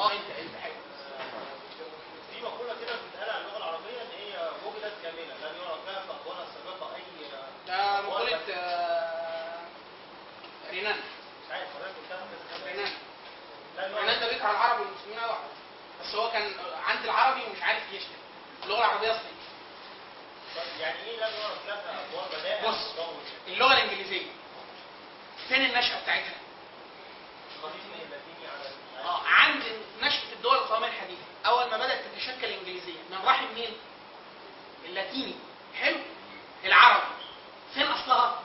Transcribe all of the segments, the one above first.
اه انت انت حلو في مقولة كده بتتقال عن اللغة العربية إن هي وجدت كاملة لم يعرف لها في أقوالها السابقة أي ده مقولة آه، رينان مش عارف حضرتك قلتها كذا كذا رينان لم رينان يعرف ده بيكره العرب والمسلمين قوي بس هو كان عند العربي ومش عارف يشتم اللغة العربية اصلا يعني إيه لم يعرف لها أقوال بدائع بص. وتطور؟ اللغة الإنجليزية فين النشأة بتاعتها؟ قديم من اللاتيني على ال- اه عند نشأة الدول القومية الحديثة أول ما بدأت تتشكل الإنجليزية من رحم مين؟ اللاتيني حلو العربي فين أصلها؟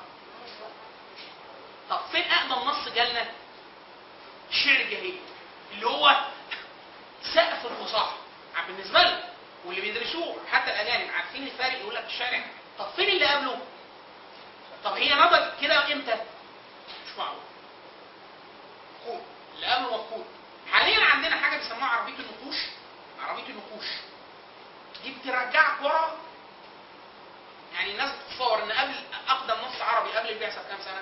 طب فين أقدم نص جالنا؟ الشعر الجاهلي اللي هو سقف الفصاحة بالنسبة لنا واللي بيدرسوه حتى الأجانب عارفين الفرق يقول لك الشارع طب فين اللي قبله؟ طب هي نضجت كده امتى؟ مش معقول مفقود اللي قبله مفقود حاليا عندنا حاجه بيسموها عربيه النقوش عربيه النقوش دي بترجعك ورا يعني الناس بتتصور ان قبل اقدم نص عربي قبل البعثه بكام سنه؟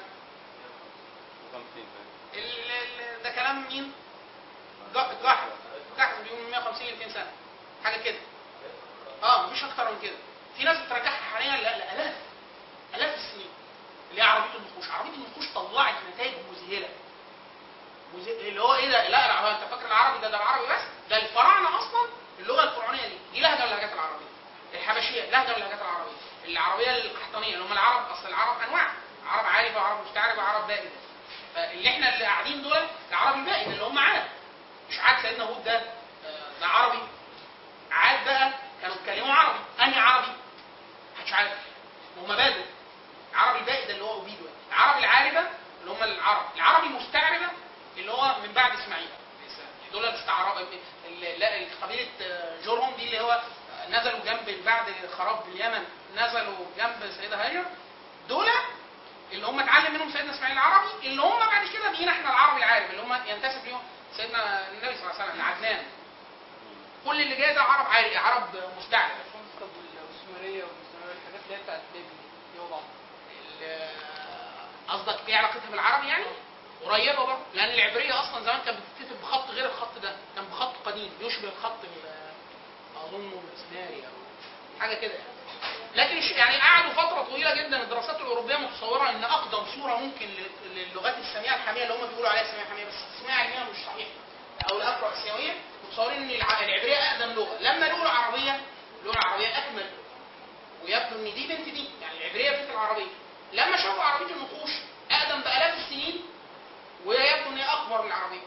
ال- ال- ده كلام مين؟ جا- جاحظ جاحظ بيقول من 150 ل 200 سنه حاجه كده اه مفيش اكتر من كده في ناس بترجعها حاليا لا لالاف الاف السنين اللي هي عربيه النقوش عربيه النقوش طلعت نتائج مذهله مذهل- اللي هو ايه ده لا العربي انت فاكر العربي ده ده العربي بس ده الفراعنه اصلا اللغه الفرعونيه دي دي لهجه من اللهجات العربيه الحبشيه لهجه من اللهجات العربيه العربيه القحطانيه اللي هم العرب اصل العرب انواع عرب عاربه وعرب مستعربه وعرب بائده فاللي احنا اللي قاعدين دول العرب البائد اللي هم عاد مش عاد سيدنا هود ده آه، ده عربي عاد بقى كانوا بيتكلموا عربي انهي عربي محدش عارف هم بادوا العربي البائد اللي هو اوبيدو العرب العاربه اللي هم العرب العربي المستعربه اللي هو من بعد اسماعيل دول استعرب ال- لا قبيله آه، جورهم دي اللي هو آه، نزلوا جنب بعد خراب اليمن نزلوا جنب سيدة هاجر دول اللي هم اتعلم منهم سيدنا اسماعيل العربي اللي هم بعد كده بقينا احنا العربي العارب اللي هم ينتسب ليهم سيدنا النبي صلى الله عليه وسلم عدنان كل اللي جاي ده عرب عارب عرب مستعرب طب والسومريه والمسلميه والحاجات اللي هي بتاعت بابل دي هو بعض ال- قصدك ايه علاقتها بالعربي يعني؟ قريبه برضه لان العبريه اصلا زمان كانت بتتكتب بخط غير الخط ده كان بخط قديم يشبه الخط ال- اظنه الاسناري او حاجه كده يعني. لكن الش- يعني قعدوا فتره طويله جدا الدراسات الاوروبيه متصوره ان اقدم صوره ممكن لل- للغات الساميه الحاميه اللي هم بيقولوا عليها الساميه الحاميه بس الساميه العلميه مش صحيحه او الافرو اسيويه متصورين ان الع- العبريه اقدم لغه لما لقوا العربيه اللغه العربيه اكمل ويبدو ان دي بنت دي يعني العبريه بنت العربيه لما شافوا عربيه النقوش اقدم بالاف السنين ويبدو ان هي اكبر من العربيه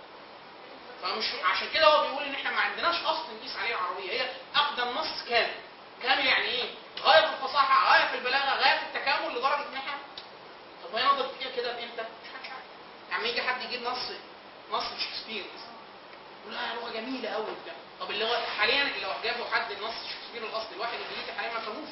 فمش عشان كده هو بيقول ان احنا ما عندناش اصل نقيس عليه العربيه هي اقدم نص كامل كامل يعني ايه غايه في الفصاحه غايه في البلاغه غايه في التكامل لدرجه ان احنا طب هي نظرت كده كده بامتى مش حدش عارف يعني يجي حد يجيب نص نص شكسبير مثلا يقول لا لغه جميله قوي بتاع طب اللغه حاليا لو جابوا حد نص شكسبير الاصلي الواحد الانجليزي حاليا ما فهموش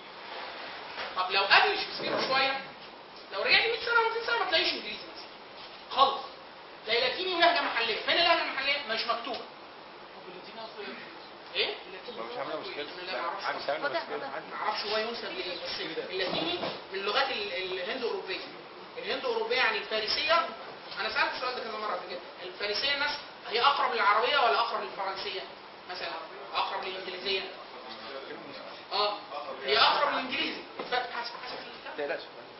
طب لو قبل شكسبير شويه لو رجعت 100 سنه 200 سنه ما تلاقيش انجليزي مثلا خالص تلاقي لاتيني ولهجه محليه فين اللهجه المحليه مش مكتوبه طب اللاتيني اصلا ايه اللاتيني مش عامله مشكله أنا لا معرفش. عامل عامله واضح- مشكله واضح. ما اعرفش هو ينسب لايه بس اللاتيني من اللغات ال- الهند اوروبيه الهند اوروبيه يعني الفارسيه انا سالت السؤال ده كذا مره قبل كده الفارسيه الناس هي اقرب للعربيه ولا اقرب للفرنسيه مثلا اقرب للانجليزيه اه هي اقرب للانجليزي ف- حسب حسب ما تقلقش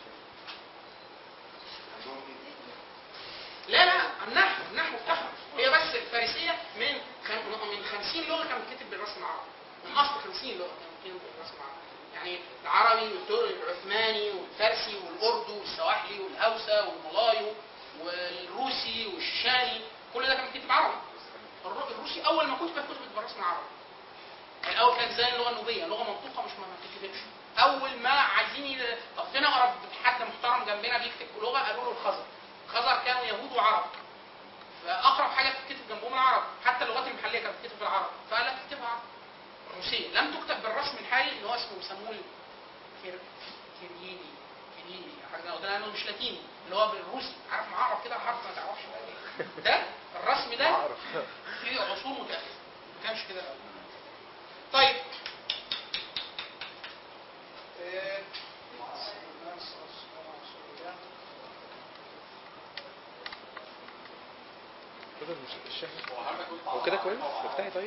لا لا النحو النحو بتاعها هي بس الفارسيه من خم... من 50 لغه كانت بتكتب بالرسم العربي من اصل 50 لغه كانت بتكتب بالرسم العربي يعني العربي والتركي والعثماني والفارسي والاردو والسواحلي والهوسه والملايو والروسي والشيشاني كل ده كان بيتكتب عربي الر- الروسي اول ما كتبت كتبت بالرسم العربي يعني الاول كانت زي اللغه النوبيه لغه منطوقه مش ما ما بتكتبش اول ما عايزين ي- طب فين اقرب حد محترم جنبنا بيكتب لغه قالوا له الخزر الخزر كانوا يهود وعرب فاقرب حاجه بتتكتب جنبهم العرب حتى اللغات المحليه كانت بتكتب بالعربي فقال لك اكتبها عربي الروسيه لم تكتب بالرسم الحالي اللي هو اسمه بيسموه كير كيريلي كيريلي حاجه زي كده لانه مش لاتيني اللي هو بالروسي عارف معرف كده حرف ما تعرفش بقى إيه. ده الرسم ده اعرف في عصور متأخرة ما كانش كده الأول. طيب آه، كتب حسن مش مش فاهم هو كده كويس مفتاحي طيب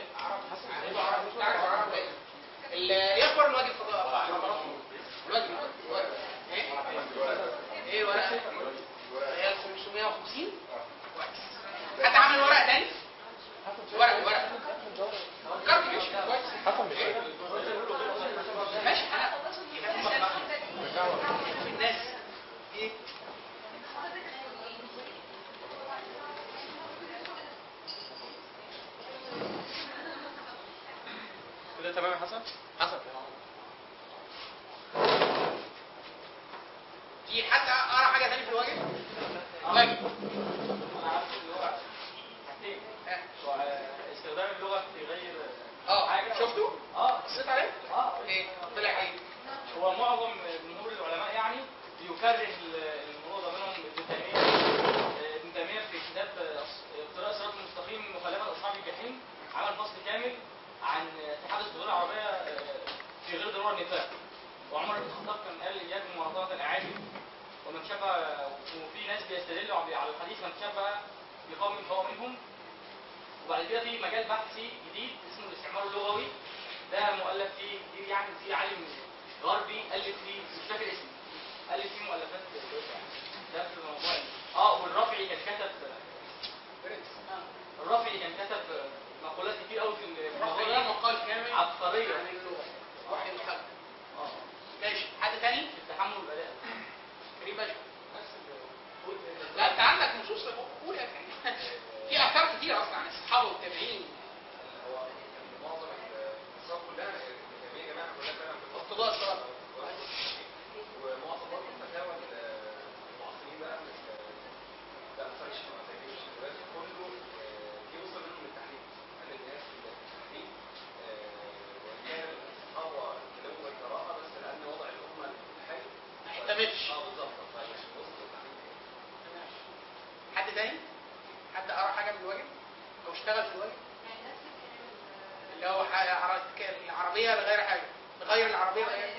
الاخبار الواجب فضاء الواجب الواجب ايه ايه ورقه هي ال 550 كويس حد عمل ورقه تاني ورقه ورقه فكرت ماشي كويس حسن مش فاهم ماشي انا يبقى في ناس في الناس ايه كده تمام يا حسن حسن في حد قرا حاجه تاني في الواجب واجب انا عارف اللي هو حاجتين آه. هو استخدام اللغه في غير اه حاجه شفتوا اه بصيت عليه اه ايه طلع ايه هو معظم جمهور العلماء يعني بيكرر ال- الموضوع ده منهم ابن تيميه آه، ابن تيميه في كتاب آه، أص- اقتراء الصراط المستقيم مخالفه اصحاب الجحيم عمل فصل كامل عن اتحاد الصدور العربيه آه، في غير ضروره النفاق وعمر بن الخطاب كان قال اياكم مواطنه الاعاجم ومن شبه وفي ناس بيستدلوا على الحديث من شبه بقوم فهو منهم وبعد كده في مجال بحثي جديد اسمه الاستعمار اللغوي ده مؤلف فيه كتير يعني في عالم غربي الف فيه مش فاكر اسمه الف فيه مؤلفات كويسة يعني. ده في الموضوع اه والرافعي كان كتب الرافعي كان كتب مقولات كتير قوي في الموضوع رفع ده مقال كامل عبقريه عن اللغه وحي الخلق اه ماشي حد تاني في التحمل والاداء كريم باشا لا انت عندك نصوص قول يا كريم في اثار كتير اصلا عن الصحابه والتابعين هو معظم الأسرار كلها الجميع جماعة كلها فعلا اقتضاء الصلاه ومعظم برضه الفتاوى المعاصرين بقى مش لا ما فرقش ما فرقش دلوقتي كله آه، في وصل منهم للتحريم قال الناس التحريم وان كان الصحابة اتكلموا بالقراءة بس لأن وضع الأمة الحالي ما احتملش اه بالظبط فمش وصل للتحريم حد تاني حد قرا حاجه من الواجب او اشتغل في الواجب اللي هو ح- عر- ك- العربيه لغير حاجه لغير العربيه لغير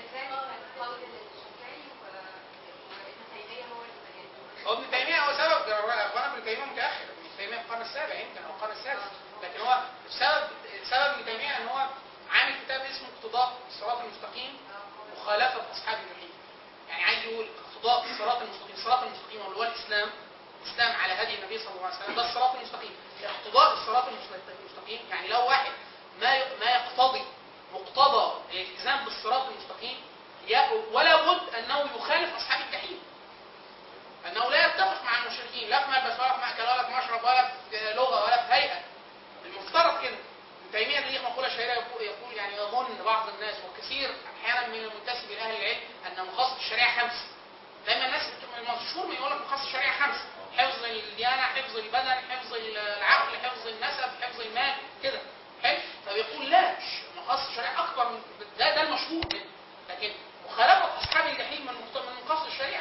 هو ابن تيميه هو سبب اخوان ابن تيميه متاخر ابن تيميه في القرن السابع يمكن او القرن السادس لكن هو سبب سبب ابن تيميه ان هو عامل كتاب اسمه اقتضاء الصراط المستقيم مخالفه اصحاب الجحيم يعني عايز يقول اقتضاء الصراط المستقيم الصراط المستقيم اللي هو الاسلام الاسلام على هدي النبي صلى الله عليه وسلم ده الصراط المستقيم اقتضاء الصراط المستقيم يعني لو واحد ما ي- ما يقتضي مقتضى الالتزام بالصراط المستقيم ي- ولا بد انه يخالف اصحاب الجحيم انه لا يتفق مع المشركين لا في ملبس ولا في مأكل ولا في مشرب ولا في لغه ولا في هيئه المفترض كده ابن تيميه ليه مقوله شهيره يقول, يقول يعني يظن بعض الناس وكثير احيانا من المنتسب الى اهل العلم ان مقاصد الشريعه خمس دايما الناس بت- المشهور ما يقول لك مقاصد الشريعه خمس حفظ الديانه حفظ البدن حفظ العقل حفظ النسب حفظ المال كده حلو فبيقول لا ش- مقاصد الشريعه اكبر من ده ده المشهور منه لكن مخالفه اصحاب الجحيم من مقت- من مقاصد الشريعه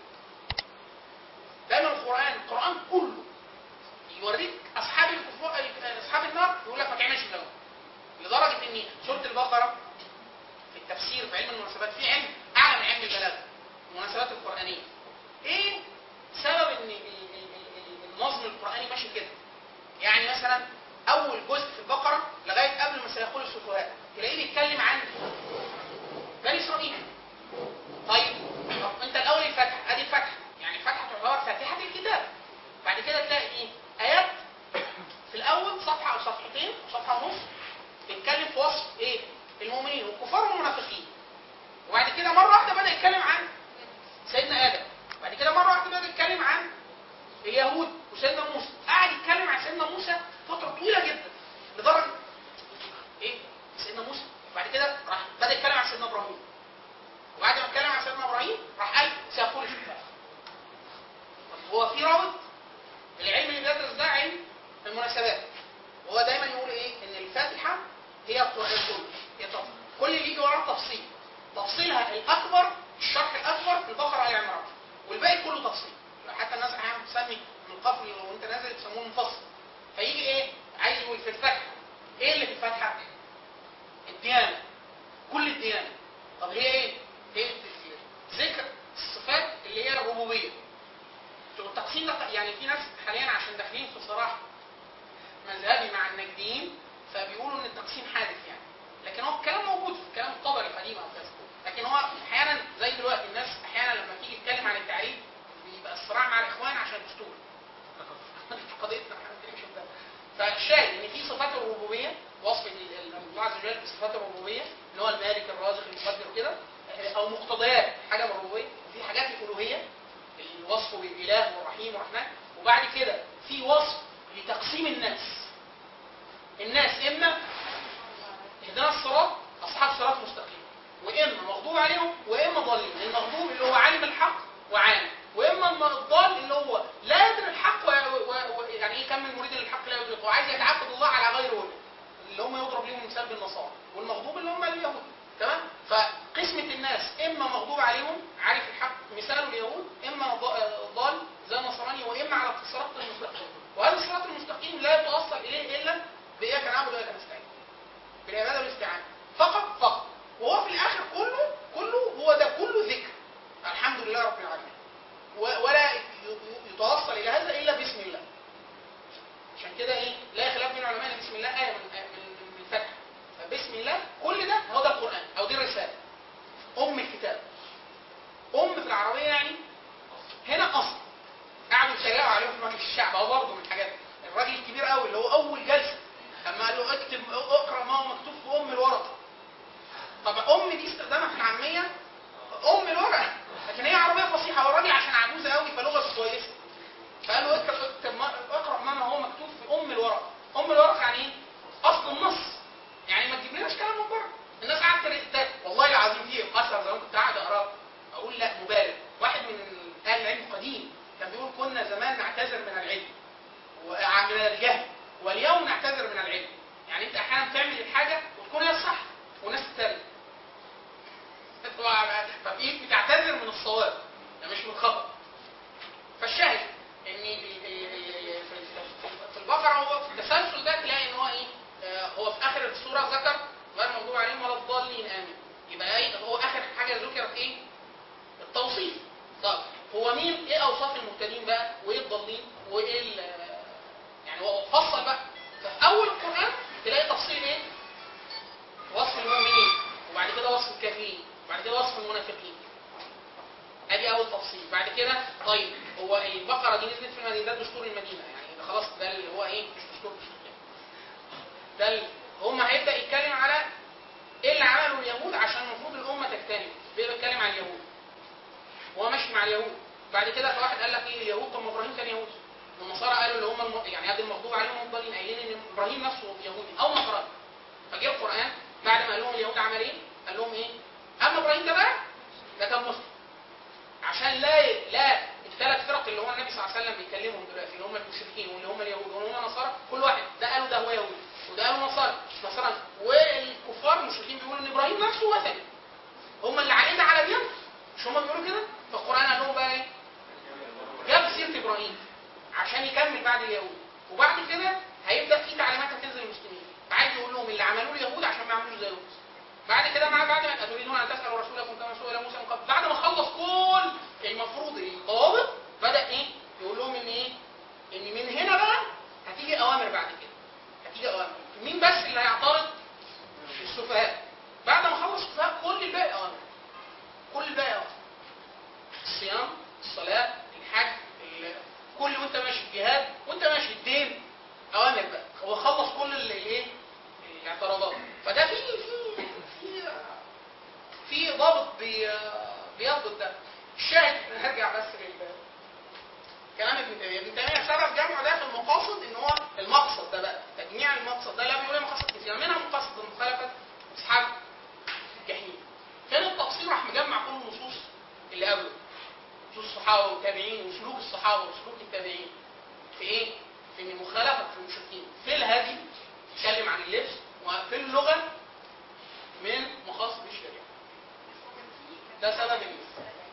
دايما القران القران كله يوريك اصحاب الكفار اصحاب النار يقول لك ما تعملش ده لدرجه ان سوره البقره في التفسير في علم المناسبات في علم اعلى من علم البلاغه المناسبات القرانيه ايه سبب ان ال- ال- ال- ال- النظم القراني ماشي كده يعني مثلا اول جزء في البقره لغايه قبل ما سيقول السفهاء تلاقيه بيتكلم عن بني اسرائيل طيب طب انت الاول الفتح ادي الفتح يعني الفتحه تعتبر فاتحه الكتاب بعد كده تلاقي ايه ايات في الاول صفحه او صفحتين صفحه ونص بيتكلم في وصف ايه المؤمنين والكفار والمنافقين وبعد كده مره واحده بدا يتكلم عن سيدنا ادم بعد كده مره واحده بدا يتكلم عن اليهود وسيدنا موسى قعد يتكلم عن سيدنا موسى فتره طويله جدا لدرجه ايه سيدنا موسى بعد كده راح بدا يتكلم عن سيدنا ابراهيم وبعد ما اتكلم عن سيدنا ابراهيم راح قال سيقول الشفاء طب هو في رابط العلم اللي بيدرس ده علم المناسبات وهو دايما يقول ايه ان الفاتحه هي القران كله هي طب كل اللي يجي وراه تفصيل تفصيلها الاكبر الشرح الاكبر في البقره ال عمران والباقي كله تفصيل حتى الناس احيانا بتسمي من القفل وانت نازل تسموه منفصل فيجي ايه عايز يقول في الفاتحه ايه اللي في الفاتحه الديانه كل الديانه طب هي ايه هي ذكر الصفات اللي هي الربوبيه التقسيم ده يعني في ناس حاليا عشان داخلين في صراع النجديين فبيقولوا ان التقسيم حادث يعني لكن هو الكلام موجود في كلام الطبري القديم او كذا لكن هو احيانا زي دلوقتي الناس احيانا لما تيجي تتكلم عن التعريف بيبقى الصراع مع الاخوان عشان الدستور قضيتنا احنا ما بنتكلمش في ده فالشاهد ان في صفات الربوبيه وصف ال- ال- الله عز وجل بصفات الربوبيه اللي هو المالك الرازق المقدر كده او مقتضيات حاجه من الربوبيه وفي حاجات الالوهيه الوصف بالاله والرحيم والرحمن وبعد كده في وصف لتقسيم الناس الناس اما اهدنا الصراط اصحاب صراط مستقيم واما مغضوب عليهم واما ضالين المغضوب اللي هو عالم الحق وعالم واما الم- الضال اللي هو لا يدري الحق و... و... و... يعني ايه كم من مريد للحق لا يدركه وعايز يتعبد الله على غير وجه اللي هم يضرب لهم مثال بالنصارى والمغضوب اللي هم اليهود تمام فقسمة الناس اما مغضوب عليهم عارف الحق مثال اليهود اما ض- ضال زي النصراني واما على الصراط المستقيم وهذا الصراط المستقيم لا يتوصل اليه الا باياك نعبد واياك نستعين بالعباده والاستعانه فقط فقط وهو في الاخر كله كله هو ده كله ذكر الحمد لله رب العالمين و- ولا ي- ي- يتوصل الى هذا الا باسم الله عشان كده ايه لا خلاف بين العلماء ان بسم الله ايه من من من الفتح فبسم الله كل ده هو ده القران او دي الرساله ام الكتاب ام في العربيه يعني هنا اصل قعدوا يتريقوا عليهم في مجلس الشعب هو برضه من الحاجات الراجل الكبير قوي اللي هو اول جلسه اما قال له اكتب اقرا ما هو مكتوب في ام الورقه طب ام دي استخدامها في العاميه ام الورقه لكن هي عربيه فصيحه والراجل عشان عجوزه قوي فلغته كويسه فقال له اكتب اكتب ما- اقرا ما هو مكتوب في ام الورقه ام الورقه يعني ايه اصل النص يعني ما تجيبلناش كلام من بره الناس قعدت تريد والله العظيم فيه اثر زمان كنت قاعد اقراه اقول لا مبالغ واحد من اهل العلم القديم كان بيقول كنا زمان نعتذر من العلم ومن الجهل واليوم نعتذر من العلم يعني انت احيانا بتعمل الحاجه وتكون هي الصح والناس تتريق فبقيت بتعتذر من الصواب ده مش من الخطا فالشاهد ان ال- ال- ال- في في البقره هو في التسلسل ده تلاقي ان هو ايه آه، هو في اخر السوره ذكر غير المغضوب عليهم ولا الضالين امين يبقى ايه هو اخر حاجه ذكرت ايه التوصيف طب هو مين ايه اوصاف المهتدين بقى وايه الضالين وايه ال- يعني هو فصل بقى ففي اول القران تلاقي تفصيل ايه وصف المؤمنين وبعد كده وصف الكافرين وبعد كده وصف المنافقين ادي اول تفصيل بعد كده طيب هو البقره دي نزلت في المدينه ده دستور المدينه يعني ده خلاص ده اللي هو ايه مش دستور مش دستور. ده ال- هم هيبدا يتكلم على ايه اللي عمله اليهود عشان المفروض الامه تجتنب بيبقى يتكلم عن اليهود وهو ماشي مع اليهود بعد كده فواحد قال لك ايه اليهود طب ما ابراهيم كان يهودي والنصارى قالوا اللي هم الم... يعني قد المغضوب عليهم والضالين قايلين ان ابراهيم نفسه يهودي او نصراني فجه القران بعد ما قال لهم اليهود عمل ايه؟ قال لهم ايه؟ اما ابراهيم ده بقى ده كان مسلم عشان لا لا الثلاث فرق اللي هو النبي صلى الله عليه وسلم بيكلمهم دلوقتي اللي هم المشركين واللي هم اليهود واللي هم النصارى كل واحد ده قالوا ده هو يهودي وده قالوا نصارى نصراني والكفار المشركين بيقولوا ان ابراهيم نفسه وثني هم اللي علينا على ديانته مش هم بيقولوا كده فالقران قال لهم بقى ايه؟ جاب سيره ابراهيم عشان يكمل بعد اليهود وبعد كده هيبدا في تعليمات هتنزل للمسلمين فعايز يقول لهم اللي عملوه اليهود عشان ما يعملوش زيهم بعد كده مع بعد ما تريدون ان تسالوا رسولكم كما سئل موسى من قبل بعد ما خلص كل المفروض الضوابط بدا ايه يقول لهم ان ايه ان من هنا بقى هتيجي اوامر بعد كده هتيجي اوامر مين بس اللي هيعترض السفهاء بعد ما خلص السفهاء كل الباقي اوامر كل الباقي اوامر الصيام الصلاه الحج ال- كل وانت ماشي الجهاد وانت ماشي الدين اوامر بقى هو خلص كل اللي ايه الاعتراضات فده في في في في ضابط بي بيضبط ده الشاهد هرجع بس لل كلام ابن تيميه ابن تيميه سبب جمعه ده في المقاصد ان هو المقصد ده بقى تجميع المقصد ده لا بيقول إيه مقاصد كتير منها مقاصد مخالفه اصحاب الجحيم فين التفصيل راح مجمع كل النصوص اللي قبله نصوص الصحابه والتابعين وسلوك الصحابه وسلوك التابعين في ايه؟ في ان مخالفه المشركين في الهدي يتكلم عن اللبس وفي اللغه من مقاصد الشريعه ده سبب ال-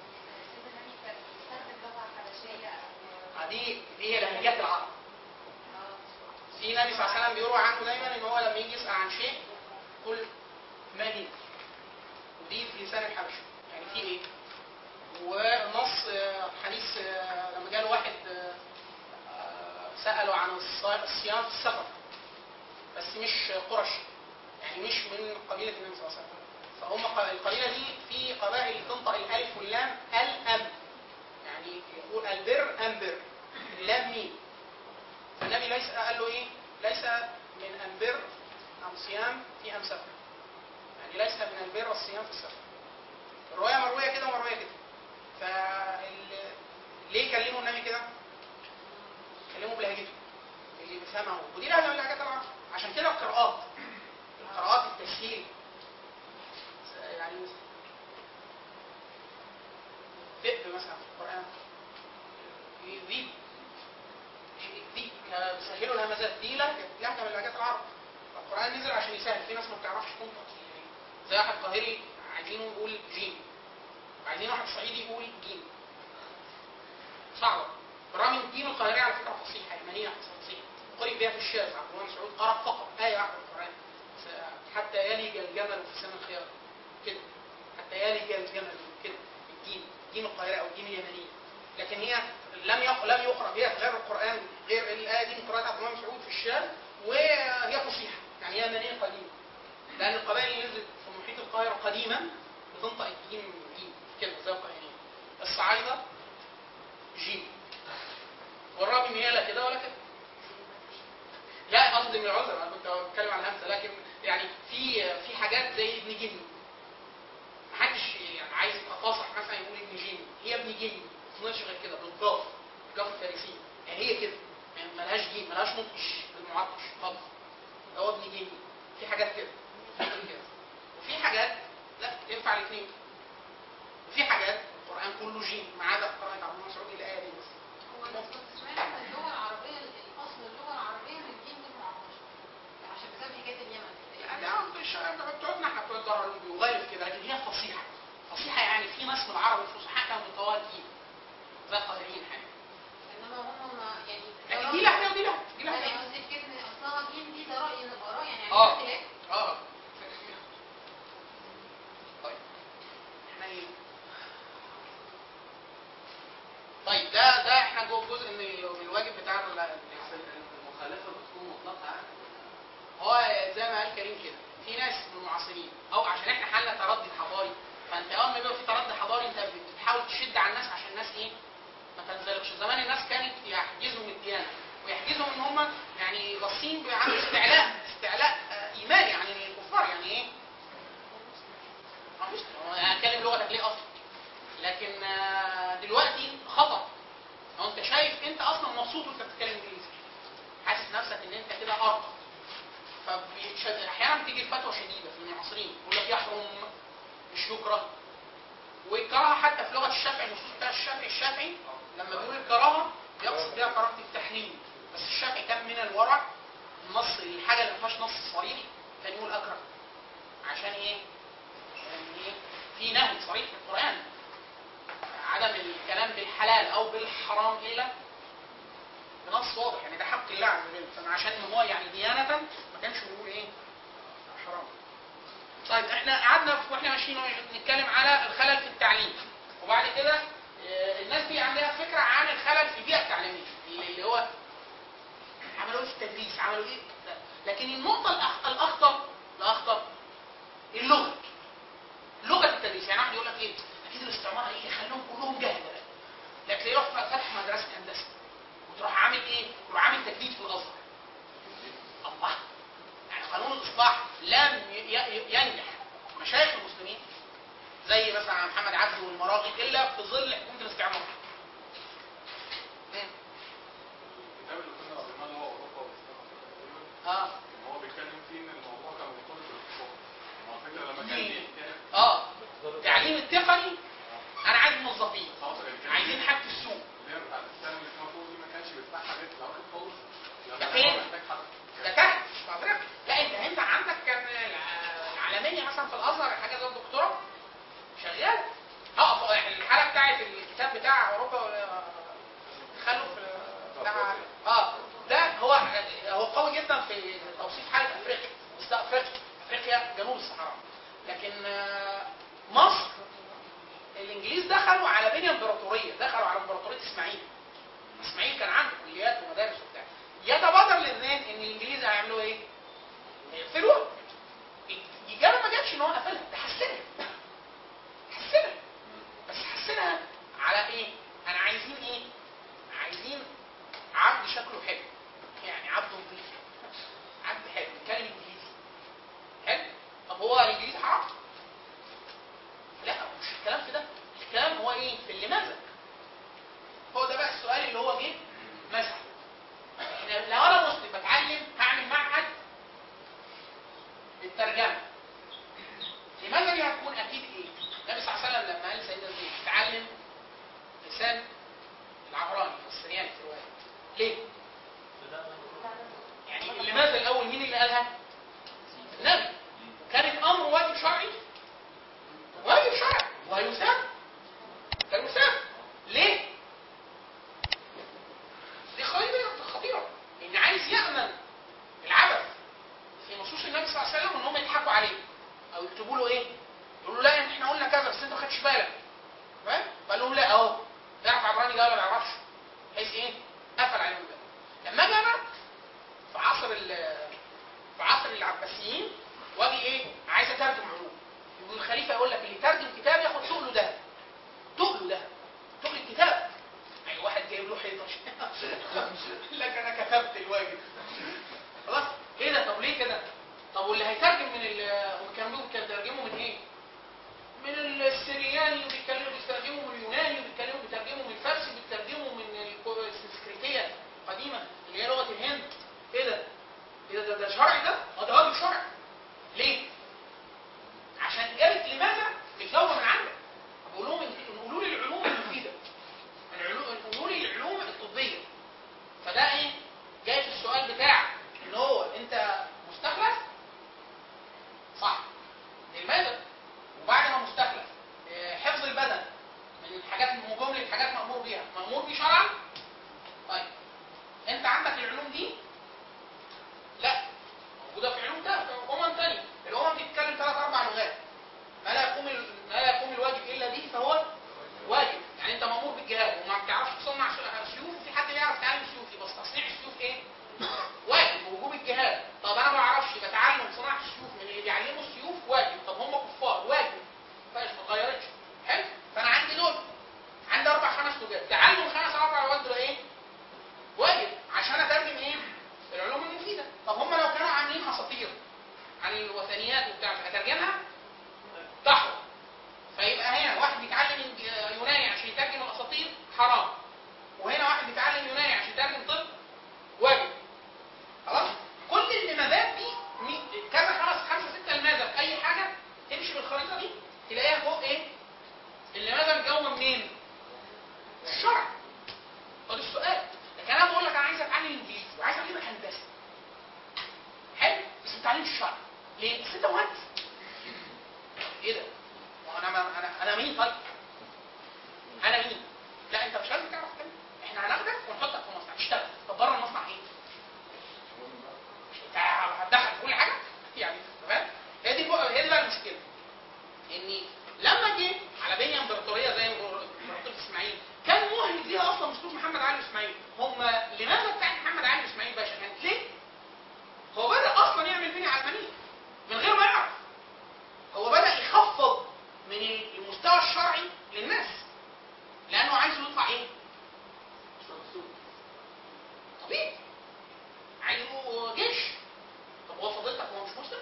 دي دي هي لهجات العرب في نبي صلى الله عليه وسلم بيروى عنه دايما ان هو لما يجي يسال عن شيء قل ما دي ودي في لسان الحبشه يعني في ايه ونص آه، حديث آه، لما جاله واحد آه، آه، سأله عن الص- الصيام في السفر بس مش قرش يعني مش من قبيله النبي صلى الله عليه وسلم فهم ق- القبيله دي في قبائل تنطق الالف واللام الام يعني يقول البر امبر اللام ميم فالنبي ليس قال له ايه ليس من البر ام صيام في ام سفر يعني ليس من البر الصيام في السفر الروايه مرويه كده ومرويه كده فال ليه كلموا النبي كده؟ كلموا بلهجته اللي بيفهمها هو ودي لهجه من لهجات العرب عشان كده القراءات القراءات التسهيل يعني ذئب مثلا في القران ذيب ذيب بيسهلوا الهمزات دي لهجه لهجه من لهجات العرب القران نزل عشان يسهل في ناس ما بتعرفش تنطق يعني زي واحد قاهري عايزينه يقول جيم عايزين واحد صعيدي يقول جيم صعبه برغم ان الدين القاهري على فكره فصيحه يمنيه فصيحه قرئ بها في الشاذ عبد الله بن مسعود قرأ فقط آية واحدة في القرآن س- حتى يلج الجمل في سن الخيار كده حتى يلج الجمل كده الدين دين القاهرة أو الدين اليمنية لكن هي لم يق... لم يقرأ بها في غير القرآن غير الآية دي من قراءة عبد الله بن مسعود في الشام وهي فصيحة يعني هي يمنية قديمة لأن القبائل اللي نزلت في محيط القاهرة قديما بتنطق الجيم جيم كده زي القاهريين الصعايدة جيم والرابي هي لا كده ولا كده لا قصدي من العذر انا كنت بتكلم عن الهمزه لكن يعني في في حاجات زي ابن جني محدش يعني عايز يبقى فاصح مثلا يقول ابن جني هي ابن جني ما تنطقش غير كده بالقاف القاف الفارسيه يعني هي كده يعني ملهاش جيم ملهاش نطق بالمعطش خالص هو ابن جني في حاجات كده في كده وفي حاجات لا ينفع الاثنين وفي حاجات القران كله جيم ما عدا قراءه عبد الله مسعود الايه دي بس هو انا كنت سمعت ان اللغه العربيه الاصل اللغه العربيه من الدين غير معطشه عشان بسبب حكايه اليمن لا مش بتوعنا احنا بتوع الدار بيغالب كده لكن هي فصيحه فصيحه يعني في ناس من العرب الفصحاء كانوا بيطوال جيم زي القاهريين حاجه انما هم ما يعني لكن دي لهجه ودي لهجه دي لا لهجه يعني قصدي فكره ان اصلها دين دي ده راي من الاراء يعني يعني آه. اختلاف اه طيب احنا ايه طيب ده ده احنا جوه جزء من ال- من الواجب بتاع ال- المخالفه بتكون مطلقه يعني هو زي ما قال كريم كده في ناس من المعاصرين او عشان احنا حالنا تردي حضاري فانت اول ما يبقى في تردي حضاري انت بتحاول تشد على الناس عشان الناس ايه ما تنزلقش زمان الناس كانت يحجزوا من الديانه ويحجزوا ان هم يعني باصين عن استعلاء استعلاء آه، ايماني عن الكفار يعني ايه؟ ما فيش هو انا هتكلم لغتك ليه اصلا؟ لكن آه، دلوقتي خطر لو انت شايف انت اصلا مبسوط وانت بتتكلم انجليزي حاسس نفسك ان انت كده ارقى فبيتشد- احيانا بتيجي الفتوى شديده في المعاصرين يقول لك يحرم مش يكره والكراهه حتى في لغه الشافعي النصوص بتاع الشافعي الشافعي لما بيقول الكراهه بيقصد بيها كراهه التحليل بس الشافعي كان من الورع النص الحاجه اللي ما فيهاش نص صريح كان يقول اكره عشان ايه؟ يعني ايه؟ في نهي صريح في القران عدم الكلام بالحلال او بالحرام الا بنص واضح يعني ده حق الله عز وجل فما عشان ان هو يعني ديانه ما كانش بيقول ايه؟ حرام طيب احنا قعدنا واحنا ماشيين نتكلم على الخلل في التعليم وبعد كده آه، الناس دي عندها فكره عن الخلل في البيئه التعليميه اللي هو عملوا ايه في التدريس عملوا ايه لكن النقطه الأخ- الاخطر الاخطر اللغه لغه التدريس يعني واحد يقول لك ايه اكيد الاستعمار هيجي يخليهم كلهم جهله لكن يروح فتح مدرسه هندسه وتروح عامل ايه؟ تروح عامل تجديد في الازهر الله يعني قانون الاصلاح لم ي- ي- ينجح مشايخ المسلمين زي مثلا محمد عبده والمراغي الا في ظل حكومه الاستعمار مم. الكتاب اللي كنا قريناه اللي هو اوروبا والاسلام تقريبا اه كان هو بيتكلم فيه ان الموضوع كان مرتبط بالاقتصاد هو على فكره لما كان ليه؟ بيحكي اه التعليم التقني انا عايز موظفين خاطر اللي كان عايزين حاجه السوق اللي هي بتاعت السنه اللي اسمها فوق دي ما كانش بيفتحها غير في الاواخر خالص ده لما فين؟ هو محتاج حد ده تحت في افريقيا لا انت انت عندك كان الع- العالميه مثلا في الازهر حاجه زي الدكتوراه شغال اه يعني الحاله بتاعت الكتاب بتاع اوروبا ولا- خلوا في بتاع اه ده هو هو قوي جدا في توصيف حاله افريقيا بس ده افريقيا افريقيا جنوب الصحراء لكن آه، مصر الانجليز دخلوا على بنيه امبراطوريه دخلوا على امبراطوريه اسماعيل اسماعيل كان عنده كليات ومدارس وبتاع يتبادر للذهن ان الانجليز هيعملوا ايه؟ مين اللي قالها؟ النبي كانت امر واجب شرعي واجب شرعي وهيساب هيساب ليه؟ دي خطيرة خطيرة إن عايز يأمن العبث في نصوص النبي صلى الله عليه وسلم إن هم يضحكوا عليه أو يكتبوا له إيه؟ يقولوا له لا إحنا قلنا كذا بس أنت ما خدتش بالك فاهم؟ فقال لهم لا أهو يعرف عبراني ده ولا ما يعرفش بحيث إيه؟ قفل عليهم ده لما أجي أنا في عصر ال في عصر العباسيين واجي إيه؟ عايز أترجم علوم يقول الخليفة يقول لك اللي يترجم كتاب ياخد تقله ده تقله ده تقل الكتاب يعني واحد جايب له حيطه يقول لك انا كتبت الواجب خلاص ايه ده طب ليه كده طب واللي هيترجم من ال هم كانوا بيقولوا بيترجموا من ايه من السرياني وبيتكلموا بيترجموا من اليوناني وبيتكلموا بيترجموا من الفارسي بيترجموا من الكو- السنسكريتيه القديمه اللي هي لغه الهند ايه ده ايه ده ده, ده شرعي ده اه ده واجب شرعي ليه عشان اجابه لماذا بتجاوب من عندك بقول لهم إن- قولوا لي العلوم المفيده العلوم قولوا لي العلوم الطبيه فده ايه جاي في السؤال بتاعك ان هو انت مستخلف صح لماذا وبعد ما مستخلف آه، حفظ البدن من الحاجات من جمله حاجات مامور بيها مامور بيه شرعا طيب انت عندك العلوم دي لا موجوده في علوم تانية في امم تانية الامم دي بتتكلم ثلاث اربع لغات ما لا يقوم ال- ما لا يقوم الواجب الا به فهو واجب يعني انت مامور بالجهاد وما بتعرفش تصنع س- سيوف وفي حد يعرف يتعلم سيوف بس تصنيع السيوف ايه؟ واجب ووجوب الجهاد طب انا ما اعرفش بتعلم صناعه السيوف من اللي بيعلموا السيوف واجب طب هم كفار واجب فايش ما اتغيرتش حلو فانا عندي دول عندي اربع خمس لغات تعلم الخمس اربع لغات دول ايه؟ واجب عشان اترجم ايه؟ العلوم المفيده طب هم لو كانوا عاملين اساطير عن الوثنيات وبتاع اترجمها تحرم فيبقى هنا واحد بيتعلم إنج- يوناني عشان يترجم الاساطير حرام وهنا واحد بيتعلم يوناني عشان يترجم طب واجب خلاص كل اللمادات دي مي- كذا خمس خمسه سته لماذا في اي حاجه تمشي بالخريطه دي تلاقيها فوق ايه؟ اللماذا متجوه منين؟ الشرع خد السؤال لكن انا بقول لك انا عايز اتعلم انجليزي وعايز اعلمك هندسه حلو بس ما تتعلمش الشرع ليه؟ بس انت مهندس ايه ده؟ وانا ما انا انا مين طيب؟ انا مين؟ لا انت مش لازم تعرف كده احنا هناخدك ونحطك في مصنع تشتغل طب بره المصنع ايه؟ انت هتدخل في كل حاجه؟ يعني تمام؟ هي دي بقى هي دي بقى المشكله ان لما جه على بنيه امبراطوريه زي امبراطوريه اسماعيل كان مهلك ليها اصلا اسلوب محمد علي اسماعيل هم لماذا بتاعت محمد علي اسماعيل باشا كانت ليه؟ هو بدا اصلا يعمل بنيه علمانيه من غير ما يعرف هو بدا يخفض من المستوى الشرعي للناس لانه عايز يطلع ايه؟ طبيعي عايزه جيش طب هو فضيلتك هو مش مسلم؟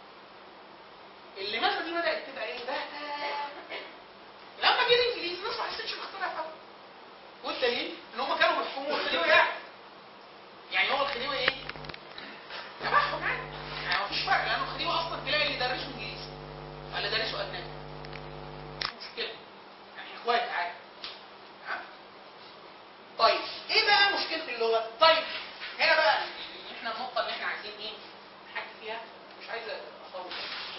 اللمسه دي بدات تبقى ايه؟ ده لما جه الانجليز الناس ما حسيتش باختلاف قوي والدليل ان هم كانوا بيحكموا الخديوي يعني يعني هو الخديوي ايه؟ تبعهم يعني يعني مفيش فرق لان الخديوي اصلا تلاقي اللي درسه انجليزي اللي درسه اجنبي مش مشكله يعني اخوات عادي ها؟ طيب ايه بقى مشكله اللغه؟ طيب هنا بقى احنا النقطه اللي احنا عايزين ايه؟ نحكي فيها مش عايز اطول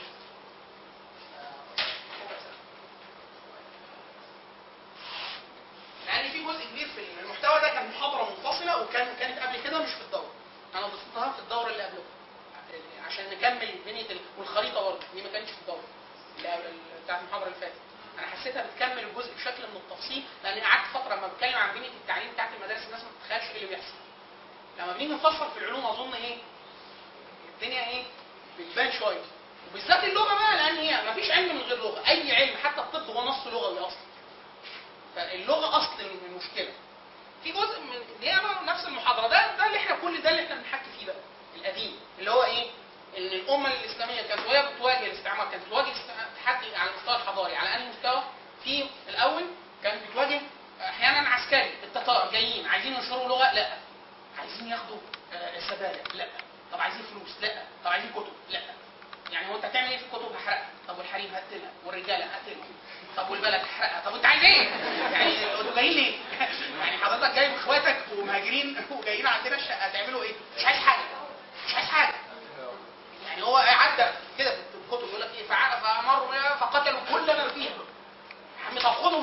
لان في جزء كبير في المحتوى ده كان محاضره منفصله وكان كانت قبل كده مش في الدوره انا ضفتها في الدوره اللي قبلها عشان نكمل بنيه ال- والخريطه برضه دي ما كانتش في الدوره اللي قبل- ال- بتاعت المحاضره اللي فاتت انا حسيتها بتكمل الجزء بشكل من التفصيل لان قعدت فتره لما بتكلم عن بنيه التعليم بتاعت المدارس الناس ما بتتخيلش ايه اللي بيحصل لما بنيجي نفصل في العلوم اظن ايه الدنيا ايه بتبان شويه وبالذات اللغه بقى لان هي ما فيش علم من غير لغه اي علم حتى الطب هو نص لغوي اصلا فاللغه اصل المشكله في جزء من دي انا نفس المحاضره ده ده اللي احنا كل ده اللي احنا بنحكي فيه بقى القديم اللي هو ايه ان الامه الاسلاميه كانت وهي بتواجه الاستعمار كانت بتواجه است- تحدي على المستوى الحضاري على انهي مستوى في الاول كانت بتواجه احيانا عسكري التتار جايين عايزين ينشروا لغه لا عايزين ياخدوا آه، سبايا لا طب عايزين فلوس لا طب عايزين كتب لا يعني هو انت هتعمل ايه في الكتب هحرقها طب والحريم هقتلها والرجاله هقتلهم طب والبلد هحرقها طب انت عايز ايه؟ يعني انتوا جايين ليه؟ يعني حضرتك جاي باخواتك ومهاجرين وجايين عندنا الشقه هتعملوا ايه؟ مش عايز حاجه مش عايز حاجه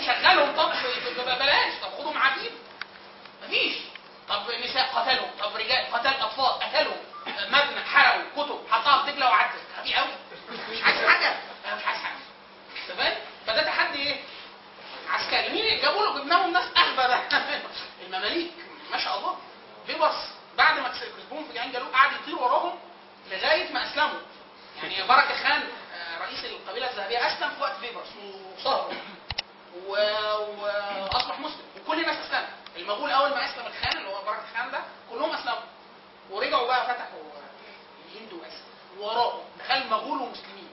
شغلهم طب ب- ب- ببلاش طب خدهم عبيد مفيش طب نساء قتلهم طب رجال قتل اطفال قتلهم مبنى حرقوا كتب حطها في دجله وعدت خفيف قوي مش عايز حاجه انا مش عايز حاجه أنت فاهم فده تحدي ايه عسكري مين اللي جابوا له جبنا لهم ناس اغبى ده المماليك ما شاء الله بيبرس بعد ما كسبوهم في عين جالوت قعد يطير وراهم لغايه ما اسلموا يعني بركه خان آه، رئيس القبيله الذهبيه اسلم في وقت بيبرس وصهر و- واصبح مسلم وكل الناس اسلمت المغول اول ما اسلم الخان اللي هو بركه خان ده كلهم اسلموا ورجعوا بقى فتحوا الهند واسيا وراهم دخل المغول ومسلمين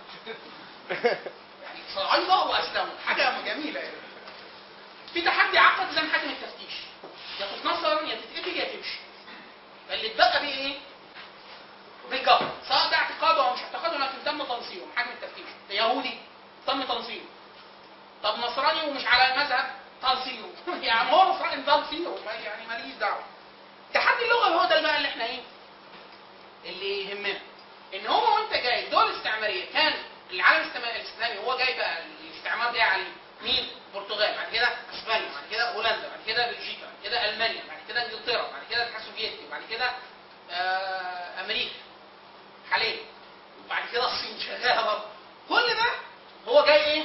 يعني صعيده واسلموا حاجه جميله يعني في تحدي عقد زي محاكم التفتيش يا تتنصر يا تتقتل يا تمشي فاللي اتبقى بيه ايه؟ بالجبر سواء ده اعتقاده او مش اعتقاده لكن تم تنصيره محاكم التفتيش يهودي تم تنصيره طب نصراني ومش على المذهب تنصيره يعني هو نصراني تنصيره ما- يعني ماليش دعوه التحدي اللغوي هو ده بقى اللي احنا ايه اللي يهمنا ان هو وانت جاي دول استعماريه كان العالم الاستما- الاسلامي هو جاي بقى الاستعمار جاي عليه مين؟ البرتغال بعد كده اسبانيا بعد كده هولندا بعد كده بلجيكا بعد كده المانيا بعد كده انجلترا بعد كده الاتحاد السوفيتي بعد كده آه امريكا حاليا وبعد كده الصين شغاله برضه كل ده هو جاي ايه؟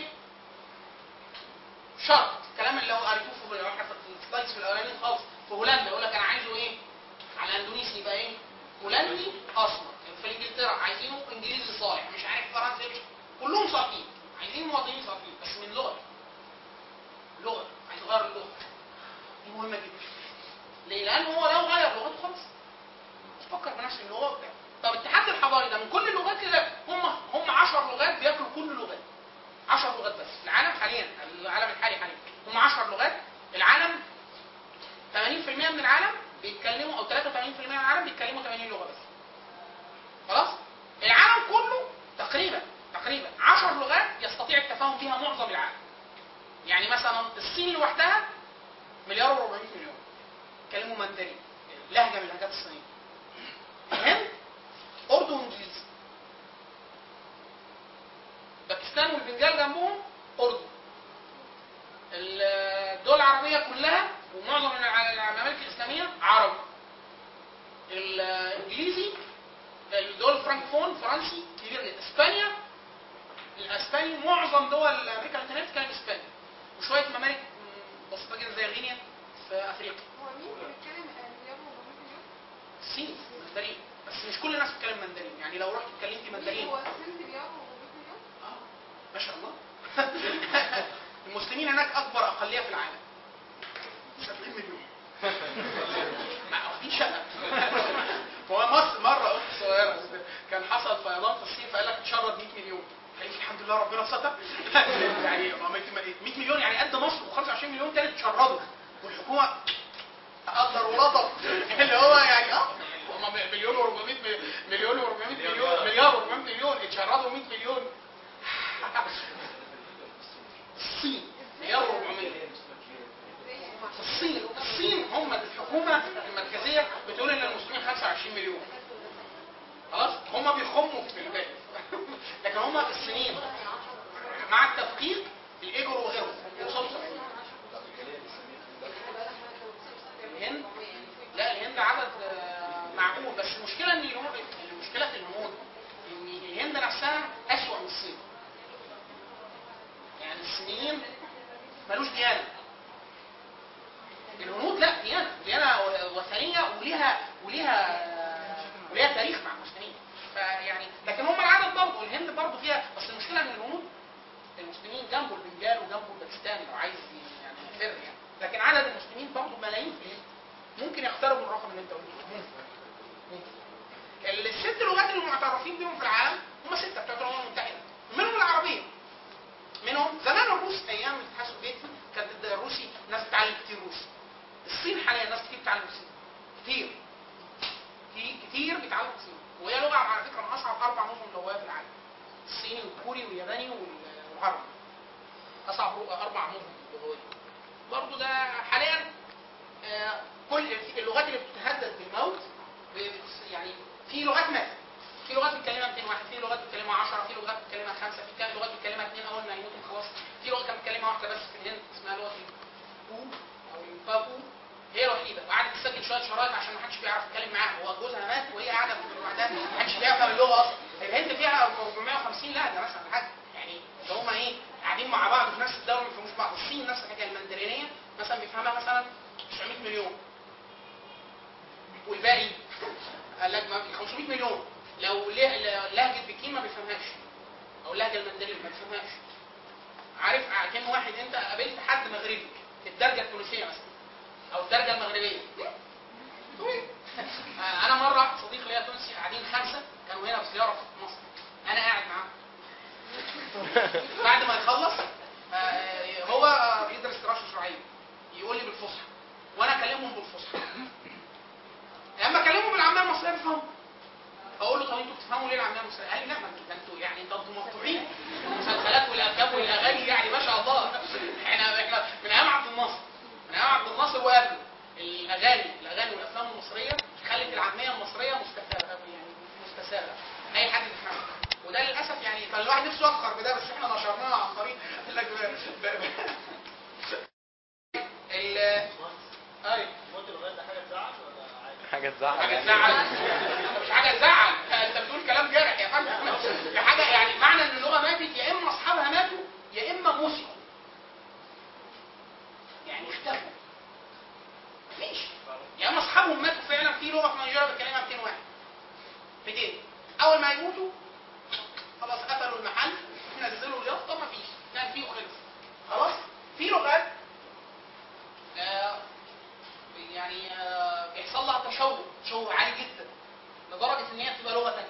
شرط الكلام اللي هو قريتوه في واحنا في السلايدز في الاولاني خالص في هولندا يقول لك انا عايزه ايه؟ على اندونيسي يبقى ايه؟ هولندي اسمر في انجلترا عايزينه انجليزي صالح مش عارف فرنسي مش كلهم صالحين عايزين مواطنين صالحين بس من لغه لغه عايز يغير اللغه دي مهمه جدا ليه؟ لان هو لو غير لغته خلاص مش فكر بنفس اللغه بتاعه طب التحدي الحضاري ده من كل اللغات كده هم هم 10 لغات بياكلوا كل اللغات 10 لغات بس في العالم حاليا العالم الحالي حاليا هم 10 لغات العالم 80% من العالم بيتكلموا او 83% من العالم بيتكلموا 80 لغه بس خلاص العالم كله تقريبا تقريبا 10 لغات يستطيع التفاهم بها معظم العالم يعني مثلا الصين لوحدها مليار و400 مليون يتكلموا مندرين لهجه من اللهجات الصينيه الهند اردو وانجليزي باكستان والبنجال جنبهم اردو الدول العربيه كلها ومعظم الع- الممالك الاسلاميه عربي الانجليزي الدول الفرنكفون فرنسي كبير جدا اسبانيا الاسباني معظم دول امريكا اللاتينيه بتتكلم اسباني وشويه ممالك م، بسيطه جدا زي غينيا في افريقيا هو مين اللي بيتكلم مليار و400 مليون؟ الصين مندرين بس مش كل الناس بتتكلم مندرين يعني لو رحت اتكلمتي مين مندرين هو الصين مليار و400 مليون؟ آه، ما شاء الله المسلمين هناك اكبر اقليه في العالم 70 مليون ما واخدين شقه هو مصر مره اخت صغيره كان حصل فيضان في الصين فقال لك تشرد 100 مليون قالت الحمد لله ربنا ستر يعني 100 مليون يعني قد مصر و25 مليون تاني تشردوا والحكومه قدر ولطف اللي هو يعني اه هم مليون و400 مليون و400 مليون مليار و400 مليون اتشردوا 100 مليون الصين مليار و400 الصين الصين هم الحكومه المركزيه بتقول ان المسلمين 25 مليون خلاص هم بيخموا في الباقي لكن هم الصينيين مع التفكيك الايجور وغيره يوصلوا 70 الهند لا الهند عدد آه، معقول بس المشكله ان الهنود المشكله في الهنود ان الهند نفسها اسوأ من الصين يعني الصينيين ملوش ديانه الهنود لا ديانه ديانه وثنيه وليها وليها وليها تاريخ مع المسلمين فيعني لكن هم العدد برضه الهند برضه فيها بس المشكله ان الهنود المسلمين جنبه البنجال وجنبه الباكستان لو عايز يعني يفر يعني لكن عدد المسلمين برضه ملايين في الهند ممكن يقتربوا من الرقم اللي انت قلته ممكن ممكن الست لغات اللي معترفين بيهم في العالم هم سته بتوع الامم المتحده منهم العربيه منهم زمان الروس ايام الاتحاد السوفيتي كانت الروسي ناس بتتعلم كتير روسي الصين حاليا ناس كتير بتتعلم صيني كتير كتير كتير بيتعلموا صيني وهي لغه على فكره من اصعب اربع نظم لغويه في العالم الصيني والكوري والياباني وال- والعربي اصعب اربع نظم لغويه برضه ده حاليا آه، كل اللغات اللي بتتهدد بالموت ب- يعني في لغات ماتت في لغات بتكلمها 200 واحد في لغات بتكلمها 10 في لغات بتكلمها 5 في كان لغات بتكلمها 2 اول ما يموتوا خلاص في لغه كانت بتكلمها واحده بس في الهند اسمها لغه البو او البابو هي الوحيده وقعدت تسجل شويه شرايط عشان ما حدش بيعرف يتكلم معاها هو جوزها مات وهي قاعده لوحدها ما حدش بيفهم اللغه اصلا الهند فيها 450 لهجه مثلا ولا حاجه يعني اللي هم ايه قاعدين مع بعض في نفس الدوله ما بيفهموش بعض الصين نفس الحكايه المندرينيه مثلا بيفهمها مثلا 900 مليون والباقي قال لك ما 500 مليون لو له- لهجه بكين ما بيفهمهاش او اللهجه المندرين ما بيفهمهاش عارف كان واحد انت قابلت حد مغربي في الدرجه التونسيه مثلا او الدرجه المغربيه آه، انا مره واحد صديق ليا تونسي قاعدين خمسه كانوا هنا في زياره في مصر انا قاعد معاهم بعد ما يخلص آه، هو آه، بيدرس دراسه شرعيه يقول لي بالفصحى وانا اكلمهم بالفصحى لما اكلمهم بالعاميه المصريه بيفهموا اقول له طب انتوا بتفهموا ليه العاميه المصريه؟ قال لي لا ما انتوا ده انتوا يعني ده انتوا مقطوعين المسلسلات والافلام والاغاني يعني ما شاء الله احنا احنا من ايام عبد الناصر من ايام عبد الناصر وقبله الاغاني الاغاني والافلام المصريه خلت العاميه المصريه مستساغه يعني مستساغه اي حد بيفهمها وده للاسف يعني كان الواحد نفسه يفخر بده بس احنا نشرناها عن طريق قال لك ب- ب- ال ايوه حاجه تزعل حاجه يعني. تزعل مش حاجه تزعل انت بتقول كلام جارح يا فندم دي حاجه يعني معنى ان اللغه ماتت يا اما اصحابها ماتوا يا اما مسكوا يعني اختفوا مفيش يا اما اصحابهم ماتوا فعلا في لغه في نيجيريا بيتكلمها 200 واحد 200 اول ما يموتوا خلاص قفلوا المحل نزلوا اليافطه مفيش كان فيه وخلص خلاص في لغات آه، يعني آه، بيحصل لها تشوه تشوه عالي جدا لدرجه ان هي بتبقى لغه ثانيه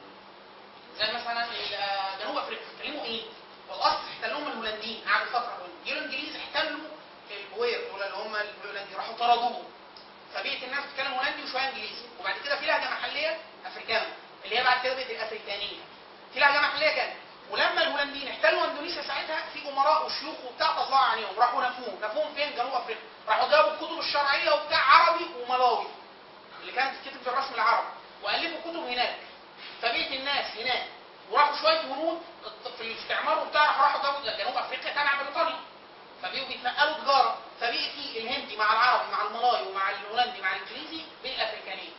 زي مثلا ال- آه، جنوب افريقيا بيتكلموا ايه؟ والاصل احتلوهم الهولنديين قعدوا فتره هولندا جه الانجليز احتلوا البوير دول اللي هم الهولندي راحوا طردوهم فبقيت الناس بتتكلم هولندي وشويه انجليزي وبعد كده في لهجه محليه افريكانو اللي هي بعد كده بقت الافريكانيه في لهجه محليه كانت ولما الهولنديين احتلوا اندونيسيا ساعتها في امراء وشيوخ وبتاع طلعوا عليهم راحوا نفوهم نفوهم فين جنوب افريقيا راحوا جابوا الكتب الشرعيه وبتاع عربي وملاوي اللي كانت بتتكتب في الرسم العربي والفوا كتب هناك فبقيت الناس هناك وراحوا شويه هنود في الاستعمار وبتاع راحوا راحوا جابوا جنوب افريقيا تبع بريطانيا فبقوا بيتنقلوا تجاره فبقي في الهندي مع العربي مع الملاي ومع الهولندي مع الانجليزي بالافريكانيه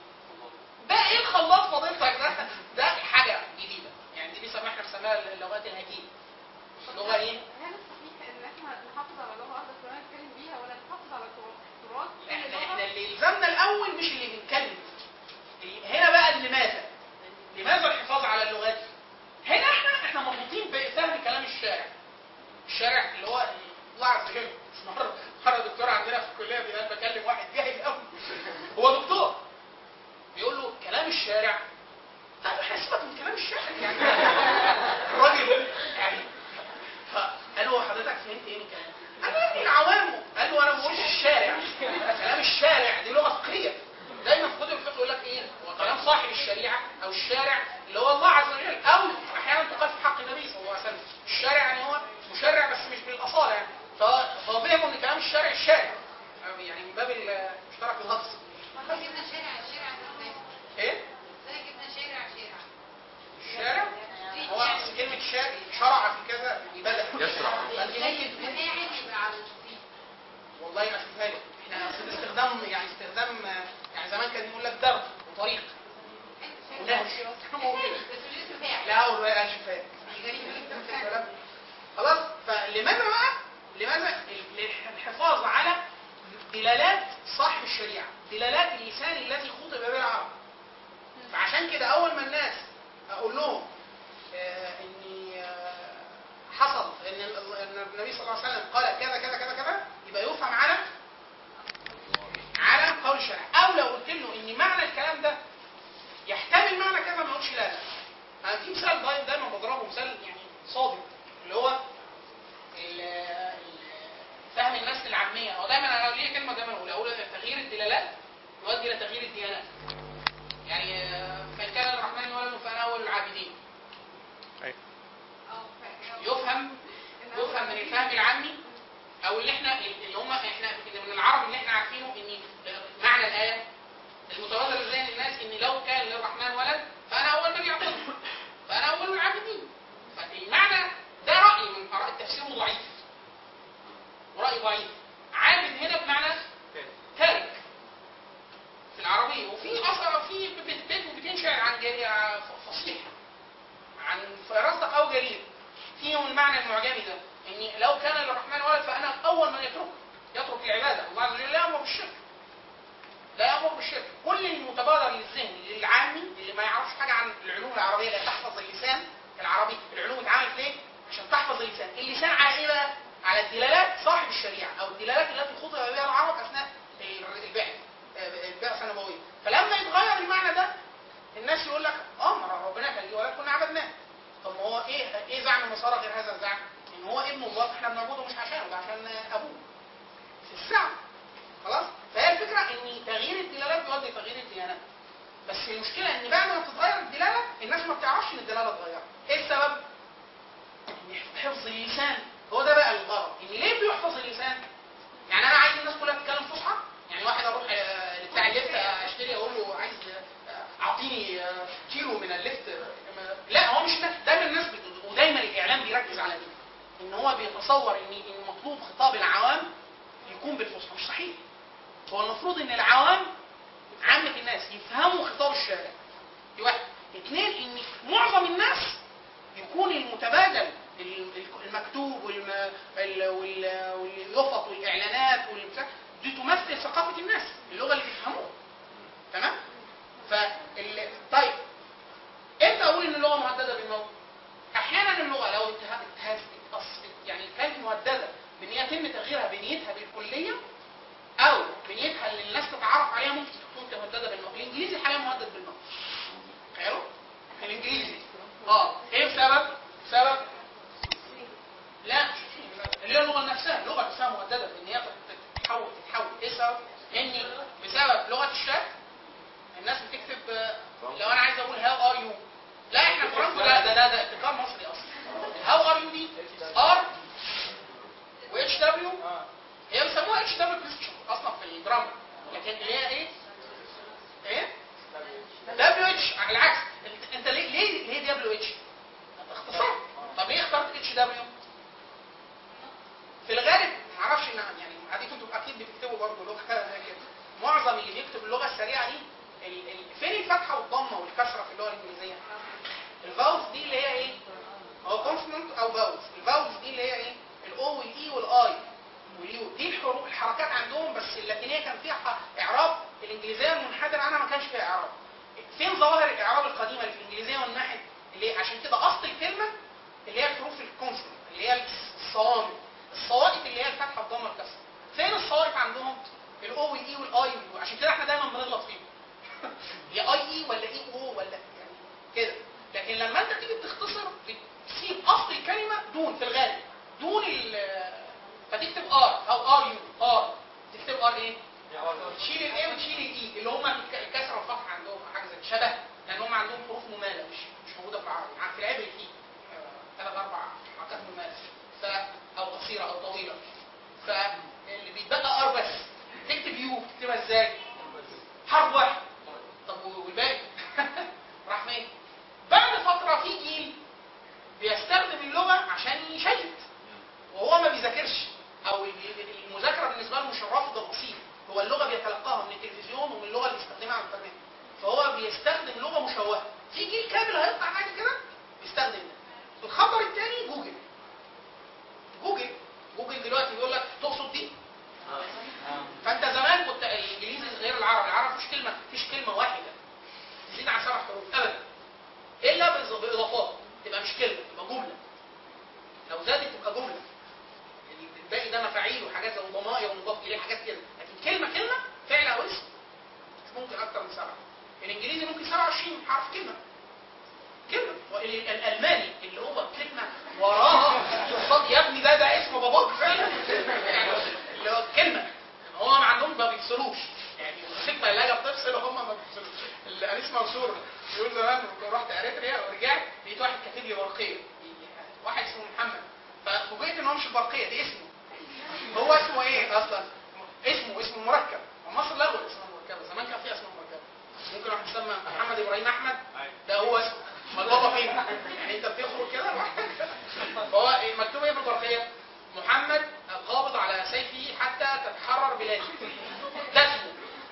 ده ايه الخلاط فضيلتك ده ده حاجه جديده يعني دي بيسموها احنا بنسميها اللغات الهجين لغه ايه هل الصحيح ان احنا نحافظ على لغه واحده كلنا نتكلم بيها ولا نحافظ على تراث كل احنا لغه احنا اللي يلزمنا الاول مش اللي بنتكلم اللي- هنا بقى لماذا لماذا الحفاظ على اللغات هنا احنا احنا مربوطين بفهم كلام الشارع الشارع اللي هو الله عز وجل مره مره دكتور عندنا في الكليه بيقول بكلم واحد جاهل قوي هو دكتور بيقول له كلام الشارع طيب احنا سيبك من كلام الشارع يعني الراجل يعني فقال له حضرتك فهمت ايه من الكلام؟ قال له يعني العوام قال له انا ما بقولش الشارع كلام الشارع دي لغه فقهيه دايما في كتب الفقه يقول لك ايه هو كلام صاحب الشريعه او الشارع اللي هو الله عز وجل او احيانا تقال في حق النبي صلى الله عليه وسلم الشارع يعني هو مشرع بس مش بالاصاله يعني فهو فهو فهموا ان كلام الشارع الشارع يعني من باب المشترك اللفظ واحنا جبنا شارع شارع ازاي؟ ايه ازاي جبنا شارع شارع؟ الشارع هو أصل كلمه شارع شرع في كذا يبدا يشرع. فانت ممكن تقول فاعل يبقى على الوظيفه والله ما اشوفها لك احنا أصل استخدام يعني استخدام يعني زمان كان يقول لك درب وطريق ونهج بس مش اسم فاعل لا هو بقى شفاء غريب جدا خلاص فلماذا بقى لماذا الحفاظ على دلالات صاحب الشريعه دلالات اللسان الذي خطب به العرب فعشان كده اول ما الناس اقول لهم آه اني آه حصل ان ال- ان النبي صلى الله عليه وسلم قال كذا كذا كذا كذا يبقى يفهم على على قول الشرع او لو قلت له ان معنى الكلام ده يحتمل معنى كذا ما اقولش لا لا انا في مثال دايما دايما بضربه مثال يعني صادق اللي هو ال- ال- فهم الناس للعاميه هو دايما انا ليه كلمه دايما اقول اقول تغيير الدلالات يؤدي الى تغيير الديانات يعني آه، فان كان الرحمن ولد فانا اول العابدين يفهم يفهم من الفهم العامي او اللي احنا اللي هم احنا من العرب اللي احنا عارفينه ان معنى الايه المتبادر لذهن الناس ان لو كان للرحمن ولد فانا اول من يعبد اني لو كان للرحمن ولد فانا اول من يترك يترك العباده الله عز وجل لا يامر بالشرك لا يامر بالشرك كل المتبادر للذهن للعامي اللي ما يعرفش حاجه عن العلوم العربيه اللي تحفظ اللسان العربي العلوم اتعملت ليه عشان تحفظ اللسان اللسان على ايه بقى على الدلالات صاحب الشريعه او الدلالات التي خطب بها العرب اثناء البعث البعثه النبويه فلما يتغير المعنى ده الناس يقول لك اه ما ربنا كان ليه ولد كنا عبدناه طب ما هو ايه ايه زعم النصارى غير هذا الزعم؟ ان هو ابن الله احنا بنعبده مش عشانه ده عشان ابوه. في الزعم خلاص؟ فهي الفكره ان تغيير الدلالات بيؤدي تغيير الديانات. بس المشكله ان بعد ما بتتغير الدلاله الناس ما بتعرفش ان الدلاله اتغيرت. ايه السبب؟ ان حفظ اللسان هو ده بقى الغرض، ان ليه بيحفظ اللسان؟ يعني انا عايز الناس كلها تتكلم فصحى يعني واحد اروح آه، لبتاع الليفت اشتري اقول له عايز آه، اعطيني آه، كيلو من الليفت آه، لا هو مش ده دايما الناس بت- ودايما الاعلام بيركز على دي ان هو بيتصور ان ان مطلوب خطاب العوام يكون بالفصحى مش صحيح هو المفروض ان العوام عامة الناس يفهموا خطاب الشارع دي واحد اثنين ان معظم الناس يكون المتبادل ال- ال- المكتوب والم- ال- وال- واليفط والاعلانات والبتاع دي تمثل ثقافه الناس اللغه اللي بيفهموها تمام فال... طيب امتى اقول ان اللغه مهدده بالموت احيانا اللغه لو اتها- اتهز اتأص- يعني كانت مهدده بان هي يتم تغييرها بنيتها بالكليه او بنيتها اللي الناس تتعرف عليها ممكن تكون مهدده بالموت الانجليزي حاليا مهدد بالموت تخيلوا الانجليزي اه ايه السبب؟ سبب لا اللي هي اللغه نفسها اللغه نفسها مهدده بان هي تتحول تتحول ايه السبب؟ ان بسبب لغه الشات الناس بتكتب آه، لو انا عايز اقول هاو ار يو لا احنا فرنسا لا ده ده ده ابتكار مصري اصلا هاو ار يو دي ار و اتش دبليو هي بيسموها اتش دبليو كريستيان اصلا في الجرامر لكن اللي هي ايه؟ ايه؟ دبليو اتش على العكس انت- انت ليه ليه ليه دبليو اتش؟ اختصار طب ليه اخترت اتش دبليو؟ في الغالب ما اعرفش ان يعني اديكم انتوا اكيد بتكتبوا برضه لغه زي كده معظم اللي بيكتب اللغه السريعه دي ال- ال- فين الفتحه والضمه والكسره في اللغه الانجليزيه؟ الفاولز دي اللي هي ايه؟ هو كونسونانت او فاولز الفاولز دي اللي هي ايه؟ الاو والاي والاي واليو دي الحروف الحركات عندهم بس اللاتينيه كان فيها ح- اعراب الانجليزيه المنحدر عنها ما كانش فيها اعراب فين ظواهر الاعراب القديمه اللي في الانجليزيه والناحيه اللي عشان كده اصل الكلمه اللي هي حروف الكونسونانت اللي هي الصوامت الصوائط اللي هي الفتحه والضمه الكسره فين الصوائط عندهم الاو والاي والاي واليو عشان كده احنا دايما بنغلط فيهم يا اي اي ولا اي او ولا يعني كده لكن لما انت تيجي تختصر بتسيب اصل الكلمه دون في الغالب دون ال فتكتب ار او ار يو ار تكتب ار ايه؟ تشيل الاي وتشيل الاي اللي هم الكسره والفتحه عندهم أو حاجه زي شبه لان هم عندهم حروف مماله مش مش موجوده في العربي يعني في العبري في ثلاث اربع حركات مماله ف او قصيره او طويله فاللي بيتبقى ار بس تكتب يو تكتبها ازاي؟ حرف واحد طب والباقي راح فين؟ بعد فتره في جيل بيستخدم اللغه عشان يشيت وهو ما بيذاكرش او المذاكره بالنسبه له مش الرافض الاصيل هو اللغه بيتلقاها من التلفزيون ومن اللغه اللي بيستخدمها على الانترنت فهو بيستخدم لغه مشوهه في جيل كامل هيطلع بعد كده بيستخدم ده الخبر الثاني جوجل جوجل جوجل دلوقتي بيقول لك تقصد دي فانت زمان كنت الانجليزي غير العربي العربي مفيش كلمه مفيش كلمه واحده تزيد عن سبع حروف ابدا الا بإض- باضافات تبقى مش كلمه تبقى جمله لو زادت تبقى جمله الباقي ده مفاعيل وحاجات زي ضمائر ومضاف اليه حاجات كده لكن كلمه كلمه فعل او اسم مش ممكن اكتر من سبعه الانجليزي ممكن 27 حرف كلمه كلمه وال- الالماني اللي هو كلمه وراها صاد يا ابني ده ده اسم باباك فعلا يعني اللي هو كلمه هو ما عندهم ما بيفصلوش يعني الحكمه اللي هي بتفصل وهم ما بيفصلوش الانيس منصور بيقول زمان رحت اريتريا ورجعت لقيت واحد كاتب لي برقيه واحد اسمه محمد ففوجئت ان هو مش البرقيه دي اسمه هو اسمه ايه اصلا؟ اسمه اسمه مركب ومصر لغوا الاسماء المركبه زمان كان في اسماء مركبه ممكن واحد يسمى محمد ابراهيم احمد ده هو اسمه ما البابا فين؟ يعني انت بتخرج كده لوحدك. فهو مكتوب ايه في البرقيه؟ محمد القابض على سيفه حتى تتحرر بلاده ده اسمه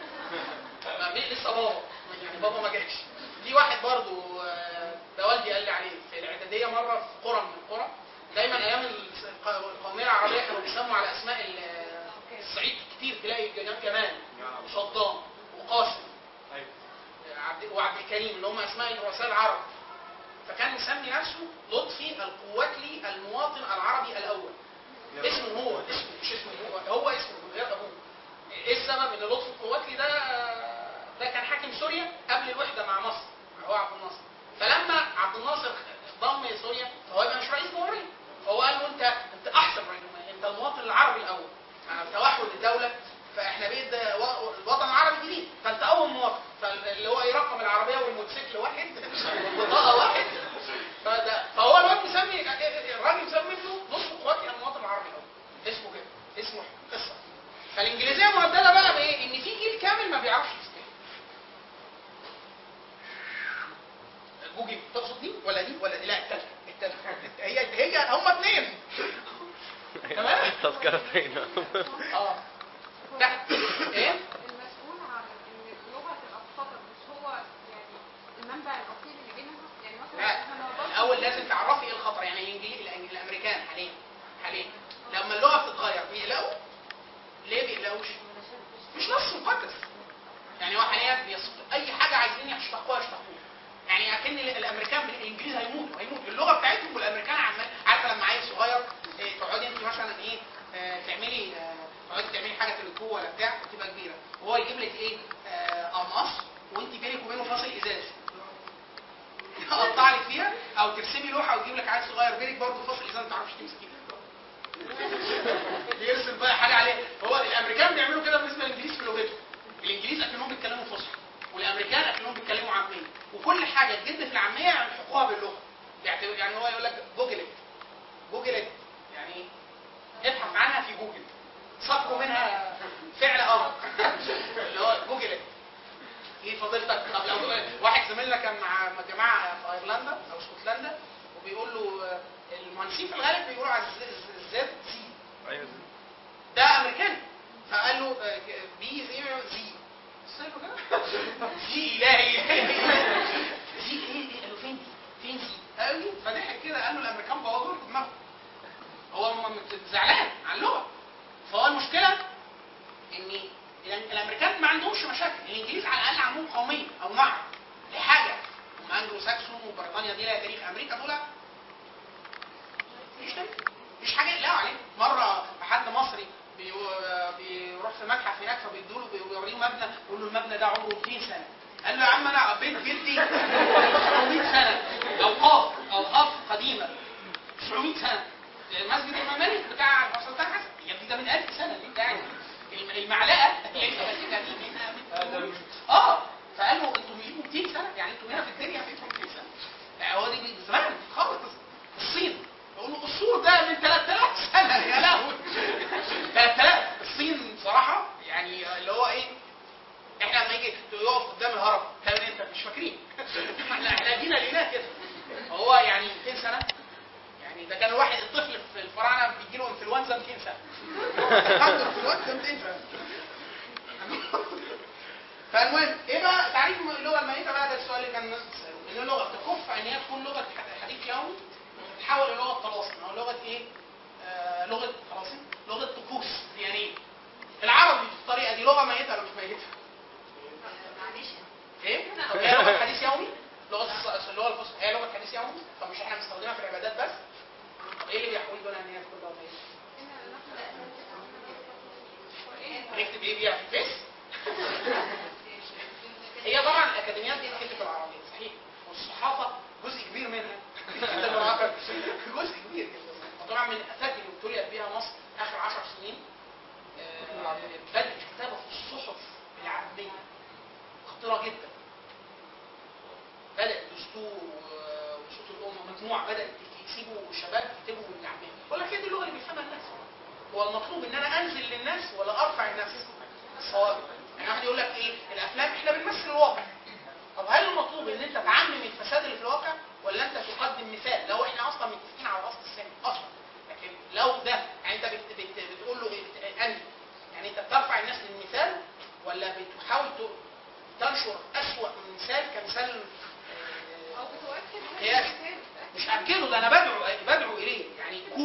ما مين لسه بابا يعني بابا ما جاش في واحد برضو آه، ده والدي قال لي عليه في الاعداديه مره في قرى من القرى دايما ايام الس- الق- القوميه العربيه كانوا بيسموا على اسماء ال- الصعيد كتير تلاقي جمال جمال وصدام وقاسم ايوه عبد وعبد الكريم اللي هم اسماء الرؤساء العرب فكان مسمي نفسه لطفي القواتلي المواطن العربي الاول اسمه هو اسمه مش اسمه هو هو اسمه من غير ابوه ايه السبب ان لطفي القواتلي ده ده كان حاكم سوريا قبل الوحده مع مصر هو عبد الناصر فلما عبد الناصر ضم سوريا فهو يبقى مش رئيس جمهوريه فهو قال له انت انت احسن رئيس جمهوريه انت المواطن العربي الاول مع توحد الدوله فاحنا بقيت ده و- الوطن العربي الجديد فانت اول مواطن فاللي هو يرقم العربيه والموتوسيكل واحد والبطاقه واحد فده فهو الواد مسمي الراجل مسمي له نص قواتي المواطن العربي الاول اسمه كده اسمه قصه فالانجليزيه مهدده بقى بايه؟ ان في جيل كامل ما بيعرفش يستلم جوجل تقصد دي ولا دي ولا دي لا التالتة التالتة هي هي هما اثنين تمام تذكرتين اه تحت ايه المسؤول عن ان لغه الاطفال مش هو يعني المنبع الاصيل اللي بينها يعني مثلا لا احنا ما نقدرش الاول لازم تعرفي ايه الخطر يعني الانجليزي الأنج- الامريكان حاليا حاليا لما اللغه بتتغير بيقلقوا ليه بيقلقوش مش نص مقدس يعني هو حاليا بيص... اي حاجه عايزين يشتقوها يشتقوها يعني اكن ال- الامريكان بالانجليز هيموتوا هيموتوا اللغه بتاعتهم والامريكان عمال عارفه لما عيل صغير إيه تقعدي انت مثلا ايه آه تعملي آه تقعدي تعملي حاجه في الكوه ولا بتاع وتبقى كبيره وهو يجيب لك ايه آه قماص وانت بينك وبينه فاصل ازاز اقطع لك فيها او ترسمي لوحه وتجيب لك عيل صغير بينك برضه فاصل ازاز ما تعرفش تمسكيه بيرسم بقى حاجه عليه هو الامريكان بيعملوا كده بالنسبه للانجليز في لغتهم الانجليز اكنهم بيتكلموا فصحى والامريكان اكنهم بيتكلموا عاميه وكل حاجه تجد في العاميه يلحقوها باللغه يعني يعني هو يقول لك جوجل جوجل يعني ابحث عنها في جوجل صفروا منها فعل امر اللي هو جوجل ايه فضيلتك طب لو واحد زميلنا كان مع جماعه في ايرلندا او اسكتلندا وبيقول له آه، المهندسين في الغالب بيقولوا على الز- الز- الزد سي ايوه ده امريكاني فقال له آه، بي زي زي سأله كده زي الهي زي ايه دي قال له فين دي فين زي قال له فضحك كده قال له الامريكان بوظوا له دماغه هو م- م- زعلان على اللغه فهو المشكله ان الأم- الامريكان ما عندهمش مشاكل الانجليز على الاقل عندهم قوميه او معرض لحاجه هم انجلو ساكسون وبريطانيا دي لها تاريخ امريكا دول مفيش تاريخ مفيش حاجه يقلقوا عليه مره حد مصري بيو- بيروح في متحف هناك فبيدوا له بيوريه مبنى يقول له المبنى ده عمره 200 سنه قال له يا عم انا بيت جدي 900 سنه اوقاف اوقاف قديمه 900 سنه مسجد الامام مالك بتاع سلطان حسن يا ابني ده من 1000 سنه دي بتاعي الم- المعلقه اللي انت ماسكها دي من من- اه فقال له انتوا بيجيبوا 200 سنه يعني انتوا هنا في الدنيا فيكم 200 سنه يعني هو دي من زمان خالص الصين يقول له السور ده من 3000 سنه يا لهوي 3000 الصين صراحه يعني اللي هو ايه احنا لما يجي يقف قدام الهرم تعمل انت مش فاكرين احنا احنا جينا لقيناه كده هو يعني 200 سنه يعني ده كان واحد الطفل في الفراعنه بيجي له انفلونزا 200 سنه عنده انفلونزا 200 سنه فالمهم ايه بقى تعريف اللغه الميته بقى ده السؤال اللي كان الناس بتساله ان اللغه تكف ان هي تكون لغه حديث يومي وتتحول للغه طلاسم او لغه ايه؟ آه لغه طلاسم لغه طقوس يعني ايه؟ العربي بالطريقه دي لغه ميته ولا مش ميته؟ معلش ايه؟ طب هي لغه حديث يومي؟ لغه الص- اللغه الفصحى هي لغه حديث يومي؟ طب مش احنا بنستخدمها في العبادات بس؟ طب ايه اللي بيحول دون ان هي تكون لغه ميته؟ نكتب ايه بيها في الفيس؟ هي طبعا الاكاديميات دي بتكتب العربيه صحيح والصحافه جزء كبير منها بتكتب العربيه جزء كبير جدا وطبعا من الافات اللي ابتليت بيها مصر اخر 10 سنين آه، بدء الكتابه في الصحف بالعاميه خطيره جدا بدا الدستور و- وصوت الامه مجموعه بدات يسيبوا الشباب يكتبوا بالعاميه ولا هي دي اللغه اللي بيفهمها الناس هو المطلوب ان انا انزل للناس ولا ارفع الناس الصواب يعني واحد يقول لك ايه الافلام احنا بنمثل الواقع طب هل المطلوب ان انت تعمم الفساد اللي في الواقع ولا انت تقدم مثال لو احنا اصلا متفقين على اصل السن اصلا لكن لو ده يعني انت بت بت بتقول له إيه؟ انهي يعني انت بترفع الناس للمثال ولا بتحاول ت- تنشر اسوأ من مثال كمثال او آه، بتؤكد قياس. مش اكله ده انا بدعو بدعو اليه يعني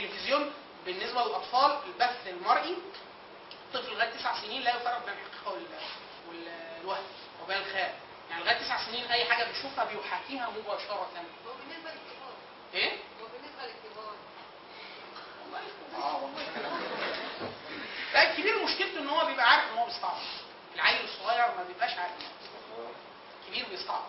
التلفزيون بالنسبه للاطفال البث المرئي طفل لغايه تسع سنين لا يفرق بين الحقيقه وال- والوهم وبين الخيال يعني لغايه تسع سنين اي حاجه بيشوفها بيحاكيها مباشره هو بالنسبه للكبار ايه؟ هو بالنسبه للكبار والله اه والله لا الكبير مشكلته ان هو بيبقى عارف ان هو بيستعبط العيل الصغير ما بيبقاش عارف الكبير بيستعبط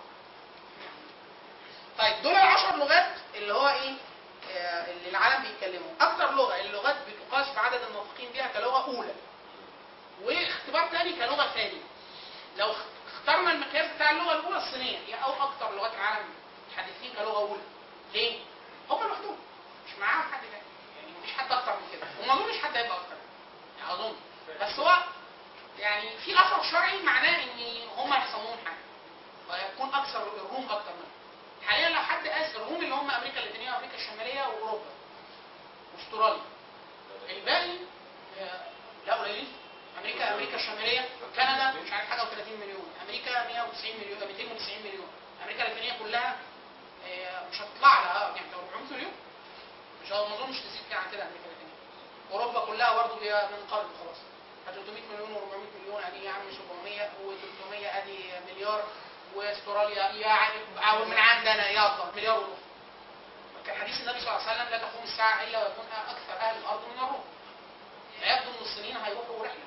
طيب دول العشر لغات اللي هو ايه آه، اللي العالم بيتكلموا اكتر لغه اللغات بتقاس بعدد الناطقين بيها كلغه اولى واختبار تاني كلغه ثانيه لو اخترنا المقياس بتاع اللغه الاولى الصينيه هي او اكتر لغات العالم متحدثين كلغه اولى ليه؟ هم لوحدهم مش معاهم حد تاني يعني مفيش حد اكتر من كده وما اظنش حد هيبقى اكتر يعني اظن بس هو يعني في اثر شرعي معناه ان هم هيحصل لهم حاجه ويكون اكثر الروم اكتر منهم حاليا لو حد قاس الروم اللي هم امريكا اللاتينيه وامريكا الشماليه واوروبا واستراليا الباقي آه، لا قليلين امريكا امريكا الشماليه كندا مش عارف حاجه و30 مليون امريكا 190 مليون 290 مليون امريكا اللاتينيه كلها آه، مش هتطلع لها يعني 400 مليون مش ما اظنش تزيد كده عن كده امريكا اللاتينيه اوروبا كلها برضه هي من قرن خلاص 300 مليون و400 مليون ادي يا عم 700 و300 ادي مليار واستراليا يعني او من عندنا يفضل مليار ونص كان حديث النبي صلى الله عليه وسلم لا تقوم الساعه الا ويكون اكثر اهل الارض من الروم فيبدو ان الصينيين هيروحوا رحله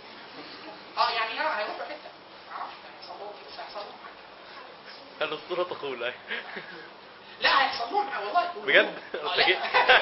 اه يعني اه هيروحوا حته ما اعرفش هيحصل لهم ايه بس هيحصل لهم حاجه الأسطورة تقول أي لا هيحصل لهم حاجه والله كلهم. بجد؟ آه، أنت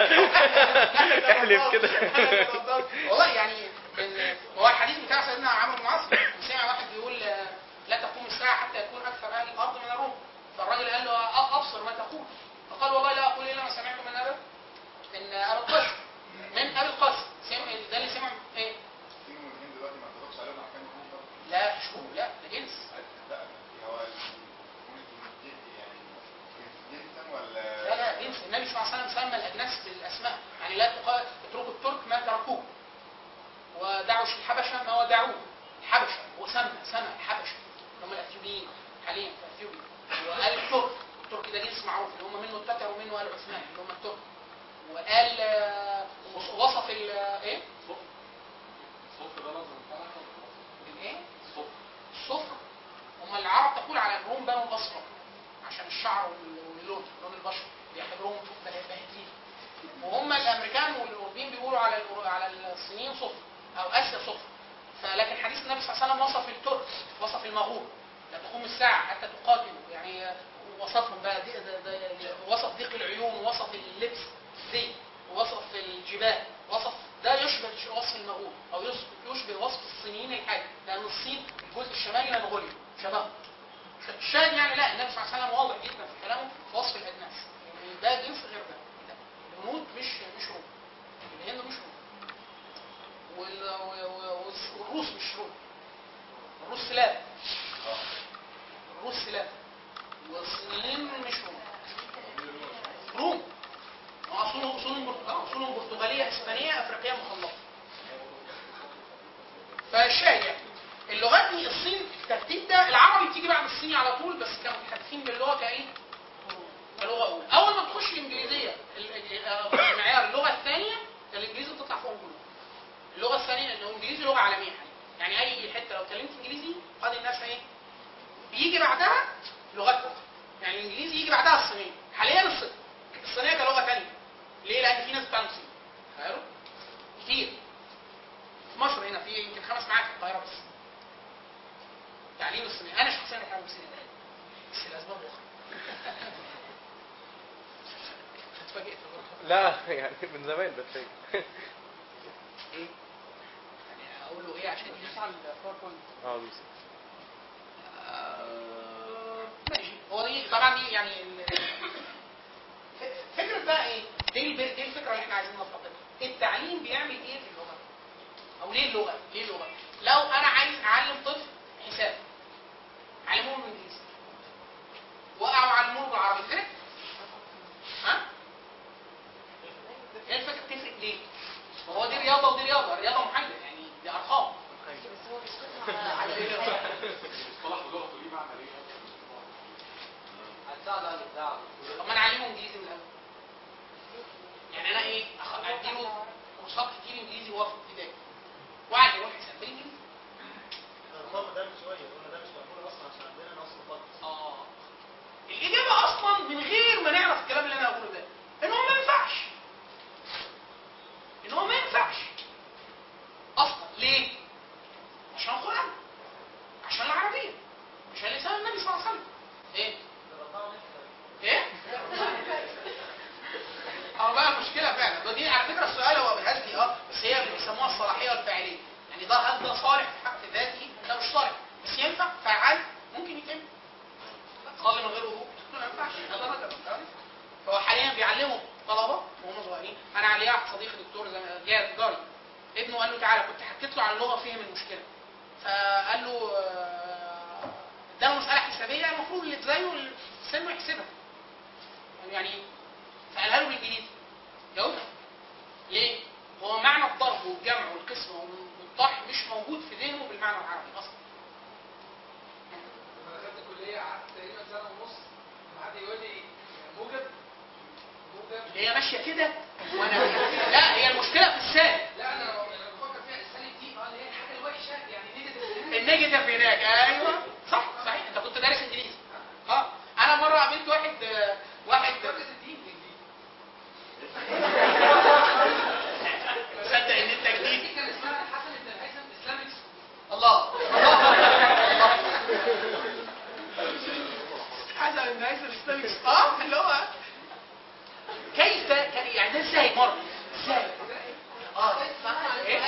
لا. احلف كده. والله يعني إن- هو الحديث بتاع سيدنا عمرو بن العاص سمع واحد بيقول آه، لا تقوم الساعه حتى يكون اكثر اهل الارض من الروم فالراجل قال له أ- ابصر ما تقول فقال والله لا اقول الا ما سمعت من ابي من ابي القاسم من ابي القاسم سمع ده اللي سمع ايه الصين والهند دلوقتي ما اتفقش عليهم احكام الروم طبعا لا مش هو لا ده جنس لا هو ال- يعني جنسا ولا لا لا جنس النبي صلى الله عليه وسلم سمى الاجناس بالاسماء يعني لا تقال اتركوا الترك ما تركوه ودعوا الحبشه ما ودعوه الحبشه هو سمى سمى الحبشه اللي هم الاثيوبيين حاليا في اثيوبيا وقال الترك الترك ده جنس معروف اللي هم منه التتر ومنه ال عثمان اللي هم الترك وقال آه، وصف ال ايه؟ الصوف ده لازم يتعرف ولا الايه؟ الصوف الصفر هم العرب تقول على الروم بنو الاصفر عشان الشعر وال- واللون لون البشر بيعتبروهم باهتين وهم الامريكان والاوروبيين بيقولوا على الأورو- على الصينيين صفر او اسيا صفر فلكن حديث النبي صلى الله عليه وسلم وصف الترك وصف المغول لا تقوم الساعه حتى تقاتلوا يعني وصفهم بقى دي ده ده وصف ضيق العيون وصف اللبس زي وصف الجبال وصف ده يشبه وصف المغول او يص- يشبه وصف الصينيين الحاجة لان الصين الجزء الشمالي منغوليا شبهه الشاهد يعني لا النبي صلى الله عليه وسلم واضح جدا في كلامه في وصف الادناس يعني ده جنس غير ده لا. الهنود مش مش روم الهند مش روم وال- و- و- والروس مش روم الروس سلاب الروس سلاب والصينيين مش روم روم اصولهم اصولهم برت- آه، اصولهم برتغاليه اسبانيه افريقيه مخلطه فالشاهد يعني اللغات دي الصين الترتيب ده العربي بتيجي بعد الصيني على طول بس كانوا متحدثين باللغه كايه؟ كلغه اولى اول ما تخش الانجليزيه ال- آه، معيار اللغه الثانيه الانجليزي بتطلع فوق كله اللغه الثانيه لانه الانجليزي لغه عالميه حاليا يعني اي حته لو اتكلمت انجليزي قد الناس ايه؟ بيجي بعدها لغات اخرى يعني الانجليزي يجي بعدها الصينيه حاليا الصين الصينيه كلغه ثانيه ليه؟ لان في ناس بتتعلم صيني تخيلوا؟ كتير في مصر هنا في يمكن خمس معاهد في القاهره بس تعليم الصينيه انا شخصيا بتعلم صيني الان بس لاسباب اخرى اتفاجئت بروح لا يعني من زمان بس ايه؟ يعني اقول له ايه عشان يدوس على الباوربوينت اه دوس آه، ماشي هو دي طبعا دي يعني ال- ف- فكره بقى ايه؟ دي الب- دي الفكره اللي احنا عايزين نستقبلها التعليم بيعمل ايه في اللغه؟ او ليه اللغه؟ ليه اللغه؟ لو انا عايز اعلم طفل حساب علموه بالانجليزي وقعوا علموه بالعربي تفرق؟ ها؟ هي الفكره بتفرق ليه؟ ما هو دي رياضه ودي رياضه، الرياضه محايده يعني دي ارقام بس هو بيشتغل على الإنسان. المصطلح بلغته ليه معنى ليه؟ هتساعد على الابداع طب ما انا اعلمه انجليزي من الاول يعني انا ايه أخ- اديله كورسات كتير انجليزي وهو في ابتدائي وقعد يروح حساب بالانجليزي الخطأ ده من شوية قلنا ده مش مقبول أصلا عشان عندنا نص خالص اه الاجابه اصلا من غير ما نعرف الكلام اللي انا هقوله ده ان هو ما ينفعش ان هو ما ينفعش اصلا ليه عشان القران عشان العربيه عشان لسان النبي صلى الله عليه وسلم ايه ايه اه بقى مشكله فعلا ده دي على فكره السؤال هو بهزلي اه بس هي بيسموها الصلاحيه والفاعليه يعني ده هل ده صالح في حق ذاته ده مش صالح بس ينفع فعال ممكن يتم صلي من غير وضوء ما ينفعش هذا رجل فهو حاليا بيعلموا طلبه وهم صغيرين انا علي واحد صديقي دكتور زي- جاري جاري ابنه قال له تعالى كنت حكيت له عن اللغه فهم المشكله فقال له آه، اداله مساله حسابيه المفروض اللي زيه سنه يحسبها يعني فقالها له بالانجليزي جاوبها ليه؟ هو معنى الضرب والجمع والقسمه والطرح مش موجود في ذهنه بالمعنى العربي اصلا لما دخلت الكليه قعدت تقريبا سنه ونص لما حد يقول لي موجب موجب اللي هي ماشيه كده وانا لا هي المشكله في السالب لا انا انا بفكر فيها السالب دي اه اللي هي الحاجه الوحشه يعني نيجاتيف النيجاتيف هناك ايوه صح صحيح انت كنت دارس انجليزي اه انا مره قابلت واحد آه، واحد درس الدين تصدق ان انت جديد دي كان اسمها حسن بن الهيثم اسلامك الله حسن بن هيثم الاسلامي اه اللي هو كيف كان يعني ده ازاي مر ازاي اه ايه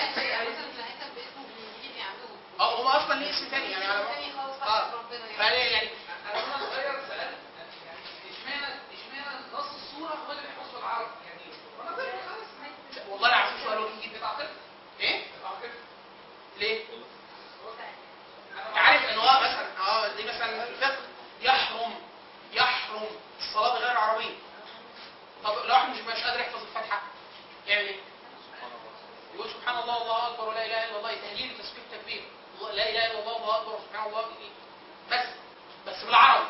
اه هم اصلا ليه اسم تاني يعني على ما اه فهي يعني انا وانا صغير سالت يعني اشمعنى اشمعنى نص الصوره هو اللي بيحفظ بالعربي يعني وانا طفل خالص والله العظيم سؤال وجيه جدا بتعقد ايه بتعقد ليه؟ انت عارف ان هو مثلا اه دي مثلا في الفقه يحرم يحرم الصلاه بغير عربيه طب لو واحد مش مش قادر يحفظ الفاتحه يعمل ايه؟ يقول سبحان الله والله اكبر ولا اله الا الله تهليل تسبيح تكبير الله- لا اله الا الله والله اكبر وسبحان الله إيه؟ بس بس بالعربي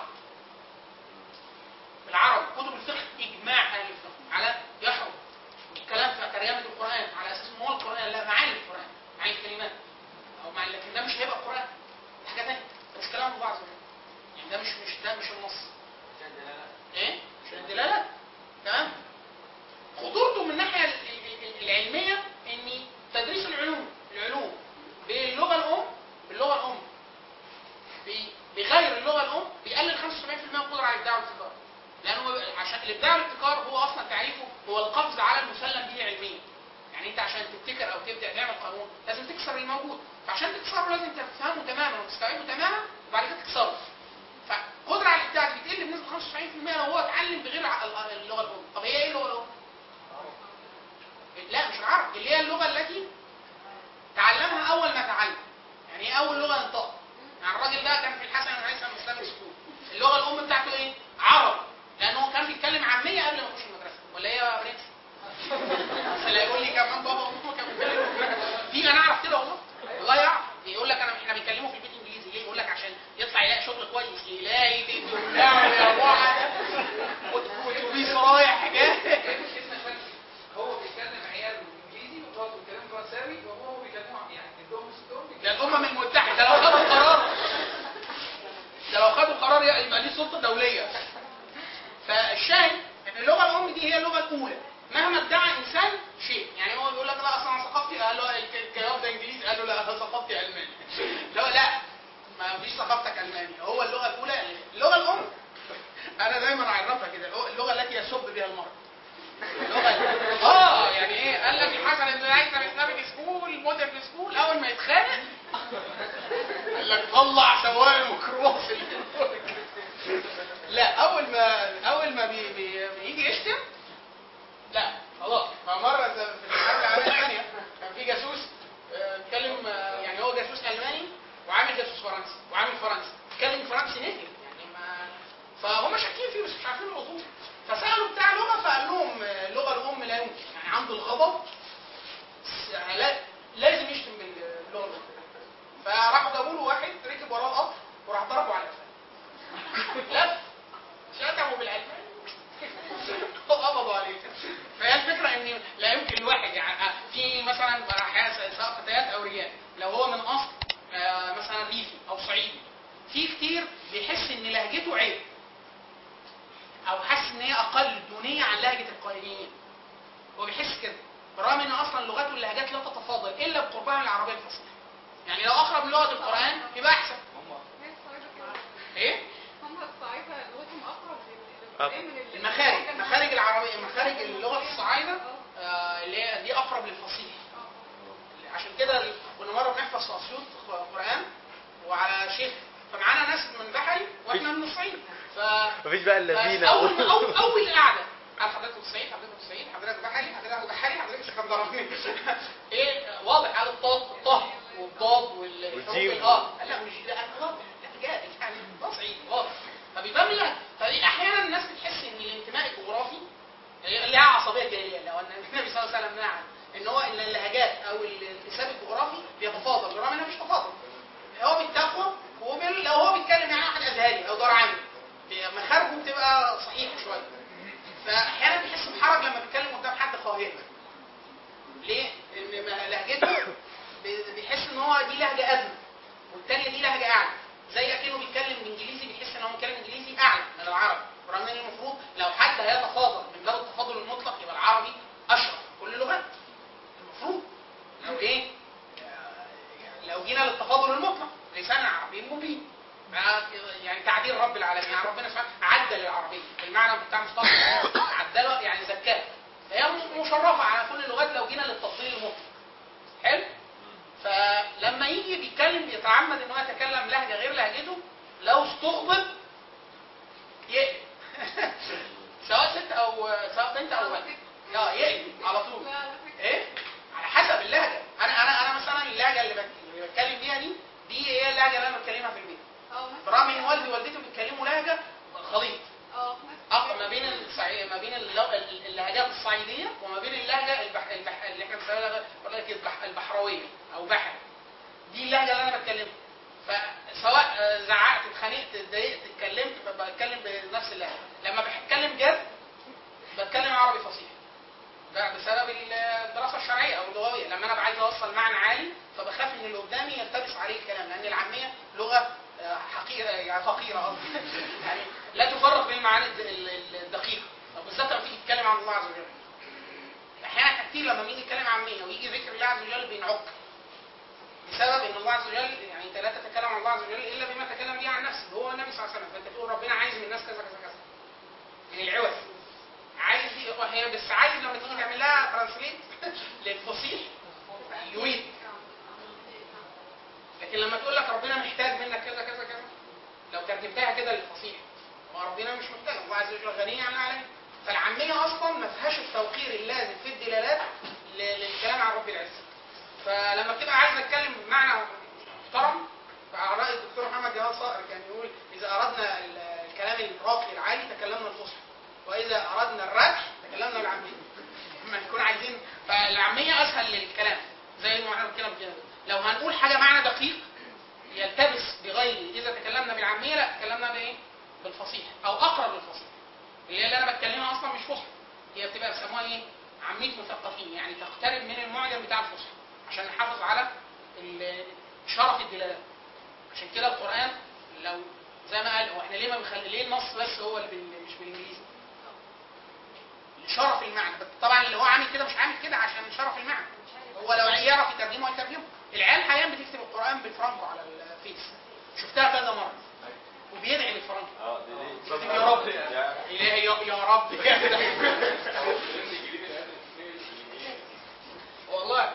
بالعربي كتب الفقه اجماع اهل الفقه على يحرم الكلام في ترجمه القران على اساس ان هو القران لا معاني القران معاني الكلمات او مع لكن ده مش هيبقى قران ده حاجه ثانيه ده مش كلام الله عز وجل يعني ده مش مش ده مش النص ايه مش الدلاله تمام خطورته من الناحيه ال- ال- ال- العلميه ان تدريس العلوم العلوم باللغه الام باللغه الام ب- بغير اللغه الام بيقلل 75% من القدره على الابداع والابتكار لانه هو- عشان الابداع والابتكار هو اصلا تعريفه هو القفز على المسلم به علميا يعني انت عشان تبتكر او تبدا تعمل قانون لازم تكسر الموجود فعشان تكسره لازم تفهمه تماما وتستوعبه تماما وبعد كده تكسره فقدرة على الابداع دي بتقل بنسبه 95% لو هو اتعلم بغير ع- ال- اللغه الام طب هي ايه اللغه الام؟ لا مش العربي اللي هي اللغه التي تعلمها اول ما تعلم يعني ايه اول لغه ينطقها يعني الراجل ده كان في الحسن بن هيثم الاسلامي سكول اللغه الام بتاعته ايه؟ عربي لانه هو كان بيتكلم عاميه قبل ما يخش المدرسه ولا ايه يا برنس؟ بس اللي هيقول لي كمان بابا وماما كانوا بيتكلموا في انا اعرف كده والله والله يعرف يقول لك انا احنا بنكلمه في البيت انجليزي ليه؟ يقول لك عشان يطلع يلاقي شغل كويس يلاقي بيت وبتاع يا واحد واتوبيس رايح جاي اسمه فلسفي هو بيتكلم عياله بالانجليزي ومراته بتتكلم فرنساوي وهو بيكلموا يعني جدهم وستهم ده الامم المتحده لو خدوا قرار ده لو خدوا قرار يبقى ليه سلطه دوليه فالشاهد ان اللغه الام دي هي اللغه الاولى مهما ادعى انسان شيء يعني هو بيقول لك لا اصلا انا ثقافتي قال له الك- الجواب ده انجليزي قال له لا انا ثقافتي الماني لا لا ما فيش ثقافتك الماني هو اللغه الاولى اللغه الام انا دايما اعرفها كده اللغه التي يسب بها المرء اللغه اه يعني ايه قال لك الحسن ان هيثم اسلامك سكول مودرن سكول اول ما يتخانق قال لك طلع سواق الميكروباص اللي لا اول ما اول ما بي بي بيجي يشتم لا خلاص فمره في الحرب العالميه الثانيه كان في جاسوس آه، اتكلم آه، يعني هو جاسوس الماني وعامل جاسوس فرنسي وعامل فرنسي اتكلم فرنسي نيتف يعني ما فهم شاكين فيه بس مش عارفين الاصول فسالوا بتاع لغه فقال لهم آه، اللغه الام لا يمكن يعني عنده الغضب س- لا لازم يشتم باللغه الام فراحوا جابوا له واحد ركب وراه القطر وراح ضربه على قفاه لف شتموا بالالماني وقبضوا عليه فهي الفكره ان هي اقل دونيه عن لهجه القائلين هو بيحس كده برغم ان اصلا اللغات واللهجات لا تتفاضل الا بقربها من العربيه الفصيحه يعني لو اقرب لغه القران يبقى احسن هي الصعيدة كده. ايه هم الصعيدة لغتهم أقرب لل- أقرب. للإيه من ال- المخارج اللهجة مخارج العربيه مخارج اللغه المصرية. الصعايده آه. آه، اللي هي دي اقرب للفصيح آه. عشان كده ال- كنا مره بنحفظ في اسيوط قران وعلى شيخ فمعانا ناس من بحري واحنا من الصعيد ف مفيش بقى الذين اول اول اول قعده قال حضرتك الصعيد حضرتك الصعيد حضرتك بحري حضرتك بحري حضرتك اسكندراني ايه واضح قال الطاء الطه والضاد والحروف والجيم. الاه لا مش لا واضح لا جاء يعني ده صعيد واضح فبيبان لك فدي احيانا الناس بتحس ان الانتماء الجغرافي لها عصبيه جاهليه لو ان النبي صلى الله عليه وسلم نهى عنه ان هو ان اللهجات او الانتساب الجغرافي بيتفاضل بالرغم انه مش تفاضل هو بالتقوى وبال... لو هو بيتكلم يعني واحد ازهري او دار عامي مخارجه بتبقى صحيحه شويه فاحيانا بيحس بحرج لما بيتكلم قدام حد قاهري ليه؟ لان ما- لهجته بي- بيحس ان هو دي لهجه ادنى والتانيه دي لهجه اعلى زي اكنه بيتكلم انجليزي بيحس ان هو بيتكلم انجليزي اعلى من العربي رغم ان المفروض لو حد هيتفاضل من باب التفاضل المطلق يبقى العربي اشرف في كل اللغات المفروض لو ايه آه، لو جينا للتفاضل المطلق لسان عربي مبين بقى يعني تعديل رب العالمين يعني ربنا سبحانه عدل العربيه بالمعنى بتاع مصطلح عدله يعني زكاه فهي مشرفه على كل اللغات لو جينا للتفضيل المطلق حلو فلما يجي بيتكلم بيتعمد ان هو يتكلم لهجه غير لهجته لو استغضب يقلب سواء ست او سواء بنت او ولد اه يقلب على طول لا على فكرة ايه على حسب اللهجه انا انا انا مثلا اللهجه اللي بت- اللي بتكلم بيها دي دي هي اللهجه اللي انا بتكلمها في البيت اه مثلا برغم ان والدي ووالدتي بيتكلموا لهجه خليط اه نفس أق- ما بين الصعي... ما بين اللو... ال- اللهجات الصعيديه وما بين اللهجه البح... البح... اللي احنا بنسميها ولا لك البح... البحراويه او بحر دي اللهجه اللي انا بتكلمها فسواء آه، زعقت اتخانقت اتضايقت اتكلمت بتكلم بنفس اللهجه لما بتكلم جد بتكلم عربي فصيح ده بسبب الدراسه الشرعيه او اللغويه لما انا عايز اوصل معنى عالي فبخاف ان اللي قدامي يلتبس عليه الكلام لان العاميه لغه آه، حقيره يعني فقيره قصدي يعني لا تفرق بين المعاني الد- ال- ال- الدقيقه بالذات لما تيجي تتكلم عن الله عز وجل احيانا كتير لما بنيجي نتكلم عاميه ويجي ذكر الله عز وجل بينعك بسبب ان الله عز وجل يعني انت لا تتكلم عن الله عز وجل الا بما تكلم به عن نفسه هو النبي صلى الله عليه وسلم فانت تقول ربنا عايز من الناس كذا كذا كذا من العوز عايز دي هي بس عايز لما تيجي تعمل لها ترانسليت للفصيح يريد لكن لما تقول لك ربنا محتاج منك كذا كذا كذا لو ترجمتها كده للفصيح ما ربنا مش محتاج الله عز وجل غني عن العالمين فالعاميه اصلا ما فيهاش التوقير اللازم في الدلالات ل- للكلام عن رب العزه فلما بتبقى عايز اتكلم بمعنى محترم فعلى راي الدكتور محمد جمال صقر كان يقول اذا اردنا ال- الكلام الراقي العالي تكلمنا الفصحى واذا اردنا الردح تكلمنا بالعاميه لما نكون عايزين فالعاميه اسهل للكلام زي ما احنا بنتكلم كده لو هنقول حاجه معنى دقيق يلتبس بغير اذا تكلمنا بالعاميه لا تكلمنا بايه؟ بالفصيح او اقرب للفصيح اللي هي اللي انا بتكلمها اصلا مش فصحى هي بتبقى بيسموها ايه؟ عاميه مثقفين يعني تقترب من المعجم بتاع الفصحى عشان نحافظ على ال- شرف الدلاله عشان كده القران لو زي ما قال هو احنا ليه ما بنخلي ليه النص بس هو اللي بال- مش بالانجليزي؟ شرف المعنى بس طبعا اللي هو عامل كده مش عامل كده عشان شرف المعنى هو لو يعرف يترجمه هيترجمه العيال حاليا بتكتب القران بالفرنكو على الفيس شفتها كذا مره وبيدعي بالفرنكو اه دي دي يكتب يا رب يا يا- يا رب كده والله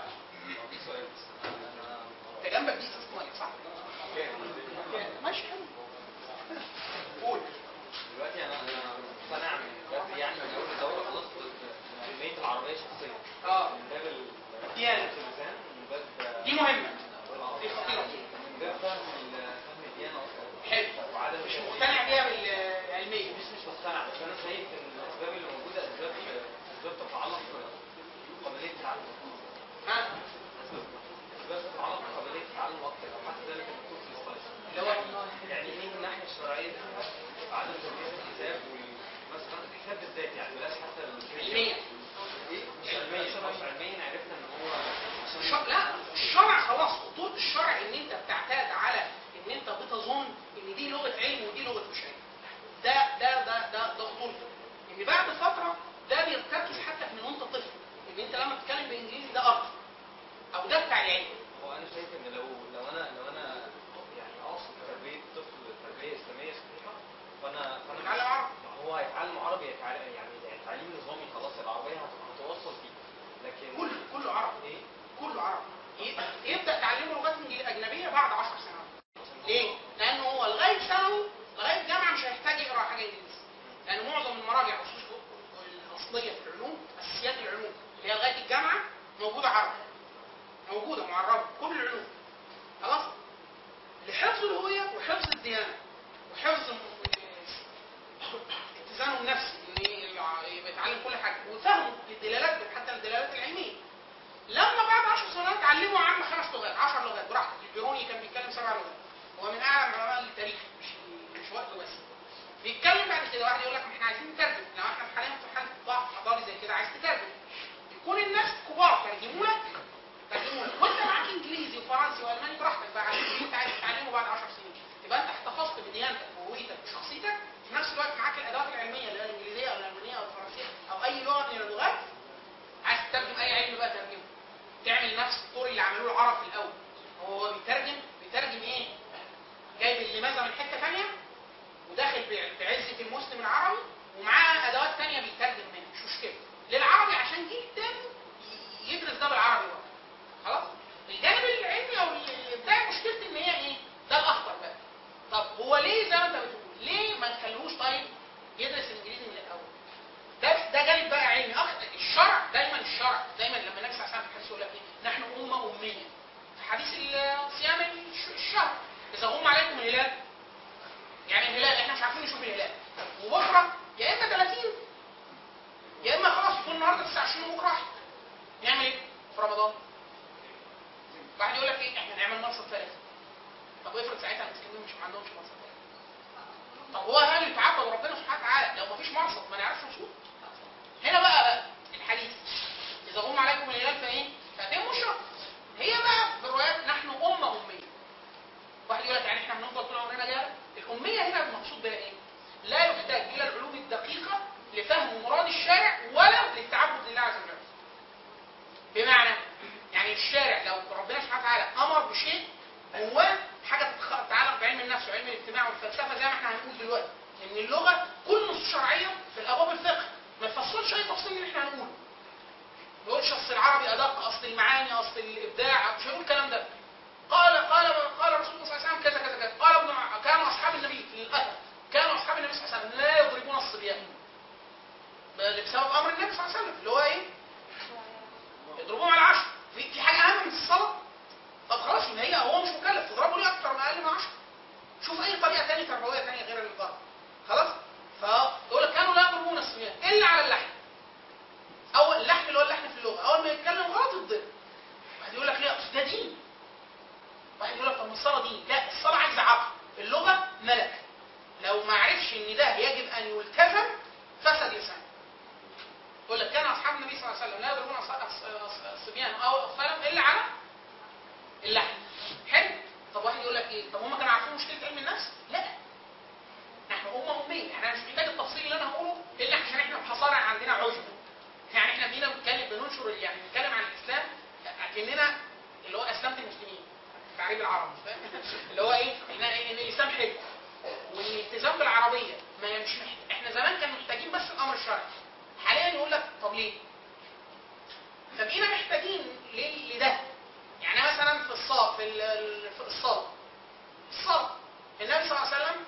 انت جنبك دي استثمار صح؟ ماشي حلو قول دلوقتي انا انا مقتنع من بدري يعني من اول الدوره خلاص باهميه العربيه شخصيا اه من باب ال- ديانة. اللسان من باب دي مهمه آه، دي خطيره من باب فهم ال- فهم الديانه اصلا حلو وعدم مش التشديد. مقتنع بيها بالعلميه مش مش مقتنع بس انا شايف ان الاسباب اللي موجوده اسباب اسباب تتعلق بقابليه التعلم ها اسباب تتعلق بقابليه التعلم اكتر او حتى ذلك المكتوب في السلايد اللي هو يعني ايه من الناحيه الشرعيه عدم تمييز الحساب وال- مثلا الحساب بالذات يعني بلاش حتى علميه ايه مش علميا مش علميا عرفنا ان هو عشان الشرع لا الشرع خلاص خطوط الشرع ان انت بتعتاد على ان انت بتظن ان دي لغه علم ودي لغه مش علم ده ده ده ده ده خطورته ان بعد فتره ده بيرتكز حتى من وانت طفل ان انت لما بتتكلم بالانجليزي ده ارض او ده بتاع العلم هو انا شايف ان لو لو انا لو انا يعني اقصد تربيه طفل تربيه اسلاميه صحيحه فانا فانا بيتعلم عربي. ما هو هيتعلم عربي هيتعلم يعني تعليم نظامي خلاص العربيه هت- هتوصل فيه لكن كله كله عربي ايه كله عربي ي- يبدا تعلمه لغات إنجلي- اجنبيه بعد 10 سنوات ليه؟ لانه هو لغايه ثانوي لغايه جامعه مش هيحتاج يقرا حاجه انجليزي لان معظم المراجع خصوصا الاصليه في العلوم اساسيات العلوم اللي هي لغايه الجامعه موجوده عربي موجوده معربه كل العلوم خلاص لحفظ الهويه وحفظ الديانه وحفظ م- اتزانه النفسي ان يبقى يتعلم كل حاجه وفهمه للدلالات حتى الدلالات العلميه لما بعد 10 سنوات علموا عم خمس لغات 10 لغات براحتك البيروني كان بيتكلم سبع لغات هو من اعلم علماء التاريخ مش مش وقته بس بيتكلم بعد كده واحد يقول لك ما احنا عايزين نترجم لو احنا في حاليا في حاله ضعف حضاري زي كده عايز تترجم يكون الناس كبار ترجموا لك ترجموا لك وانت معاك انجليزي وفرنسي والماني براحتك بقى على اللي انت عايز تتعلمه بعد 10 سنين يبقى انت احتفظت بديانتك وهويتك وشخصيتك في نفس الوقت معاك الادوات العلميه اللي هي الانجليزيه او الالمانيه او الفرنسيه او اي لغه من اللغات عايز تترجم اي علم بقى ترجمه تعمل نفس الطور اللي عملوه العرب في الاول هو بيترجم بيترجم ايه؟ جايب اللماذه من حته ثانيه وداخل ب- بعزه المسلم العربي ومعاه ادوات ثانيه بيترجم منها مش مشكله للعربي عشان جدا ي- يدرس ده بالعربي برضه خلاص الجانب العلمي او الابداعي مشكلتي ان هي ايه؟ ده الاخطر بقى طب هو ليه زي ما انت بتقول ليه ما نخلوش طيب يدرس الانجليزي من الاول؟ ده ده جانب بقى علمي أخ... الشرع دايما الشرع دايما لما النبي صلى الله عليه وسلم في الحديث يقول لك ايه؟ نحن امه اميه في حديث ال- صيام الش- الشهر اذا غم عليكم الهلال يعني الهلال احنا مش عارفين نشوف الهلال وبكره يا اما 30 يا اما خلاص يكون النهارده 29 وبكره واحد نعمل ايه في رمضان؟ واحد يقول لك ايه احنا نعمل مرصد ثلاثه طب افرض ساعتها المسلمين مش ما عندهمش مرصد ثلاثه طب هو هل يتعبد ربنا سبحانه وتعالى لو مفيش مرصد ما نعرفش نصوم هنا بقى, بقى الحديث اذا غم عليكم الهلال فايه؟ فاتموا الشهر هي بقى في الروايات نحن امه اميه واحد يقول لك يعني احنا بنفضل طول عمرنا جاهل الاميه هنا المقصود بها ايه؟ لا يحتاج الى العلوم الدقيقه لفهم مراد الشارع ولا للتعبد لله عز وجل. بمعنى يعني الشارع لو ربنا سبحانه وتعالى امر بشيء جواه حاجه تتخ- تتعلق بعلم النفس وعلم الاجتماع والفلسفه زي ما احنا هنقول دلوقتي ان اللغه كل نصوص شرعيه في الابواب الفقه ما تفصلش اي تفصيل من اللي احنا هنقوله ما يقولش اصل العربي ادق اصل المعاني اصل الابداع مش هيقول الكلام ده قال قال قال رسول الله صلى الله عليه وسلم كذا كذا كذا قال ابن ع- كان اصحاب النبي في الاثر كانوا اصحاب النبي صلى الله عليه وسلم لا يضربون الصبيان بل بسبب امر النبي صلى الله عليه وسلم اللي هو ايه؟ يضربوهم على عشر في في حاجه اهم من الصلاه طب خلاص يبقى هي هو مش مكلف تضربه ليه اكتر من اقل من 10 شوف اي طريقه ثانيه تربويه ثانيه غير الضرب خلاص فيقول لك كانوا لا يضربون الصبيان الا على اللحم او اللحم اللي هو اللحم في اللغه اول ما يتكلم غلط يتضرب واحد يقول لك ليه اصل ده دين واحد يقول لك طب ما الصلاه دين لا الصلاه عايزه عقل اللغه ملك لو ما عرفش ان ده يجب ان يلتزم فسد لسانه يقول لك كان اصحاب النبي صلى الله عليه وسلم لا يضربون أص- أص- أص- الصبيان او اطفالهم الا على اللحم حلو طب واحد يقول لك ايه طب هم كانوا عارفين مشكله علم النفس لا نحن امه اميه احنا مش محتاج التفصيل اللي انا هقوله الا عشان احنا محصره عندنا عجب يعني احنا بينا بنتكلم بننشر يعني بنتكلم عن الاسلام اكننا اللي هو اسلمت المسلمين تعريب العرب فاهم؟ اللي هو ايه ان ان الاسلام حلو وان الالتزام بالعربيه ما مش محتاج احنا زمان كنا محتاجين بس الامر الشرعي حاليا يقول لك طب ليه؟ فبقينا محتاجين ليه- لده يعني مثلا في الصلاة في ال- ال- في الصلاة الصلاة النبي صلى الله عليه وسلم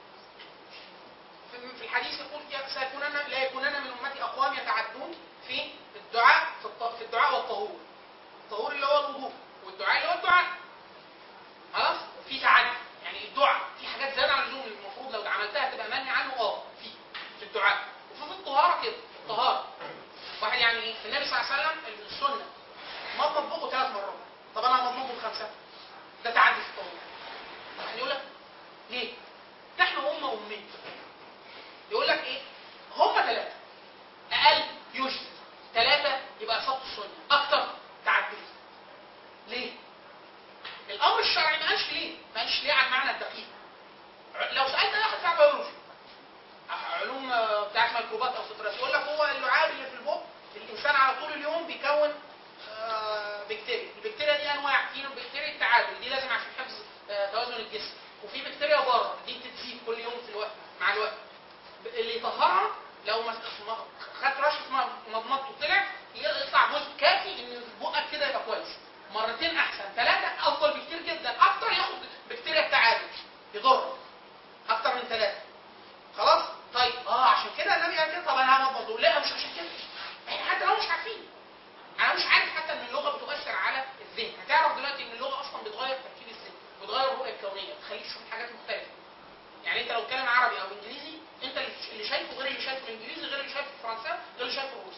في- في الحديث يقول يا- سيكونن لا يكونن من امتي اقوام يتعدون في الدعاء في الط- في الدعاء والطهور الطهور اللي هو الوضوء والدعاء اللي هو الدعاء خلاص في تعدي يعني الدعاء في حاجات زياده عن اللزوم المفروض لو عملتها تبقى منهي عنه اه في في الدعاء وفي الطهاره كده الطهاره واحد يعني ايه النبي صلى الله عليه وسلم السنه مضمض بقه ثلاث مرات طب انا مضمضه خمسه ده تعدي في الطهور واحد يقول لك ليه؟ نحن امه اميه يقول لك ايه؟ هم ثلاثه اقل يجزي ثلاثه يبقى صوت السنه اكتر تعدي ليه؟ الامر الشرعي ما قالش ليه؟ ما قالش ليه على المعنى الدقيق ع- لو سالت اي واحد بتاع بيولوجي ع- علوم آه، بتاع بتاعت ميكروبات او سترات يقول لك هو اللعاب اللي في البق الانسان على طول اليوم بيكون آه، بكتيريا البكتيريا دي انواع في بكتيريا التعادل دي لازم عشان حفظ آه، توازن الجسم وفي بكتيريا بره دي بتزيد كل يوم في الوقت مع الوقت ب- اللي يطهرها لو ما ما- خدت رشه م- مضمضته وطلع يطلع جزء كافي ان بقك كده يبقى كويس مرتين احسن ثلاثه افضل بكتير جدا اكتر ياخد بكتيريا التعادل يضر اكتر من ثلاثه خلاص طيب اه عشان كده النبي قال كده طب انا هعمل برضه لا مش عشان كده احنا حتى لو مش عارفين انا مش عارف حتى ان اللغه بتؤثر على الذهن هتعرف دلوقتي ان اللغه اصلا بتغير تركيب الذهن بتغير الرؤيه الكونيه بتخليك تشوف حاجات مختلفه يعني انت لو بتتكلم عربي او انجليزي انت اللي اللي شايفه غير اللي شايفه الانجليزي غير اللي شايفه الفرنساوي غير اللي شايفه الروسي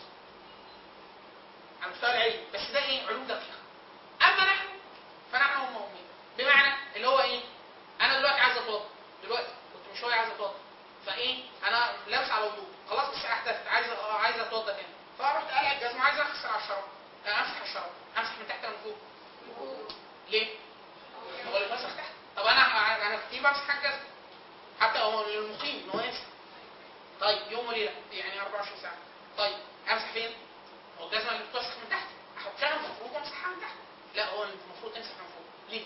على المستوى العلمي بس ده ايه علوم دقيقه اما نحن فنحن هم امين بمعنى اللي هو ايه انا دلوقتي عايز اتوضا دلوقتي كنت من شويه عايز اتوضا فايه انا لابس على وضوء خلاص بس احتفت عايز عايز اتوضا تاني فرحت قالع الجزمه عايز اغسل على الشراب آه، امسح الشراب امسح من تحت ولا من فوق ليه؟ هو اللي مسح تحت طب انا انا كتير بمسح على الجزمه حتى هو للمقيم ان هو يمسح طيب يوم وليله يعني 24 ساعه طيب امسح فين؟ هو الجزمه اللي بتوسخ من تحت احطها المفروض امسحها من تحت لا هو المفروض تمسح من فوق ليه؟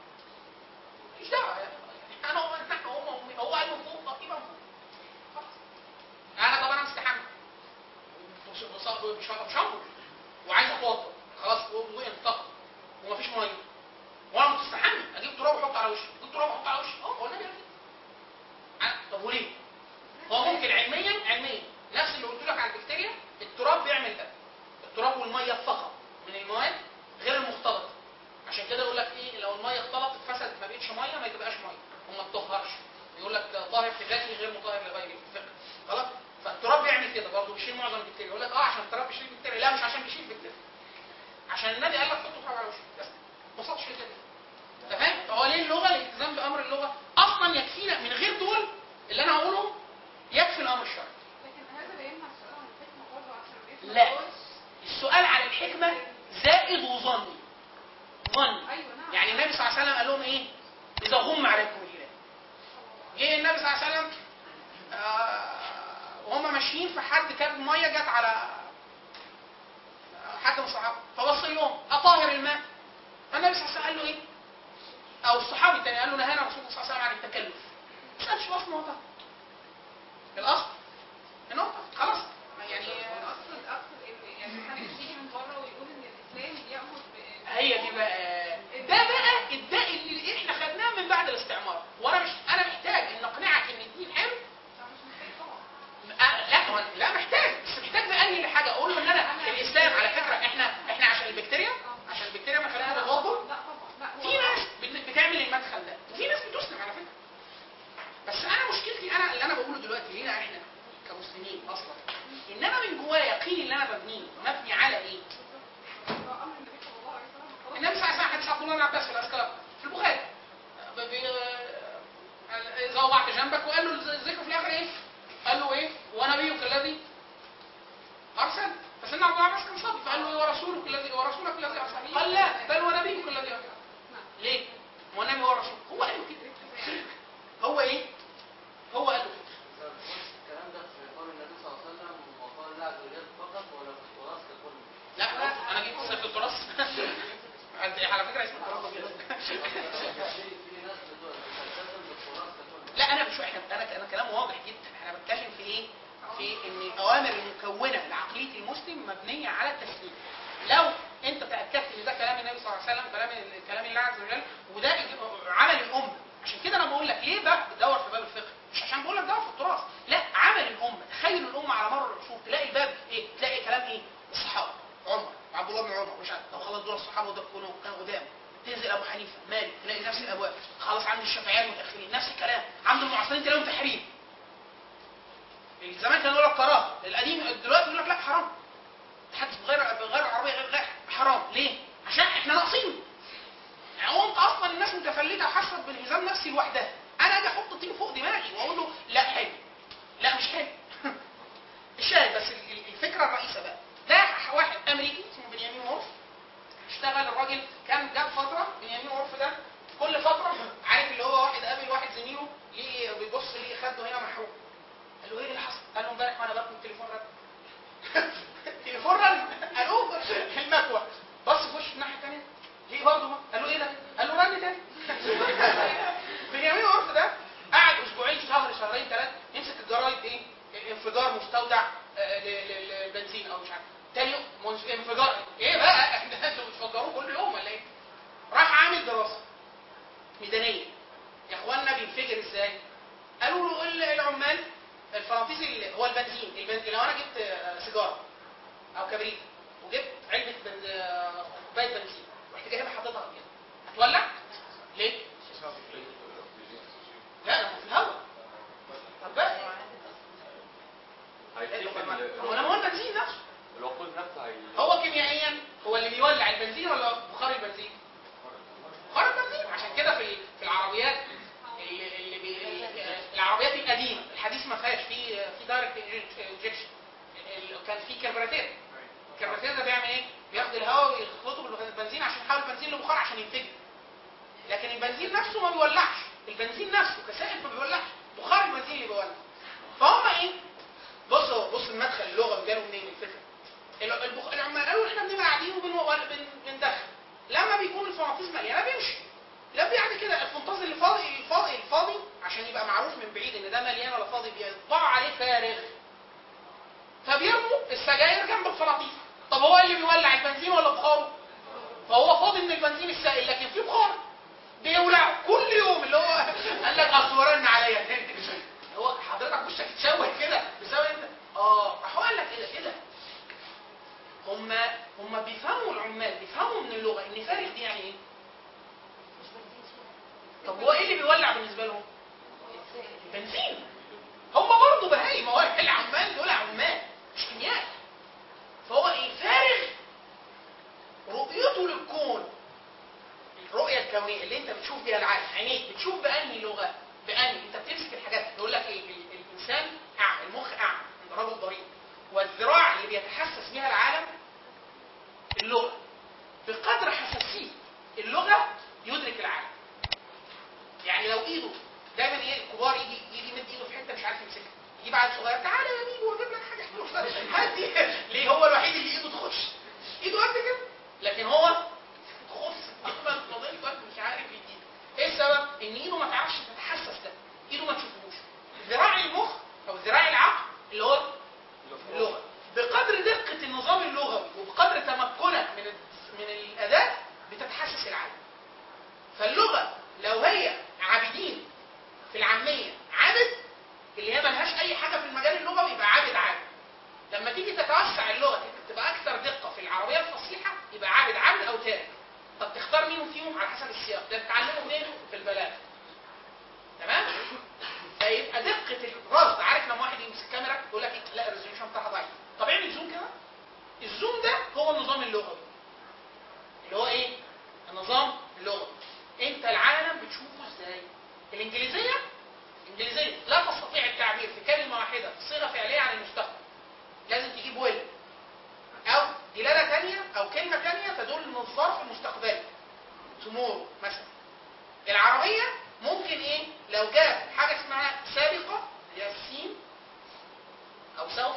مش دعوه يعني انا هو نحن هو امي هو قال من فوق طب يبقى من فوق خلاص انا طب انا مستحمل وش- وص- وش- وشامبو وعايز اتوضا خلاص وضوء انتقد ومفيش ميه وانا مستحمل اجيب تراب واحط على وشي اجيب تراب واحط على وشي اه هو النبي قال كده ع- طب وليه؟ هو ممكن علميا علميا نفس اللي قلت لك على البكتيريا التراب بيعمل ده التراب والميه فقط من المواد غير المختلطه عشان كده يقول لك ايه لو الميه اختلطت فسدت ما بقتش ميه ما تبقاش ميه وما تطهرش يقول لك طاهر في ذاته غير مطهر لغيره في الفقه خلاص فالتراب بيعمل كده برضه بيشيل معظم البكتيريا يقول لك اه عشان التراب بيشيل البكتيريا لا مش عشان بيشيل البكتيريا عشان النبي قال لك حط تراب على وشك بس ببساطه شديده انت فاهم؟ فهو ليه اللغه الالتزام بامر اللغه اصلا يكفينا من غير دول اللي انا هقولهم يكفي الامر الشرعي لكن هذا لا يمنع السؤال عن الحكمة برضه عشان الريف لا. السؤال على الحكمه زائد وظني ظني ايوه نعم يعني النبي صلى الله عليه وسلم قال لهم ايه؟ اذا غم عليكم الهلال. جه النبي صلى الله عليه وسلم آه وهم ماشيين فحد كاب ميه جت على آه، حد من الصحابه فبص لهم اطاهر الماء فالنبي صلى الله عليه وسلم قال له ايه؟ او الصحابي الثاني قال له نهانا رسول الله صلى الله عليه وسلم عن التكلف. ما سالش الاصل هو طهر. الاصل ان هو طهر. خلاص يعني آه، اقصد اقصد ان يعني حد يجي من بره ويقول ان الاسلام بيامر ب هي دي بقى ده بقى الداء اللي احنا خدناه من بعد الاستعمار وانا مش انا محتاج ان اقنعك ان الدين حلو مش محتاج طبعا أه، لا هو- لا محتاج بس محتاج بانهي لحاجه اقول له ان انا الاسلام على فكره احنا احنا عشان البكتيريا عشان البكتيريا ما خلينا نتوضا لا طبعا لا هو في ناس بت- بتعمل المدخل ده وفي ناس بتسلم على فكره بس انا مشكلتي انا اللي انا بقوله دلوقتي لينا احنا كمسلمين اصلا ان انا من جوايا يقيني اللي انا ببنيه مبني على ايه؟ هو امر النبي صلى الله عليه وسلم خلاص النبي صلى الله عليه وسلم حديث عبد الله بن عباس في الاذكار في البخاري ب- ب- اذا وضعت جنبك وقال له الذكر في الاخر ايه؟ قال له ايه؟ ونبيك الذي ارسل فسيدنا عبد الله بن عباس كان صادق فقال له ورسولك الذي ورسولك الذي ارسل قال لا بل ونبيك الذي ارسل ليه؟ هو النبي هو الرسول هو قال له كده هو ايه؟ هو قال له كده الكلام ده في قول النبي صلى الله عليه وسلم وقال الله عز وجل فقط ولا في التراث ككل لا بص، انا جبت سيره التراث على فكره اسمه التراث كده في في ناس بتقول- بتلتزم بالتراث ككل لا انا مش احنا انا انا كلام واضح جدا انا بتكلم في ايه؟ في ان الاوامر المكونه لعقليه المسلم مبنيه على التسليم. لو انت تاكدت ان ده كلام النبي صلى الله عليه وسلم كلام كلام الله عز وجل وده عمل الامه عشان كده انا بقول لك ليه بقى بتدور في باب الفقه؟ مش عشان بقول لك دور في التراث، لا عمل الامه، تخيل الامه على مر العصور تلاقي الباب ايه؟ تلاقي كلام ايه؟ الصحابه عمر وعبد الله بن عمر مش عارف طب خلاص دول الصحابه ودول كانوا كانوا قدام تنزل ابو حنيفه مالك تلاقي نفس الابواب خلاص عند الشافعيه المتاخرين نفس الكلام عند المعاصرين تلاقيهم تحريم زمان كانوا يقول لك كراهه القديم دلوقتي يقول لك لا حرام تحدث بغير بغير العربيه غير غير حرام ليه؟ عشان احنا ناقصين يعني هو انت اصلا الناس متفلته وحاسه بانهزام نفسي لوحدها انا اجي احط طين فوق دماغي واقول له لا حلو لا مش حلو الشاهد بس ال- ال- الفكره الرئيسه بقى ده واحد امريكي اسمه بنيامين وولف اشتغل الراجل كان جاب فتره بنيامين وولف ده كل فتره عارف اللي هو واحد قابل واحد زميله ليه بيبص ليه خده هنا محروق قال له ايه اللي حصل؟ قال له امبارح وانا باكل التليفون رن التليفون رن الو المكوى بص في وشه الناحيه الثانيه ليه برضه ما؟ قال له ايه ده؟ قال له رن تاني بنيامين عرف ده قعد اسبوعين شهر شهرين ثلاثه يمسك الجرايد ايه؟ انفجار مستودع آه، ل- ل- للبنزين او مش عارف تاني يوم منس- انفجار ايه بقى؟ انتوا بتفجروه كل يوم ولا ايه؟ راح عامل دراسه ميدانيه يا اخوانا بينفجر ازاي؟ قالوا له ال- العمال الفرنسيس اللي هو البنزين البنزين لو انا جبت آه، سيجاره او كبريت وجبت علبه بنز... آه، كوبايه بنزين ورحت جايبها حاططها كده هتولع؟ ليه؟ لا انا في الهواء طب بقى هيتيك هو لما هو البنزين نفسه الوقود نفسه هي هو كيميائيا هو اللي بيولع البنزين ولا بخار البنزين؟ بخار البنزين عشان كده في في العربيات اللي, اللي بي اللي- العربيات القديمه الحديث ما فيهاش في في دايركت انجكشن كان في كربراتير الكربراتير ده بيعمل ايه؟ بياخد الهواء ويخلطه بالبنزين عشان يحول البنزين لبخار عشان ينفجر لكن البنزين نفسه ما بيولعش البنزين نفسه كسائل ما بيولعش بخار البنزين اللي بيولع فهم ايه؟ بصوا بص المدخل اللغه جاله منين الفكره ال- البخ... العمال قالوا احنا بنبقى قاعدين وبندخل لما بيكون الفناطيس مليانه بيمشي لا بعد كده الفنطاز اللي فاضي الفاضي الفاضي عشان يبقى معروف من بعيد ان ده مليان ولا فاضي بيطبعوا عليه فارغ فبيرموا السجاير جنب الفناطيس طب هو اللي بيولع البنزين ولا بخاره؟ فهو فاضي من البنزين السائل لكن في بخار بيولع كل يوم اللي هو قال لك اصل ورن عليا هو حضرتك وشك اتشوه كده بسبب انت اه راح هو قال لك ايه ده ايه ده هم هم بيفهموا العمال بيفهموا من اللغه ان فارغ دي يعني ايه؟ طب هو ايه اللي بيولع بالنسبه لهم؟ البنزين هم برضه بهايم هو العمال دول عمال مش كيمياء فهو ايه فارغ رؤيته للكون الرؤيه الكونيه اللي انت بتشوف بيها العالم عينيك بتشوف بانهي لغه بانهي انت بتمسك الحاجات يقول لك ايه ال- الانسان اعمى المخ اعمى عند رجل ضريب والذراع اللي بيتحسس بها العالم اللغه بقدر حساسيه اللغه يدرك العالم يعني لو ايده دايما ايه الكبار يجي يجي يمد ايده في حته مش عارف يمسكها يجيب عيل صغير تعالى يا ميجو واجيب لك حاجه حلوه هدي ليه هو الوحيد اللي ايده تخش ايده قد كده لكن هو خف احمد نظيفك مش عارف يجيب ايه السبب ان ايده ما تعرفش تتحسس ده ايده ما تشوفهوش ذراع المخ او ذراع العقل اللي هو اللغه بقدر دقه النظام اللغوي وبقدر تمكنك من من الاداه بتتحسس العالم فاللغه لو هي عابدين في العاميه عابد اللي هي ملهاش اي حاجه في المجال اللغوي يبقى عابد عابد لما تيجي تتوسع اللغه تبقى اكثر دقه في العربيه الفصيحه يبقى عابد عابد او تارك طب تختار مين فيهم على حسب السياق ده بتعلمه منين في البلاغه تمام فيبقى دقه الرصد عارف لما واحد يمسك كاميرا يقول لك إيه؟ لا الريزوليوشن بتاعها ضعيف طب اعمل زوم كده الزوم ده هو النظام اللغوي اللي هو ايه النظام اللغوي انت العالم بتشوفه ازاي الانجليزيه الانجليزيه لا تستطيع التعبير في كلمه واحده في صيغه فعليه عن المستقبل لازم تجيب ويل او دلاله ثانيه او كلمه ثانيه تدل ان الظرف المستقبلي تمور مثلا العربيه ممكن ايه لو جاب حاجه اسمها سابقه اللي هي السين او سوف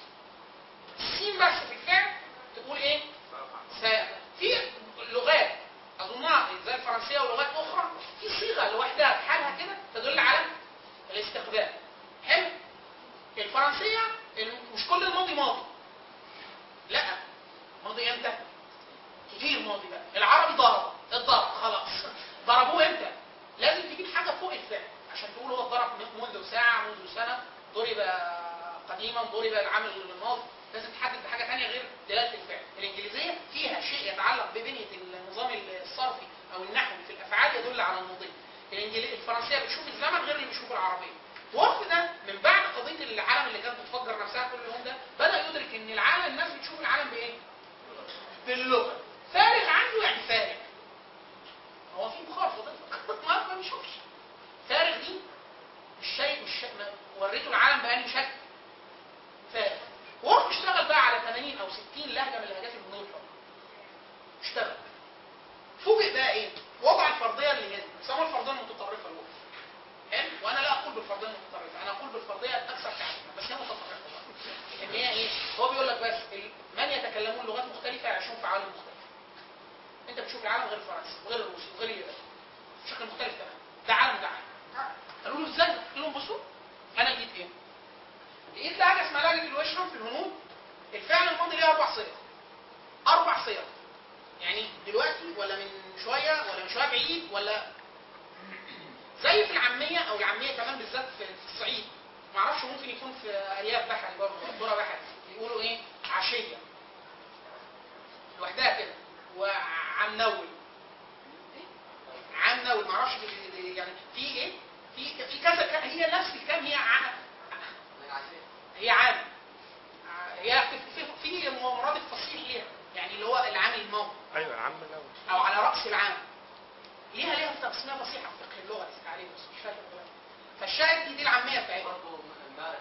السين بس في الفعل تقول ايه سابق في لغات اظنها زي الفرنسيه ولغات اخرى في صيغه لوحدها بحالها كده تدل على الاستقبال حلو الفرنسيه مش كل الماضي ماضي لا ماضي امتى كتير ماضي بقى العربي ضرب الضرب خلاص ضربوه امتى لازم تجيب حاجه فوق الفعل عشان تقول هو اتضرب منذ ساعه منذ سنه ضرب قديما ضرب العام الماضي لازم تحدد بحاجه ثانيه غير دلاله الفعل الانجليزيه فيها شيء يتعلق ببنيه النظام الصرفي او النحوي في الافعال يدل على الماضي الانجليزيه الفرنسيه بتشوف الزمن غير اللي بيشوف العربيه وقت ده من بعد قضيه العالم اللي كانت بتفجر نفسها كل يوم ده بدا يدرك ان العالم الناس بتشوف العالم بايه؟ باللغه فارغ عنده يعني فارغ هو في بخار فضلت ما ما بيشوفش فارغ دي مش شيء مش شيء ما- وريته العالم بأنهي شكل فارغ وراح اشتغل بقى على 80 او 60 لهجه من لهجات البنود الحر اشتغل فوجئ بقى ايه؟ وضع الفرضيه اللي هنا بيسموها الفرضيه المتطرفه الاولى حلو وانا لا اقول بالفرضيه المتطرفه انا اقول بالفرضيه الاكثر تعريفا بس هي متطرفه ان هي ايه هو بيقول لك بس ال- من يتكلمون لغات مختلفه يعيشون في عوالم مختلفه انت بتشوف العالم غير الفرنسي وغير الروسي وغير الياباني بشكل مختلف تماما ده عالم ده عالم قالوا له ازاي؟ قال لهم بصوا انا لقيت ايه؟ لقيت لهجه اسمها لهجه الوشرم في الهنود الفعل الماضي ليه اربع صيغ اربع صيغ يعني دلوقتي ولا من شويه ولا من شويه بعيد ولا زي في العاميه او العاميه كمان بالذات في في الصعيد ما اعرفش ممكن يكون في ارياف بحري برضه قرى بحري يقولوا ايه عشيه لوحدها كده وعنول عنول ما اعرفش بي- بي- يعني في ايه في في كذا ك- هي نفس الكلام هي ع... هي عام ع- هي في في في مرادف فصيح ليها يعني اللي هو العام الماضي ايوه العم الاول او على راس العام ليها ليها تقسيمه فصيحه في فقه اللغه عليه بس مش فاكر دلوقتي فالشاهد دي دي العاميه بتاعتها برضه امبارح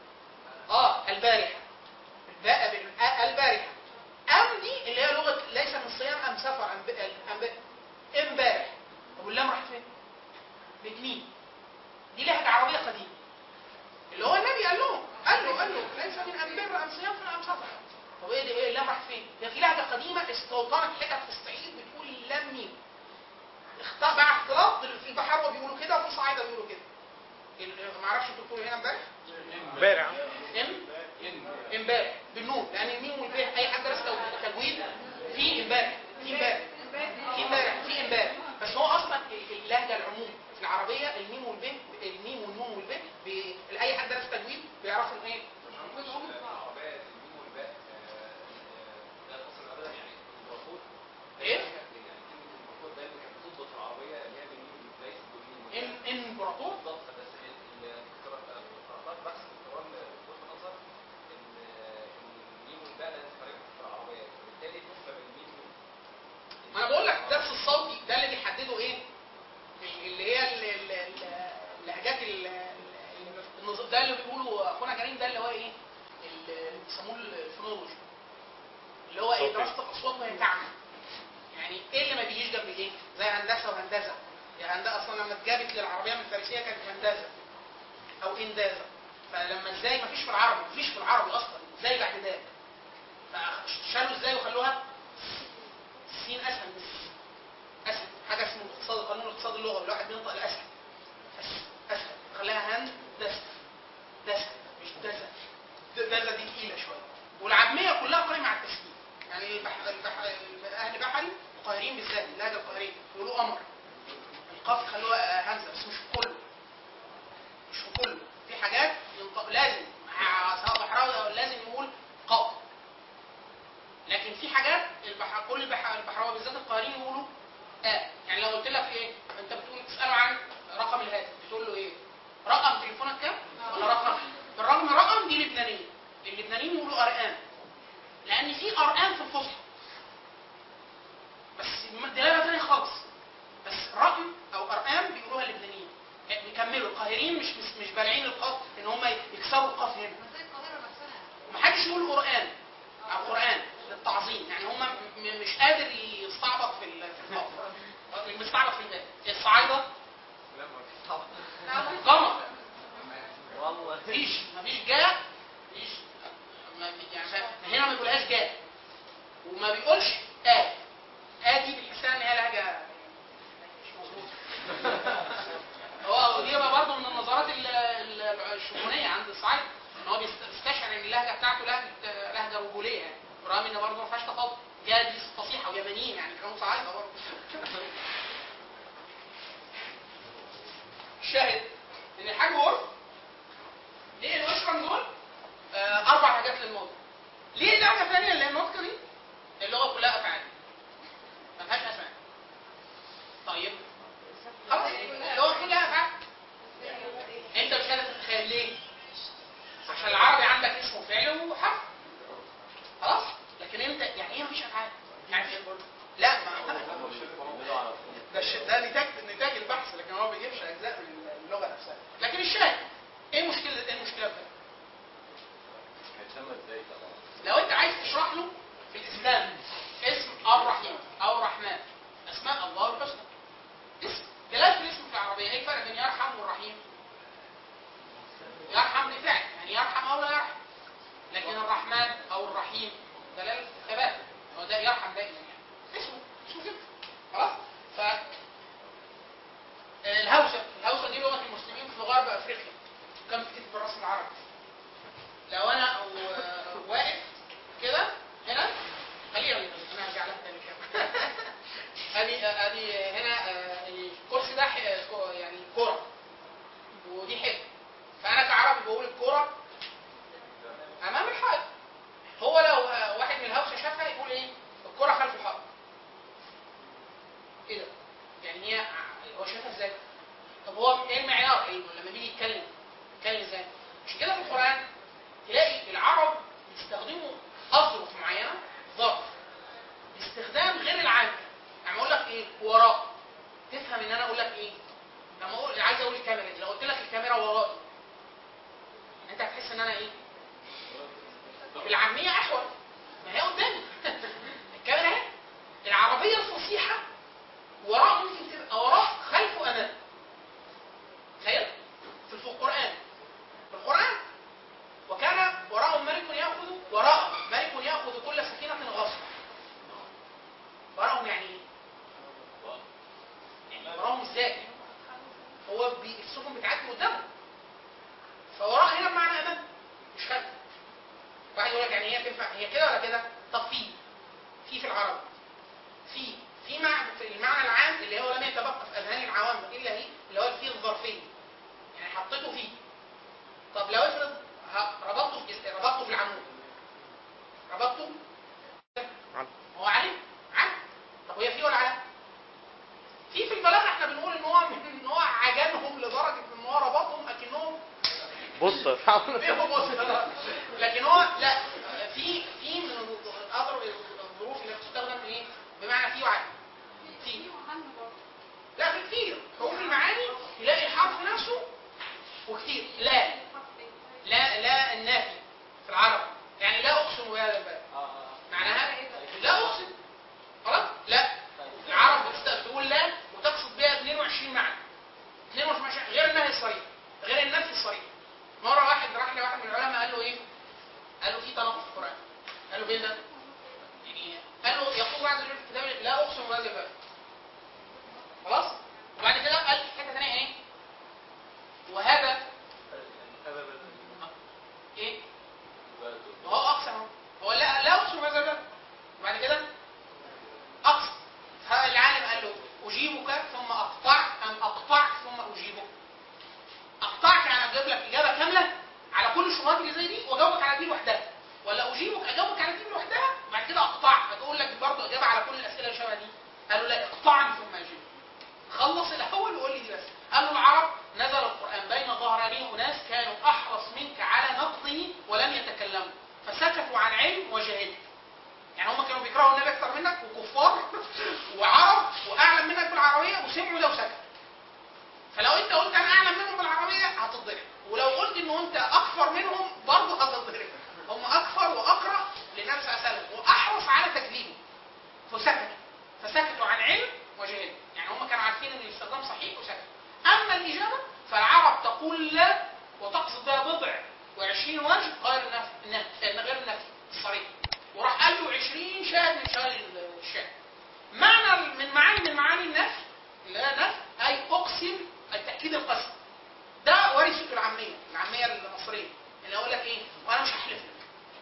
اه البارحه الباء بال- آه، البارحه ام دي اللي هي لغه ليس من صيام ام سفر ام ب- ام ب- امبارح طب واللام راحت فين؟ بتمين دي لهجه عربيه قديمه اللي هو النبي قال لهم قال له قال له ليس من ام بر ام صيام ام سفر طب ايه دي ايه اللام راحت فين؟ هي في لهجه قديمه استوطنت حتت في الصعيد بتقول اللام ميم اخت- مع اختلاط في بحر بيقولوا كده وفي صعيده بيقولوا كده ال- ما اعرفش انتوا بتقولوا هنا امبارح بارع ام امبارح بالنون لان الميم والب اي حد درس تو- تجويد في امبارح في امبارح في امبارح في امبارح بس هو اصلا ال- اللهجه العموم في العربيه الميم والب الميم والنون والب ب- اي حد درس تجويد بيعرف ان ايه العربية الميم والباء آه، آه، لا تصل ابدا يعني المفروض ايه يعني كلمة المفروض دايما كانت بتضبط في العربية اللي هي بالميم ليست بالميم ان امبراطور بالضبط بس الاختراقات بحث الدكتوراه دكتور نظر ان ان الميم والباء لا تفرق في العربية وبالتالي تفهم الميم ما انا بقول لك الدرس الصوتي ده اللي بيحدده ايه اللي هي ال- ال- ال- اللهجات ال- ال- النظ- ده اللي بيقولوا اخونا كريم ده اللي هو ايه اللي بيسموه الفونولوجي اللي هو ايه صوتي. دراسه الاصوات وهي تعمل يعني ايه اللي ما بيجيش جنب ايه زي هندسه وهندسه يعني هندسه اصلا لما اتجابت للعربيه من الفارسيه كانت هندسه او اندازه فلما ازاي ما فيش في العربي ما فيش في العربي اصلا ازاي بعد ذلك فشالوا ازاي وخلوها سين اسهل من السين اسهل حاجه اسمه اقتصاد قانون اقتصاد اللغه الواحد بينطق الاسهل اسهل اسهل خليها هند دس دس مش دزة دزة دي تقيله شويه والعاميه كلها قايمه على التسهيل يعني البح... البح... اهل بحري القاهريين بالذات اللهجه القاهريه يقولوا قمر القاف خلوها همزه بس مش في كله مش في كله في حاجات ينطق لازم مع سواء بحراوي او لازم يقول قاف لكن في حاجات البح... كل البح... البحراوي بالذات القاهريين يقولوا اه يعني لو قلت لك ايه انت بتقول تساله عن رقم الهاتف بتقول له ايه رقم تليفونك كام ولا رقم بالرغم من رقم دي لبنانيه اللبنانيين يقولوا ارقام لان في ارقام في الفصحى بس دلاله ثانيه خالص بس رقم او ارقام بيقولوها اللبنانيين بيكملوا القاهريين مش مش, مش بالعين القاف ان هم يكسروا القاف هنا زي القاهرة نفسها محدش يقول قرآن أو قرآن للتعظيم يعني هم م- مش قادر يستعبط في ال- في القاف مستعبط في الباء الصعايدة قمر والله مفيش مفيش جاء مفيش ما بي- يعني ف- هنا ما بيقولهاش جاء وما بيقولش آه آه دي بتحسها ان هي لهجة مش مظبوطة هو دي بقى برضه من النظرات ال- ال- الشمونية عند الصعيد ان هو بيست- بيستشعر ان اللهجة بتاعته لهجة لهجة رجولية يعني برغم ان برضه ما فيهاش تفاضل جاء دي فصيحة ويمنيين يعني كانوا صعايدة برضه الشاهد ان الحاج عرف ليه الاشرم دول آه اربع حاجات للماضي ليه اللهجه الثانيه اللي هي النطق دي اللغه كلها افعال ما فيهاش اسماء طيب خلاص اللغه كلها افعال انت مش قادر تتخيل ليه عشان العربي عندك اسم وفعل وحرف خلاص لكن انت يعني ايه مفيش افعال يعني إيه؟ لا ما ده الش- ده نتاج نتاج البحث لكن هو ما بيجيبش اجزاء من اللغه نفسها لكن الشاهد ايه مشكله ايه المشكله في ده؟ هيتسمى ازاي طبعا لو انت عايز تشرح له في الاسلام اسم الرحيم او الرحمن اسماء الله الحسنى اسم جلاله الاسم في العربيه ايه الفرق بين يرحم والرحيم لكن الرحمن او الرحيم دلاله الثبات هو ده يرحم دائما يعني اسمه اسمه كده خلاص ف الهوسه الهوسه دي لغه المسلمين في غرب افريقيا كم بتكتب بالرسم العربي لو انا أو واقف كده هنا خليها انا هرجع لها تاني كده ادي ادي هنا آه، الكرسي ده ح- كو- يعني كوره ودي حته فانا كعربي بقول الكوره امام الحائط هو لو آه، واحد من الهوسه شافها يقول ايه الكوره خلف الحائط ايه ده يعني هي ع- هو شافها ازاي طب هو ايه المعيار ايه لما بيجي يتكلم يتكلم ازاي مش كده في القران تلاقي العرب بيستخدموا اظرف معينه ظرف باستخدام غير العام يعني اقول لك ايه وراء تفهم ان انا اقول لك ايه لما اقول عايز اقول الكاميرا دي لو قلت لك الكاميرا ورائي انت هتحس ان انا ايه بالعاميه احول ما هي قدامي الكاميرا اهي العربيه الفصيحه وراء ممكن تبقى وراء خلف وامام تخيل في القران في القران وكان وراءهم ملك ياخذ وراء ملك ياخذ كل سفينه غصبا وراءهم يعني ايه؟ يعني وراءهم ازاي؟ هو بي... السفن بتعدي قدامه فوراء هنا بمعنى امام مش خلف واحد يقول لك يعني هي تنفع هي كده ولا كده؟ طب في في في العرب في في معنى في المعنى العام اللي هو لم يتبقى في اذهان العوام الا هي اللي هو الفيه الظرفيه يعني حطيته فيه طب لو افرض ه- ربطته في ربطته في العمود ربطته عم. هو عليه علم طب هي فيه ولا على في في البلاغه احنا بنقول ان هو ان هو عجنهم لدرجه ان هو ربطهم اكنهم بص فيهم وصلات. لكن هو لا في في من الأضر- الظروف اللي بتستخدم ايه بمعنى في وعلى في لا في كتير حروف المعاني تلاقي الحرف نفسه وكتير لا لا لا النافي في العرب يعني لا اقسم بهذا البلد معناها لا اقسم خلاص لا العرب بتست- بتقول لا وتقصد بها 22 معنى 22 معنى غير النهي الصريح غير النفي الصريح مره واحد راح لواحد من العلماء قال له ايه قال له في تناقض في القران قال له فين ده يعني قال له يقول الله عز وجل في كتابه لا اقسم بهذا البلد خلاص وبعد كده قال حته ثانيه ايه وهذا ايه هو اقسم اهو. هو لا لا اقسم بهذا البلد وبعد كده اقسم فالعالم قال له اجيبك ثم اقطع ام اقطعك ثم اجيبك اقطعك يعني اجيب لك اجابه كامله على كل الشبهات اللي زي دي واجاوبك على دي لوحدها ولا اجيبك اجاوبك على دي لوحدها وبعد كده اقطعك اقول لك برضه اجابه على كل الاسئله اللي شبه دي قالوا لا اقطعني ثم اجيبك خلص الاول وقول لي دي بس قالوا العرب نزل القران بين ظهراني اناس كانوا احرص منك على نقضه ولم يتكلموا فسكتوا عن علم وجهلوا يعني هم كانوا بيكرهوا النبي اكثر منك وكفار وعرب واعلم منك بالعربيه وسمعوا ده وسكتوا فلو انت قلت انا اعلم منهم بالعربيه هتتضرب ولو قلت انه انت اكفر منهم برضه هتتضرب هم اكفر واقرا للنبي صلى الله عليه وسلم واحرص على تكذيبه فسكتوا فسكتوا عن علم وجهل يعني هم كانوا عارفين ان الاستخدام صحيح وسكتوا اما الاجابه فالعرب تقول لا وتقصد بها بضع وعشرين وجه غير النفي النفي غير النفي الصريح وراح قال له 20 شاهد من شهادة الشاهد معنى من معاني من معاني النفي لا نفي اي اقسم اي تاكيد القسم ده ورثه العاميه العاميه المصريه اللي اقول لك ايه وانا مش هحلف لك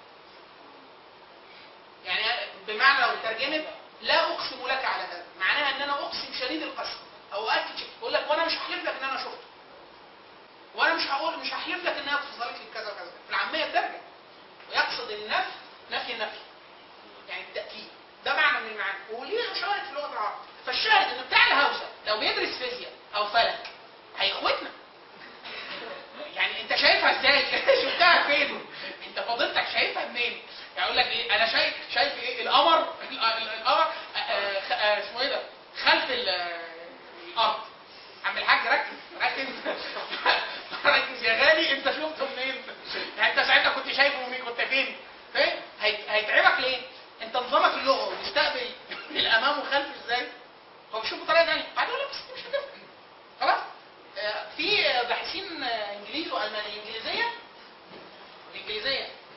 يعني بمعنى لو ترجمت لا اقسم لك على هذا معناها ان انا اقسم شديد القسم او اكد شيء اقول لك وانا مش هحلف لك ان انا شفته وانا مش هقول مش هحلف لك انها اتصلت لي بكذا وكذا في العاميه الدرجه ويقصد النفي نفي النفي يعني التاكيد ده معنى من المعاني وليه شاهد في لغه العرب فالشاهد ان بتاع الهوسه لو بيدرس فيزياء او فلك هيخوتنا يعني انت شايفها ازاي شفتها فين انت فضيلتك شايفها منين يعني اقول لك ايه انا شايف شايف ايه القمر ال- ال- القمر آه، آه، خ- آه، اسمه ايه ده خلف ال- آه، الارض عم الحاج ركز ركز ركز يا غالي انت شفته منين يعني انت ساعتها كنت شايفه منين كنت فين فاهم هي- هيتعبك ليه انت نظامك اللغوي بيستقبل الامام وخلف ازاي هو بيشوف بطريقه ثانيه بعدين يقول لك بس دي مش هتفرق خلاص آه، في باحثين آه، انجليز والمان الانجليزيه الانجليزيه ب-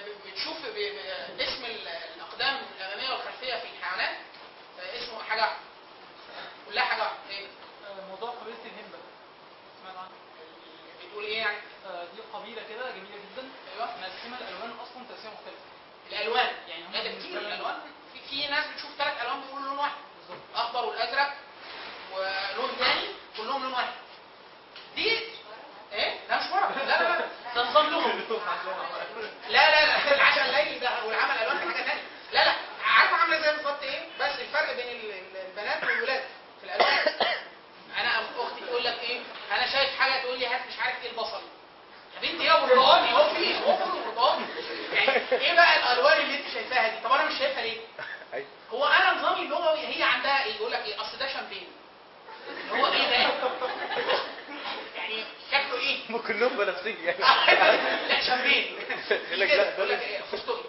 ب- بتشوف ب- ب- اسم ال- الاقدام الاماميه والخلفيه في الحيوانات آه، اسمه حاجه واحده كلها حاجه واحده ايه موضوع قبيلة الهمبة سمعت عنها؟ بتقول ايه يعني آه، دي قبيلة كده جميلة جدا ايوه مقسمة الألوان أصلا تقسيمة مختلفة الالوان يعني هم لا ده بالنسبة كتير لهم- الالوان في, في ناس بتشوف ثلاث الوان بيقولوا لون واحد بالظبط الاخضر والازرق ولون تاني كلهم لون واحد دي ايه ده مش ورق لا لا لا ده نظام لغوي لا لا لا العشاء الليلي ده والعمل الالوان دي حاجه ثانيه لا لا عارفه عامله زي بالظبط ايه بس الفرق بين ال- ال- البنات والولاد في الالوان انا اختي تقول لك ايه انا شايف حاجه تقول لي هات مش عارف ايه البصل يا بنتي يا برتقاني هو في هو كله برتقاني يعني ايه بقى الالوان اللي انت شايفاها دي طب انا مش شايفها ليه أيوة. هو انا نظامي اللغوي هي عندها ايه يقول لك ايه اصل ده شامبين هو ايه ده يعني شكله ايه هم كلهم بنفسجي يعني لا شامبين يقول لك كده، لا، يقول لك ده- ايه فستقي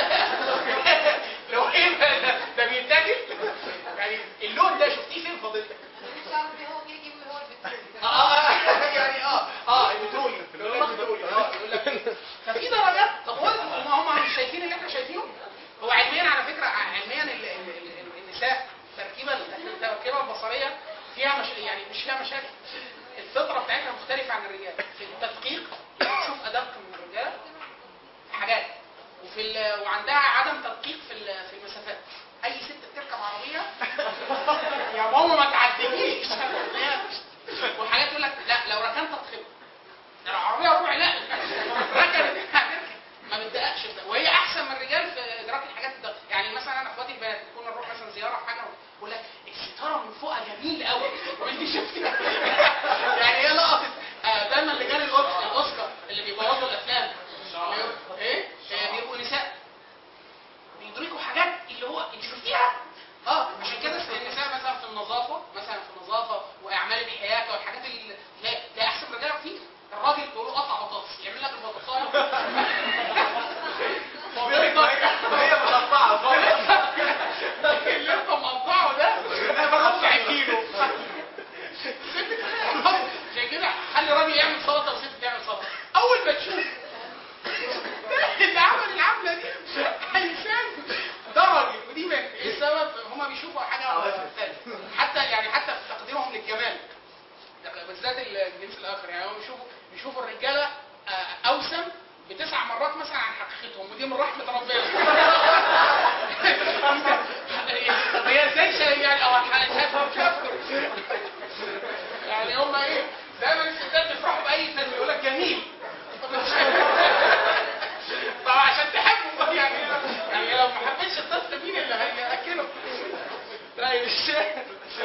لو ايه بقى ده ده بيتاكل يعني اللون ده شفتيه فين فضيلتك مش عارف ايه هو كده يجيب هو البترول اه آه، يعني اه اه البترولي يقول لك البترولي اه يقول لك إيه. ففي درجات طب هو هم هم مش شايفين اللي احنا شايفينه هو علميا على فكره علميا ال- ال- ال- النساء التركيبه التركيبه البصريه فيها مش يعني مش فيها مشاكل الفطره بتاعتها مختلفه عن الرجال في التدقيق يعني تشوف ادق من الرجال في حاجات وفي ال- وعندها عدم تدقيق في ال- في المسافات اي ست بتركب عربيه يا ماما ما تعدينيش وحاجات تقول لك لا لو ركنت تتخبط ده لو عربيه ربع لا ركنت هتركب ما بتدققش في ده وهي احسن من الرجال في ادراك الحاجات ده يعني مثلا انا اخواتي البنات كنا نروح مثلا زياره في حاجه يقول لك الستاره من فوقها جميل قوي وانت شفتيها يعني هي لقطت آه، دايما رجال الأوس- الاوسكار اللي بيبوظوا الافلام ايه آه، بيبقوا نساء بيدركوا حاجات اللي هو انت شفتيها اه عشان كده النساء مثلا في النظافه مثلا في النظافه واعمال الحياكه والحاجات اللي لا ده احسن من الرجاله كتير الراجل تقول له قطع بطاطس يعمل لك البطاطسايه هي مقطعه اللي انت مقطعه ده ده ربع كيلو ست كده. عشان كده خلي راجل يعمل سلطه وست تعمل سلطه اول ما تشوف اللي عمل العمله دي هيسان ده راجل ودي بنت ايه السبب؟ هما بيشوفوا حاجه ثانيه حتى يعني حتى في تقديرهم للجمال بالذات الجنس الاخر يعني هم بيشوفوا بيشوفوا الرجاله آه، اوسم بتسع مرات مثلا عن حقيقتهم ودي من رحمه ربنا طب هي ازاي شا- يعني او انا شايفها مش هفكر يعني هم ايه دايما الستات بيفرحوا باي فيلم يقول لك جميل طبعا عشان تحبه يعني يعني لو ما حبيتش الطفل مين اللي هياكله؟ طيب الشاهد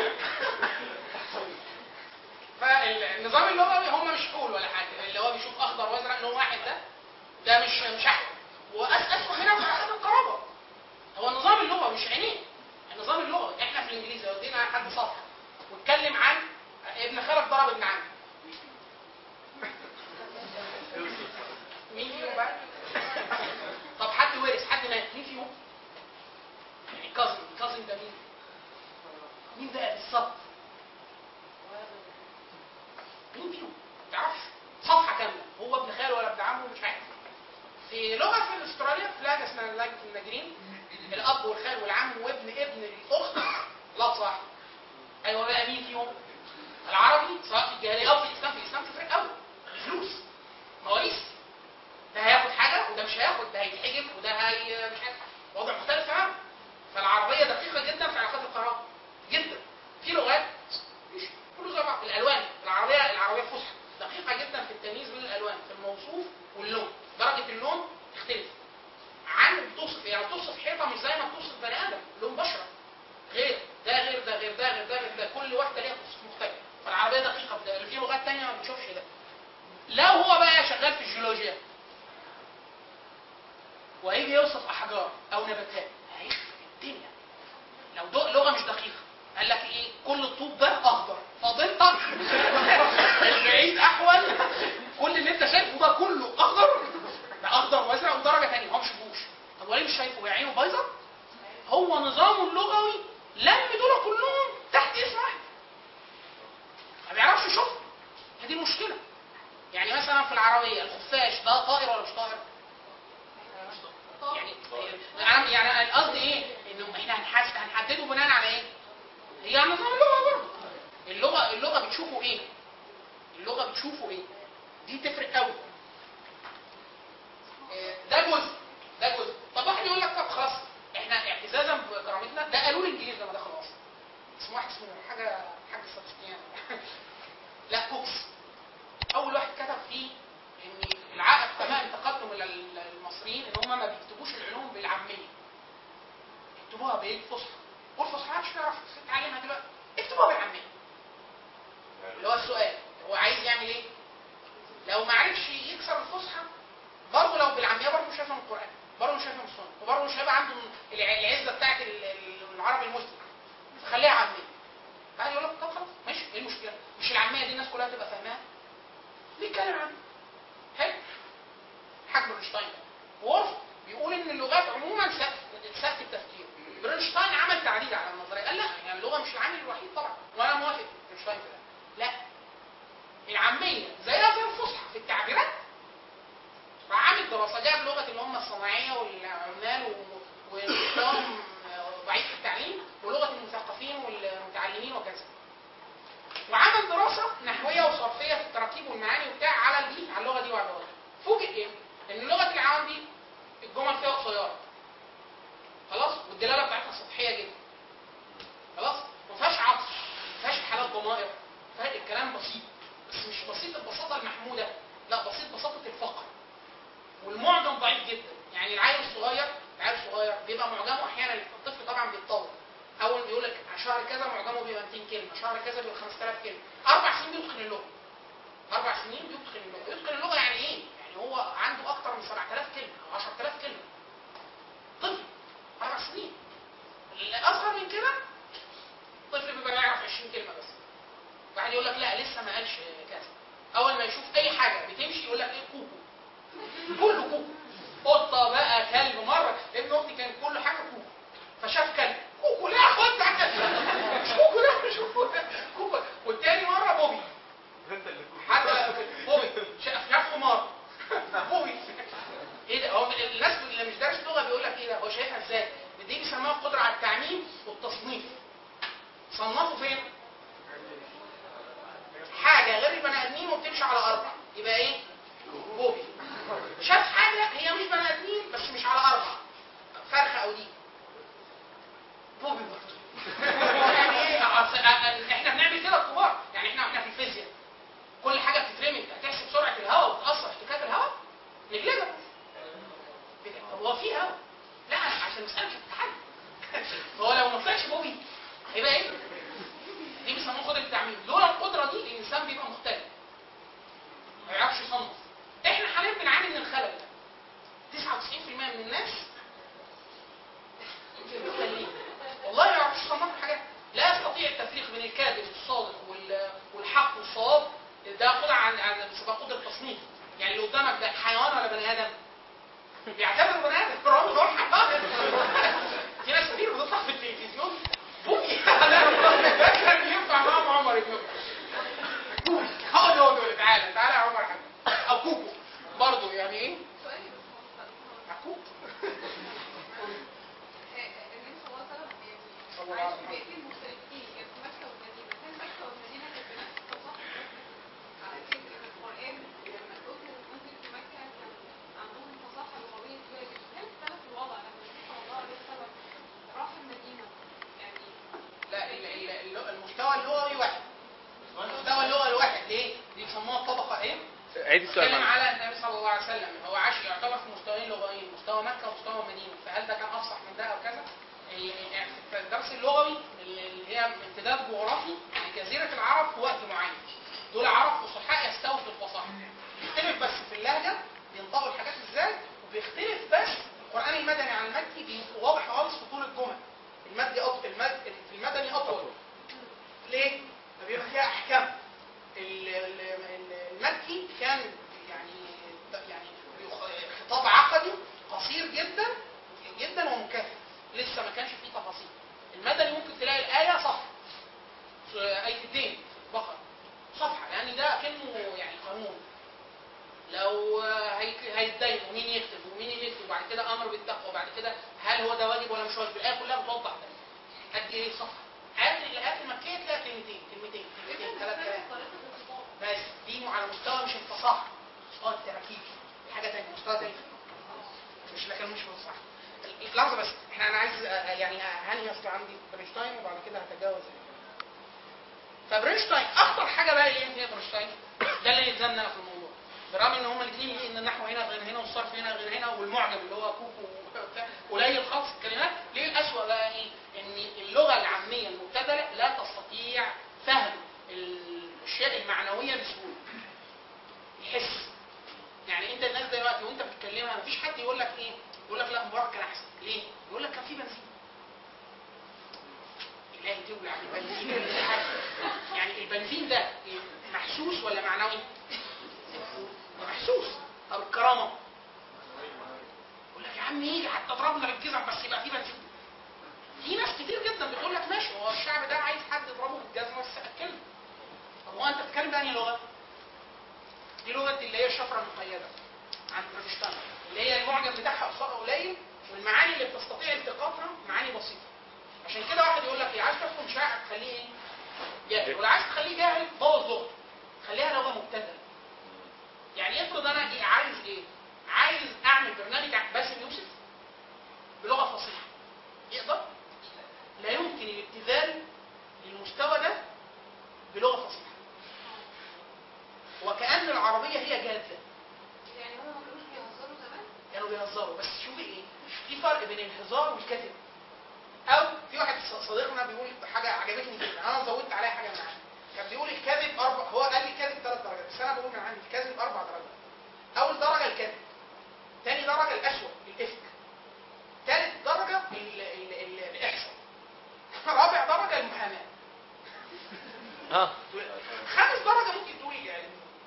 فالنظام اللغوي هم مش حول ولا حاجه اللي هو بيشوف اخضر وازرق لون واحد ده ده مش مش احمد واساسه هنا في حسب القرابه هو النظام اللغوي مش عينيه النظام اللغوي احنا في الانجليزي لو ادينا حد صفحه واتكلم عن ابن خالك ضرب ابن عمي مين فيهم بقى؟ طب حد ورث حد مات مين فيهم؟ يعني كازن كازن ده مين؟ مين بقى بالظبط؟ مين فيهم؟ ما تعرفش صفحه كامله هو ابن خاله ولا ابن عمه مش عارف في لغه في استراليا في لهجه اسمها لهجه الناجرين الاب والخال والعم وابن ابن الاخت لفظ واحد ايوه بقى مين فيهم؟ العربي سواء في الجاهليه او في الاسلام في الاسلام تفرق قوي فلوس مواريث ده هياخد حاجه وده مش هياخد ده هيتحجب وده هي مش عارف وضع مختلف تماما فالعربيه دقيقه جدا في علاقات القرابه جدا في لغات مش كله زي بعض الالوان العربيه العربيه فصحى دقيقه جدا في التمييز بين الالوان في الموصوف واللون درجه اللون تختلف عن بتوصف يعني بتوصف حيطه مش زي ما بتوصف بني ادم لون بشره غير ده غير ده غير ده غير ده غير ده كل واحده ليها توصيف مختلف فالعربيه دقيقه في ده اللي في لغات تانية ما بتشوفش ده لو هو بقى شغال في الجيولوجيا وهيجي يوصف احجار او نباتات هيخرب الدنيا لو دو لغه مش دقيقه قال لك ايه كل الطوب ده اخضر فضلتك البعيد احول كل اللي انت شايفه ده كله اخضر ده اخضر وازرق ودرجه ثانيه هو مش شافوش طب وليه مش شايفه هي عينه بايظه هو نظامه اللغوي لم دول كلهم تحت اسم واحد ما بيعرفش يشوف هذه المشكله يعني مثلا في العربيه الخفاش ده طائر ولا مش طائر؟ هي على نظام اللغه برضه اللغه اللغه بتشوفه ايه اللغه بتشوفه ايه دي تفرق قوي آه، ده جزء ده جزء طب واحد يقول لك طب خلاص احنا اعتزازا بكرامتنا ده قالوا الانجليز لما دخلوا مصر اسمه واحد اسمه حاجه حاجه سبستيان لا كوكس اول واحد كتب فيه ان العائق تمام تقدم ال- المصريين ان هم ما بيكتبوش العلوم بالعاميه يكتبوها بالفصحى والفصحى محدش بيعرف يتعلمها دلوقتي اكتبوها بالعاميه اللي هو السؤال هو عايز يعمل ايه؟ لو ما عرفش يكسر الفصحى برضه لو بالعاميه برضه مش هيفهم القران برضه مش هيفهم السنه وبرضه مش هيبقى عنده الع- العزه بتاعت ال- ال- العربي المسلم فخليها عاميه بعد يقول لك طب خلاص ماشي ايه المشكله؟ مش العاميه دي الناس كلها تبقى فاهماها؟ نتكلم عنها حلو حجم برنشتاين ده وورف بيقول ان اللغات عموما سقف سقف التفكير برنشتاين عمل تعديل على النظريه قال لا يعني اللغه مش العامل الوحيد طبعا وانا موافق برنشتاين في ده لا العاميه زيها زي الفصحى في التعبيرات فعامل دراسه جاب لغه اللي هم الصناعيه والعمال و- ومستواهم ضعيف في التعليم ولغه المثقفين والمتعلمين وكذا وعمل دراسه نحويه وصرفيه في التراكيب والمعاني وبتاع على دي على اللغه دي وعلى اللغه دي فوجئ ايه؟ ان لغه العوام دي الجمل فيها قصيره خلاص والدلاله بتاعتها سطحيه جدا خلاص ما فيهاش عطف ما فيهاش حالات ضمائر فيها الكلام بسيط بس مش بسيط البساطه المحموده لا بسيط بساطه الفقر والمعجم ضعيف جدا يعني العيل الصغير العيل الصغير بيبقى معجمه احيانا الطفل طبعا بيتطور اول ما يقول لك شهر كذا معجمه بيبقى 200 كلمه شهر كذا بيبقى 5000 كلمه اربع سنين بيتقن اللغه اربع سنين بيتقن اللغه يتقن اللغه يعني ايه يعني هو عنده اكتر من 7000 كلمه او 10000 كلمه طفل اربع سنين الاصغر من كده طفل بيبقى يعرف 20 كلمه بس واحد يقول لك لا لسه ما قالش كذا اول ما يشوف اي حاجه بتمشي يقول لك ايه كوكو كله كوكو قطه بقى كلب مره ابن اختي كان كل حاجه كوكو فشاف كلب كوكو لا خد ده مش كوكو ده مش كوكو ده كوكو والتاني مره بوبي حتى بوبي شاف شاف حمار بوبي ايه ده هو الناس اللي مش دارس لغه بيقول لك ايه ده هو شايفها ازاي دي بيسموها القدره على التعميم والتصنيف صنفوا فين حاجه غير البني ادمين وبتمشي على اربع يبقى ايه بوبي شاف حاجه هي مش بني ادمين بس مش على اربع فرخه او دي بوبي برضه يعني ايه أصل- احنا بنعمل كده الكبار يعني احنا احنا في الفيزياء كل حاجه بتترمي انت هتحسب سرعه الهواء وتاثر احتكاك الهواء نجلبها طب هو في هواء لا عشان مساله التحدي هو لو ما طلعش بوبي هيبقى ايه؟ دي بيسموها قدره التعميم لولا القدره دي الانسان بيبقى مختلف ما يعرفش يصنف احنا حاليا بنعاني من الخلل ده 99% من الناس مختلين والله ما يعرفوش يصنفوا حاجات لا يستطيع التفريق بين الكاذب والصادق وال- والحق والصواب ده قدرة عن عن بتبقى قدرة تصنيف يعني اللي قدامك ده حيوان ولا بني ادم؟ بيعتبر بني ادم فرعون هو حيوان في ناس كتير بتطلع في التلفزيون بوكي ده كان ينفع معاهم عمر بن بوكي هو ده هو ده تعالى تعالى يا عمر حبيبي او كوكو برضه يعني ايه؟ كوكو النبي صلى الله عليه وسلم صلى الله يعني عليه عايش في وسلم. بيئتين مختلفتين يعني في مكة والمدينة كان مكة والمدينة كانت بنفس التصحف على كده القرآن لما الأذن نزل في مكة كان عندهم فصاحة لغوية كبيرة جدا هل اختلف الوضع لما النبي صلى الله عليه وسلم راح المدينة يعني لا ال- ال- ال- المستوى اللغوي واحد المستوى اللغوي واحد ليه؟ دي بيسموها الطبقه ايه؟ عيد السؤال بتكلم معلش. على النبي صلى الله عليه وسلم هو عاش يعتبر في مستويين لغويين مستوى مكه ومستوى المدينه فهل ده كان افصح من ده او كذا؟ ال- يعني في الدرس اللغوي اللي هي امتداد جغرافي يعني جزيره العرب في وقت معين دول عرب فصحاء يستووا في الفصاحه بيختلف بس في اللهجه بينطقوا الحاجات ازاي وبيختلف بس القران المدني عن المكي بيبقى واضح خالص في طول الجمل المادي أط... المد... في المدني اطول ليه؟ فبيبقى فيها احكام ال- ال- ال- المكي كان يعني يعني بيخ- خطاب عقدي قصير جدا جدا ومكافئ لسه ما كانش فيه تفاصيل المدني ممكن تلاقي الايه صفحه ايتين بقره صفحه يعني ده كانه يعني قانون لو هي- هيتدين ومين يكتب ومين اللي يكتب وبعد كده امر بالتقوى وبعد كده هل هو ده واجب ولا مش واجب الايه كلها بتوضح ده قد ايه صفحه ايات الايات المكيه تلاقي كلمتين كلمتين كلمتين افرض ثلاث اختلفت كلام طريقة الخطاب بس دي على مستوى مش الفصاحه مستوى التركيب دي حاجه ثانيه مستوى ثاني مش لكن مش فصاحه لحظه بس احنا انا عايز آه، يعني هنهي اصل عندي برينشتاين وبعد كده هتجاوز فبرينشتاين اخطر حاجه بقى اللي هي برينشتاين ده اللي يلزمنا في الموضوع برغم ان هما الاثنين ان النحو هنا غير هنا والصرف هنا غير هنا والمعجم اللي هو كوكو وبتاع قليل خالص الكلمات ليه الاسوأ بقى ايه؟ ان اللغه العاميه المبتذله لا تستطيع فهم الاشياء المعنويه بسهوله يحس يعني انت الناس دلوقتي وانت بتتكلمها مفيش حد يقول لك ايه؟ يقول لك لا مبارك كان احسن ليه؟ يقول لك كان في بنزين الهي تولع البنزين اللي حاجة. يعني البنزين ده إيه؟ محسوس ولا معنوي؟ محسوس طب الكرامه يقول لك يا عم يجي حتى اضربنا بالجزم بس يبقى في بنزين في ناس كتير جدا بتقول لك ماشي هو الشعب ده عايز حد يضربه بالجزمه بس اكله طب هو انت بتتكلم بأنهي لغه؟ دي لغه اللي هي الشفره المقيده عند برينشتاين اللي هي المعجم بتاعها قصير قليل والمعاني اللي بتستطيع التقاطها معاني بسيطه عشان كده واحد يقول لك ايه عايز تفهم شاعر تخليه ايه؟ جاهل ولا عايز تخليه جاهل بوظ لغته خليها لغه مبتذله يعني افرض انا ايه عايز ايه؟ عايز اعمل برنامج عن باسم يوسف بلغه فصيحه يقدر؟ لا يمكن الابتذال للمستوى ده بلغه فصيحه وكأن العربيه هي جاده يعني هم ما كانوش بيهزروا زمان كانوا بيهزروا بس شوفي ايه في فرق بين الهزار والكذب او في واحد ص- صديقنا بيقول حاجه عجبتني جدا انا زودت عليها حاجه من عندي كان بيقول الكذب اربع هو قال لي الكذب ثلاث درجات بس انا بقول من عندي الكذب اربع درجات اول درجه الكذب ثاني درجه الاسوء الافك ثالث درجه ال- ال- ال- الاحصاء رابع درجه المحاماه اه خامس درجه ممكن تقول يعني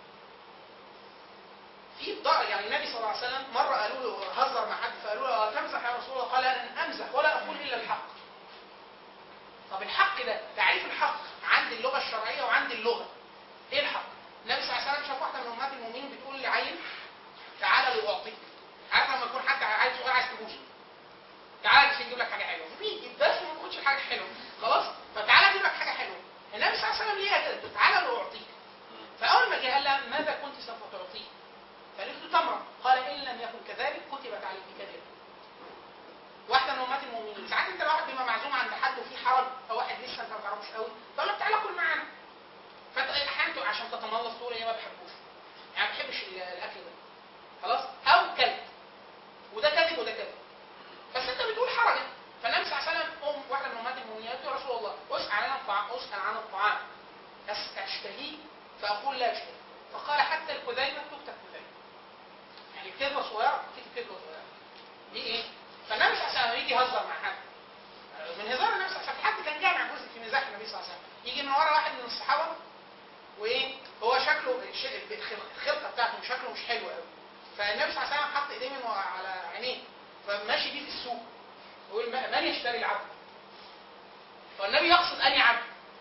في الدرجة يعني النبي صلى الله عليه وسلم مرة قالوا له هزر مع حد فقالوا له تمزح يا رسول الله قال أنا أمزح ولا أقول إلا الحق طب الحق ده تعريف الحق عند اللغة الشرعية وعند اللغة إيه الحق؟ النبي صلى الله عليه وسلم شاف واحدة من أمهات المؤمنين بتقول لعيل تعالى لأعطيك عارف لما يكون حد عايز سؤال عايز تبوسه تعالى عشان يجيب لك حاجة حلوة مين يتباس وما تاخدش حاجة حلوة خلاص فتعالى أجيب لك حاجة حلوة النبي صلى الله عليه وسلم ليه كده تعالى لأعطيك فأول ما جه قال لها ماذا كنت سوف تعطيه؟ فقالت له تمرة قال إن لم يكن كذلك كتبت عليك كذلك واحدة من أمهات المؤمنين ساعات أنت الواحد بيبقى معزوم عند حد وفي حرج أو واحد لسه أنت ما تعرفوش قوي تقول له تعالى كل معانا فأنت أحيانا تبقى عشان تتملص تقول إيه ما بحبوش يعني ما بحبش ال- الأكل ده خلاص أو كذب وده كذب وده كذب بس أنت بتقول حرج فالنبي صلى الله عليه وسلم أم واحدة من أمهات المؤمنين قالت له يا رسول الله اسأل عن الطعام اسأل عن الطعام أس- أشتهيه فأقول لا أشتهي فقال حتى الكذيبة تكتب كذيبة يعني كذبة صغيرة تكتب كذبة صغيرة دي إيه؟ فالنبي صلى الله عليه وسلم يجي يهزر مع حد من هزار النبي صلى الله عليه وسلم حد كان جامع جزء في مزاح النبي صلى الله عليه وسلم يجي من ورا واحد من الصحابة وإيه؟ هو شكله الش- الخلقة الخلقة بتاعته شكله مش حلو قوي فالنبي صلى الله عليه وسلم حط ايديه من ورا على عينيه فماشي بيه في السوق يقول من من يشتري العبد؟ فالنبي يقصد اني عبد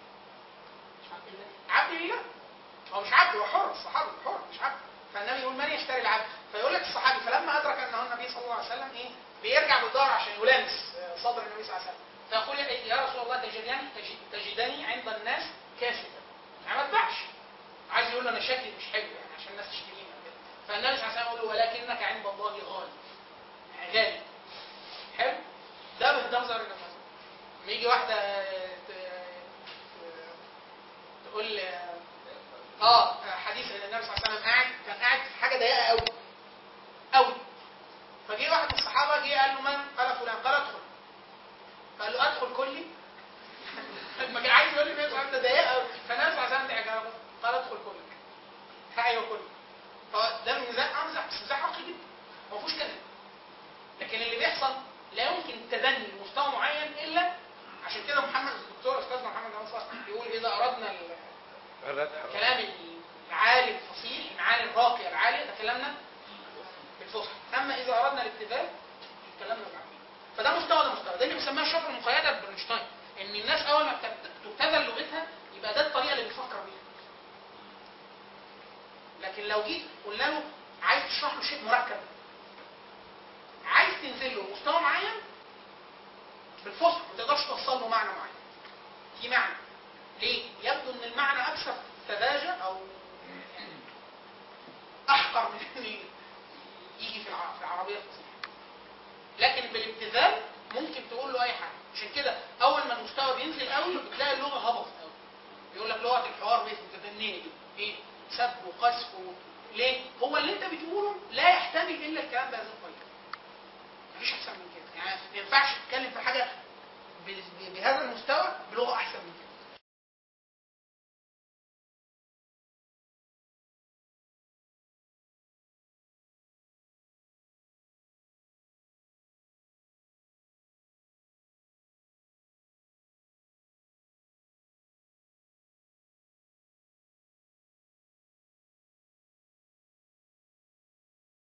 عبد لله هو مش عبد هو حر الصحابي حر مش عبد فالنبي يقول من يشتري العبد فيقول لك الصحابي فلما ادرك انه النبي صلى الله عليه وسلم ايه بيرجع بالدار عشان يلامس آه، صدر النبي صلى الله عليه وسلم فيقول يا- يا رسول الله تجدني تجد- تجدني عند الناس كاسدا يعني ما تباعش عايز يقول له انا شكلي مش حلو يعني عشان الناس تشتريني وكده. فالنبي صلى الله عليه وسلم يقول له ولكنك عند الله غالي يعني غالي حلو ده بتهزر النبي لما يجي واحده ت- تقول اه حديث ان النبي صلى الله عليه وسلم قاعد كان قاعد في حاجه ضيقه قوي قوي فجه واحد من الصحابه جه قال له من؟ قال فلان قال ادخل فقال له ادخل كلي ما كان عايز يقول لي النبي صلى الله عليه وسلم ده ضيقه قوي فالنبي صلى الله عليه وسلم ضحك على بطنه. قال ادخل كلك ايوه كلك فده مزاح امزح بس مزاح راقي جدا ما فيهوش كذب لكن اللي بيحصل لا يمكن التدني لمستوى معين الا عشان كده محمد الدكتور استاذنا محمد نصر يقول اذا اردنا ال- الكلام العالي الفصيح المعاني الراقيه العاليه ده كلامنا بالفصحى اما اذا اردنا الابتذال كلامنا بالعربي فده مستوى ده مستوى ده اللي بيسموها الشفره المقيده ببرنشتاين ان الناس اول ما بتبت- تبتذل لغتها يبقى ده الطريقه اللي بيفكر بيها لكن لو جيت قلنا له عايز تشرح له شيء مركب عايز تنزل له مستوى معين بالفصحى ما تقدرش توصل له معنى معين في معنى ليه؟ يبدو ان المعنى اكثر سذاجه او يعني احقر من ان يجي في الع- في العربيه الفصيحه. لكن بالابتذال ممكن تقول له اي حاجه عشان كده اول ما المستوى بينزل قوي بتلاقي اللغه هبطت قوي يقول لك لغه الحوار بقت متدنيه كده ايه سب وقذف و... ليه هو اللي انت بتقوله لا يحتمل الا الكلام بهذه الطريقه مفيش احسن من كده يعني ما ينفعش تتكلم في حاجه ب- ب- بهذا المستوى بلغه احسن من كده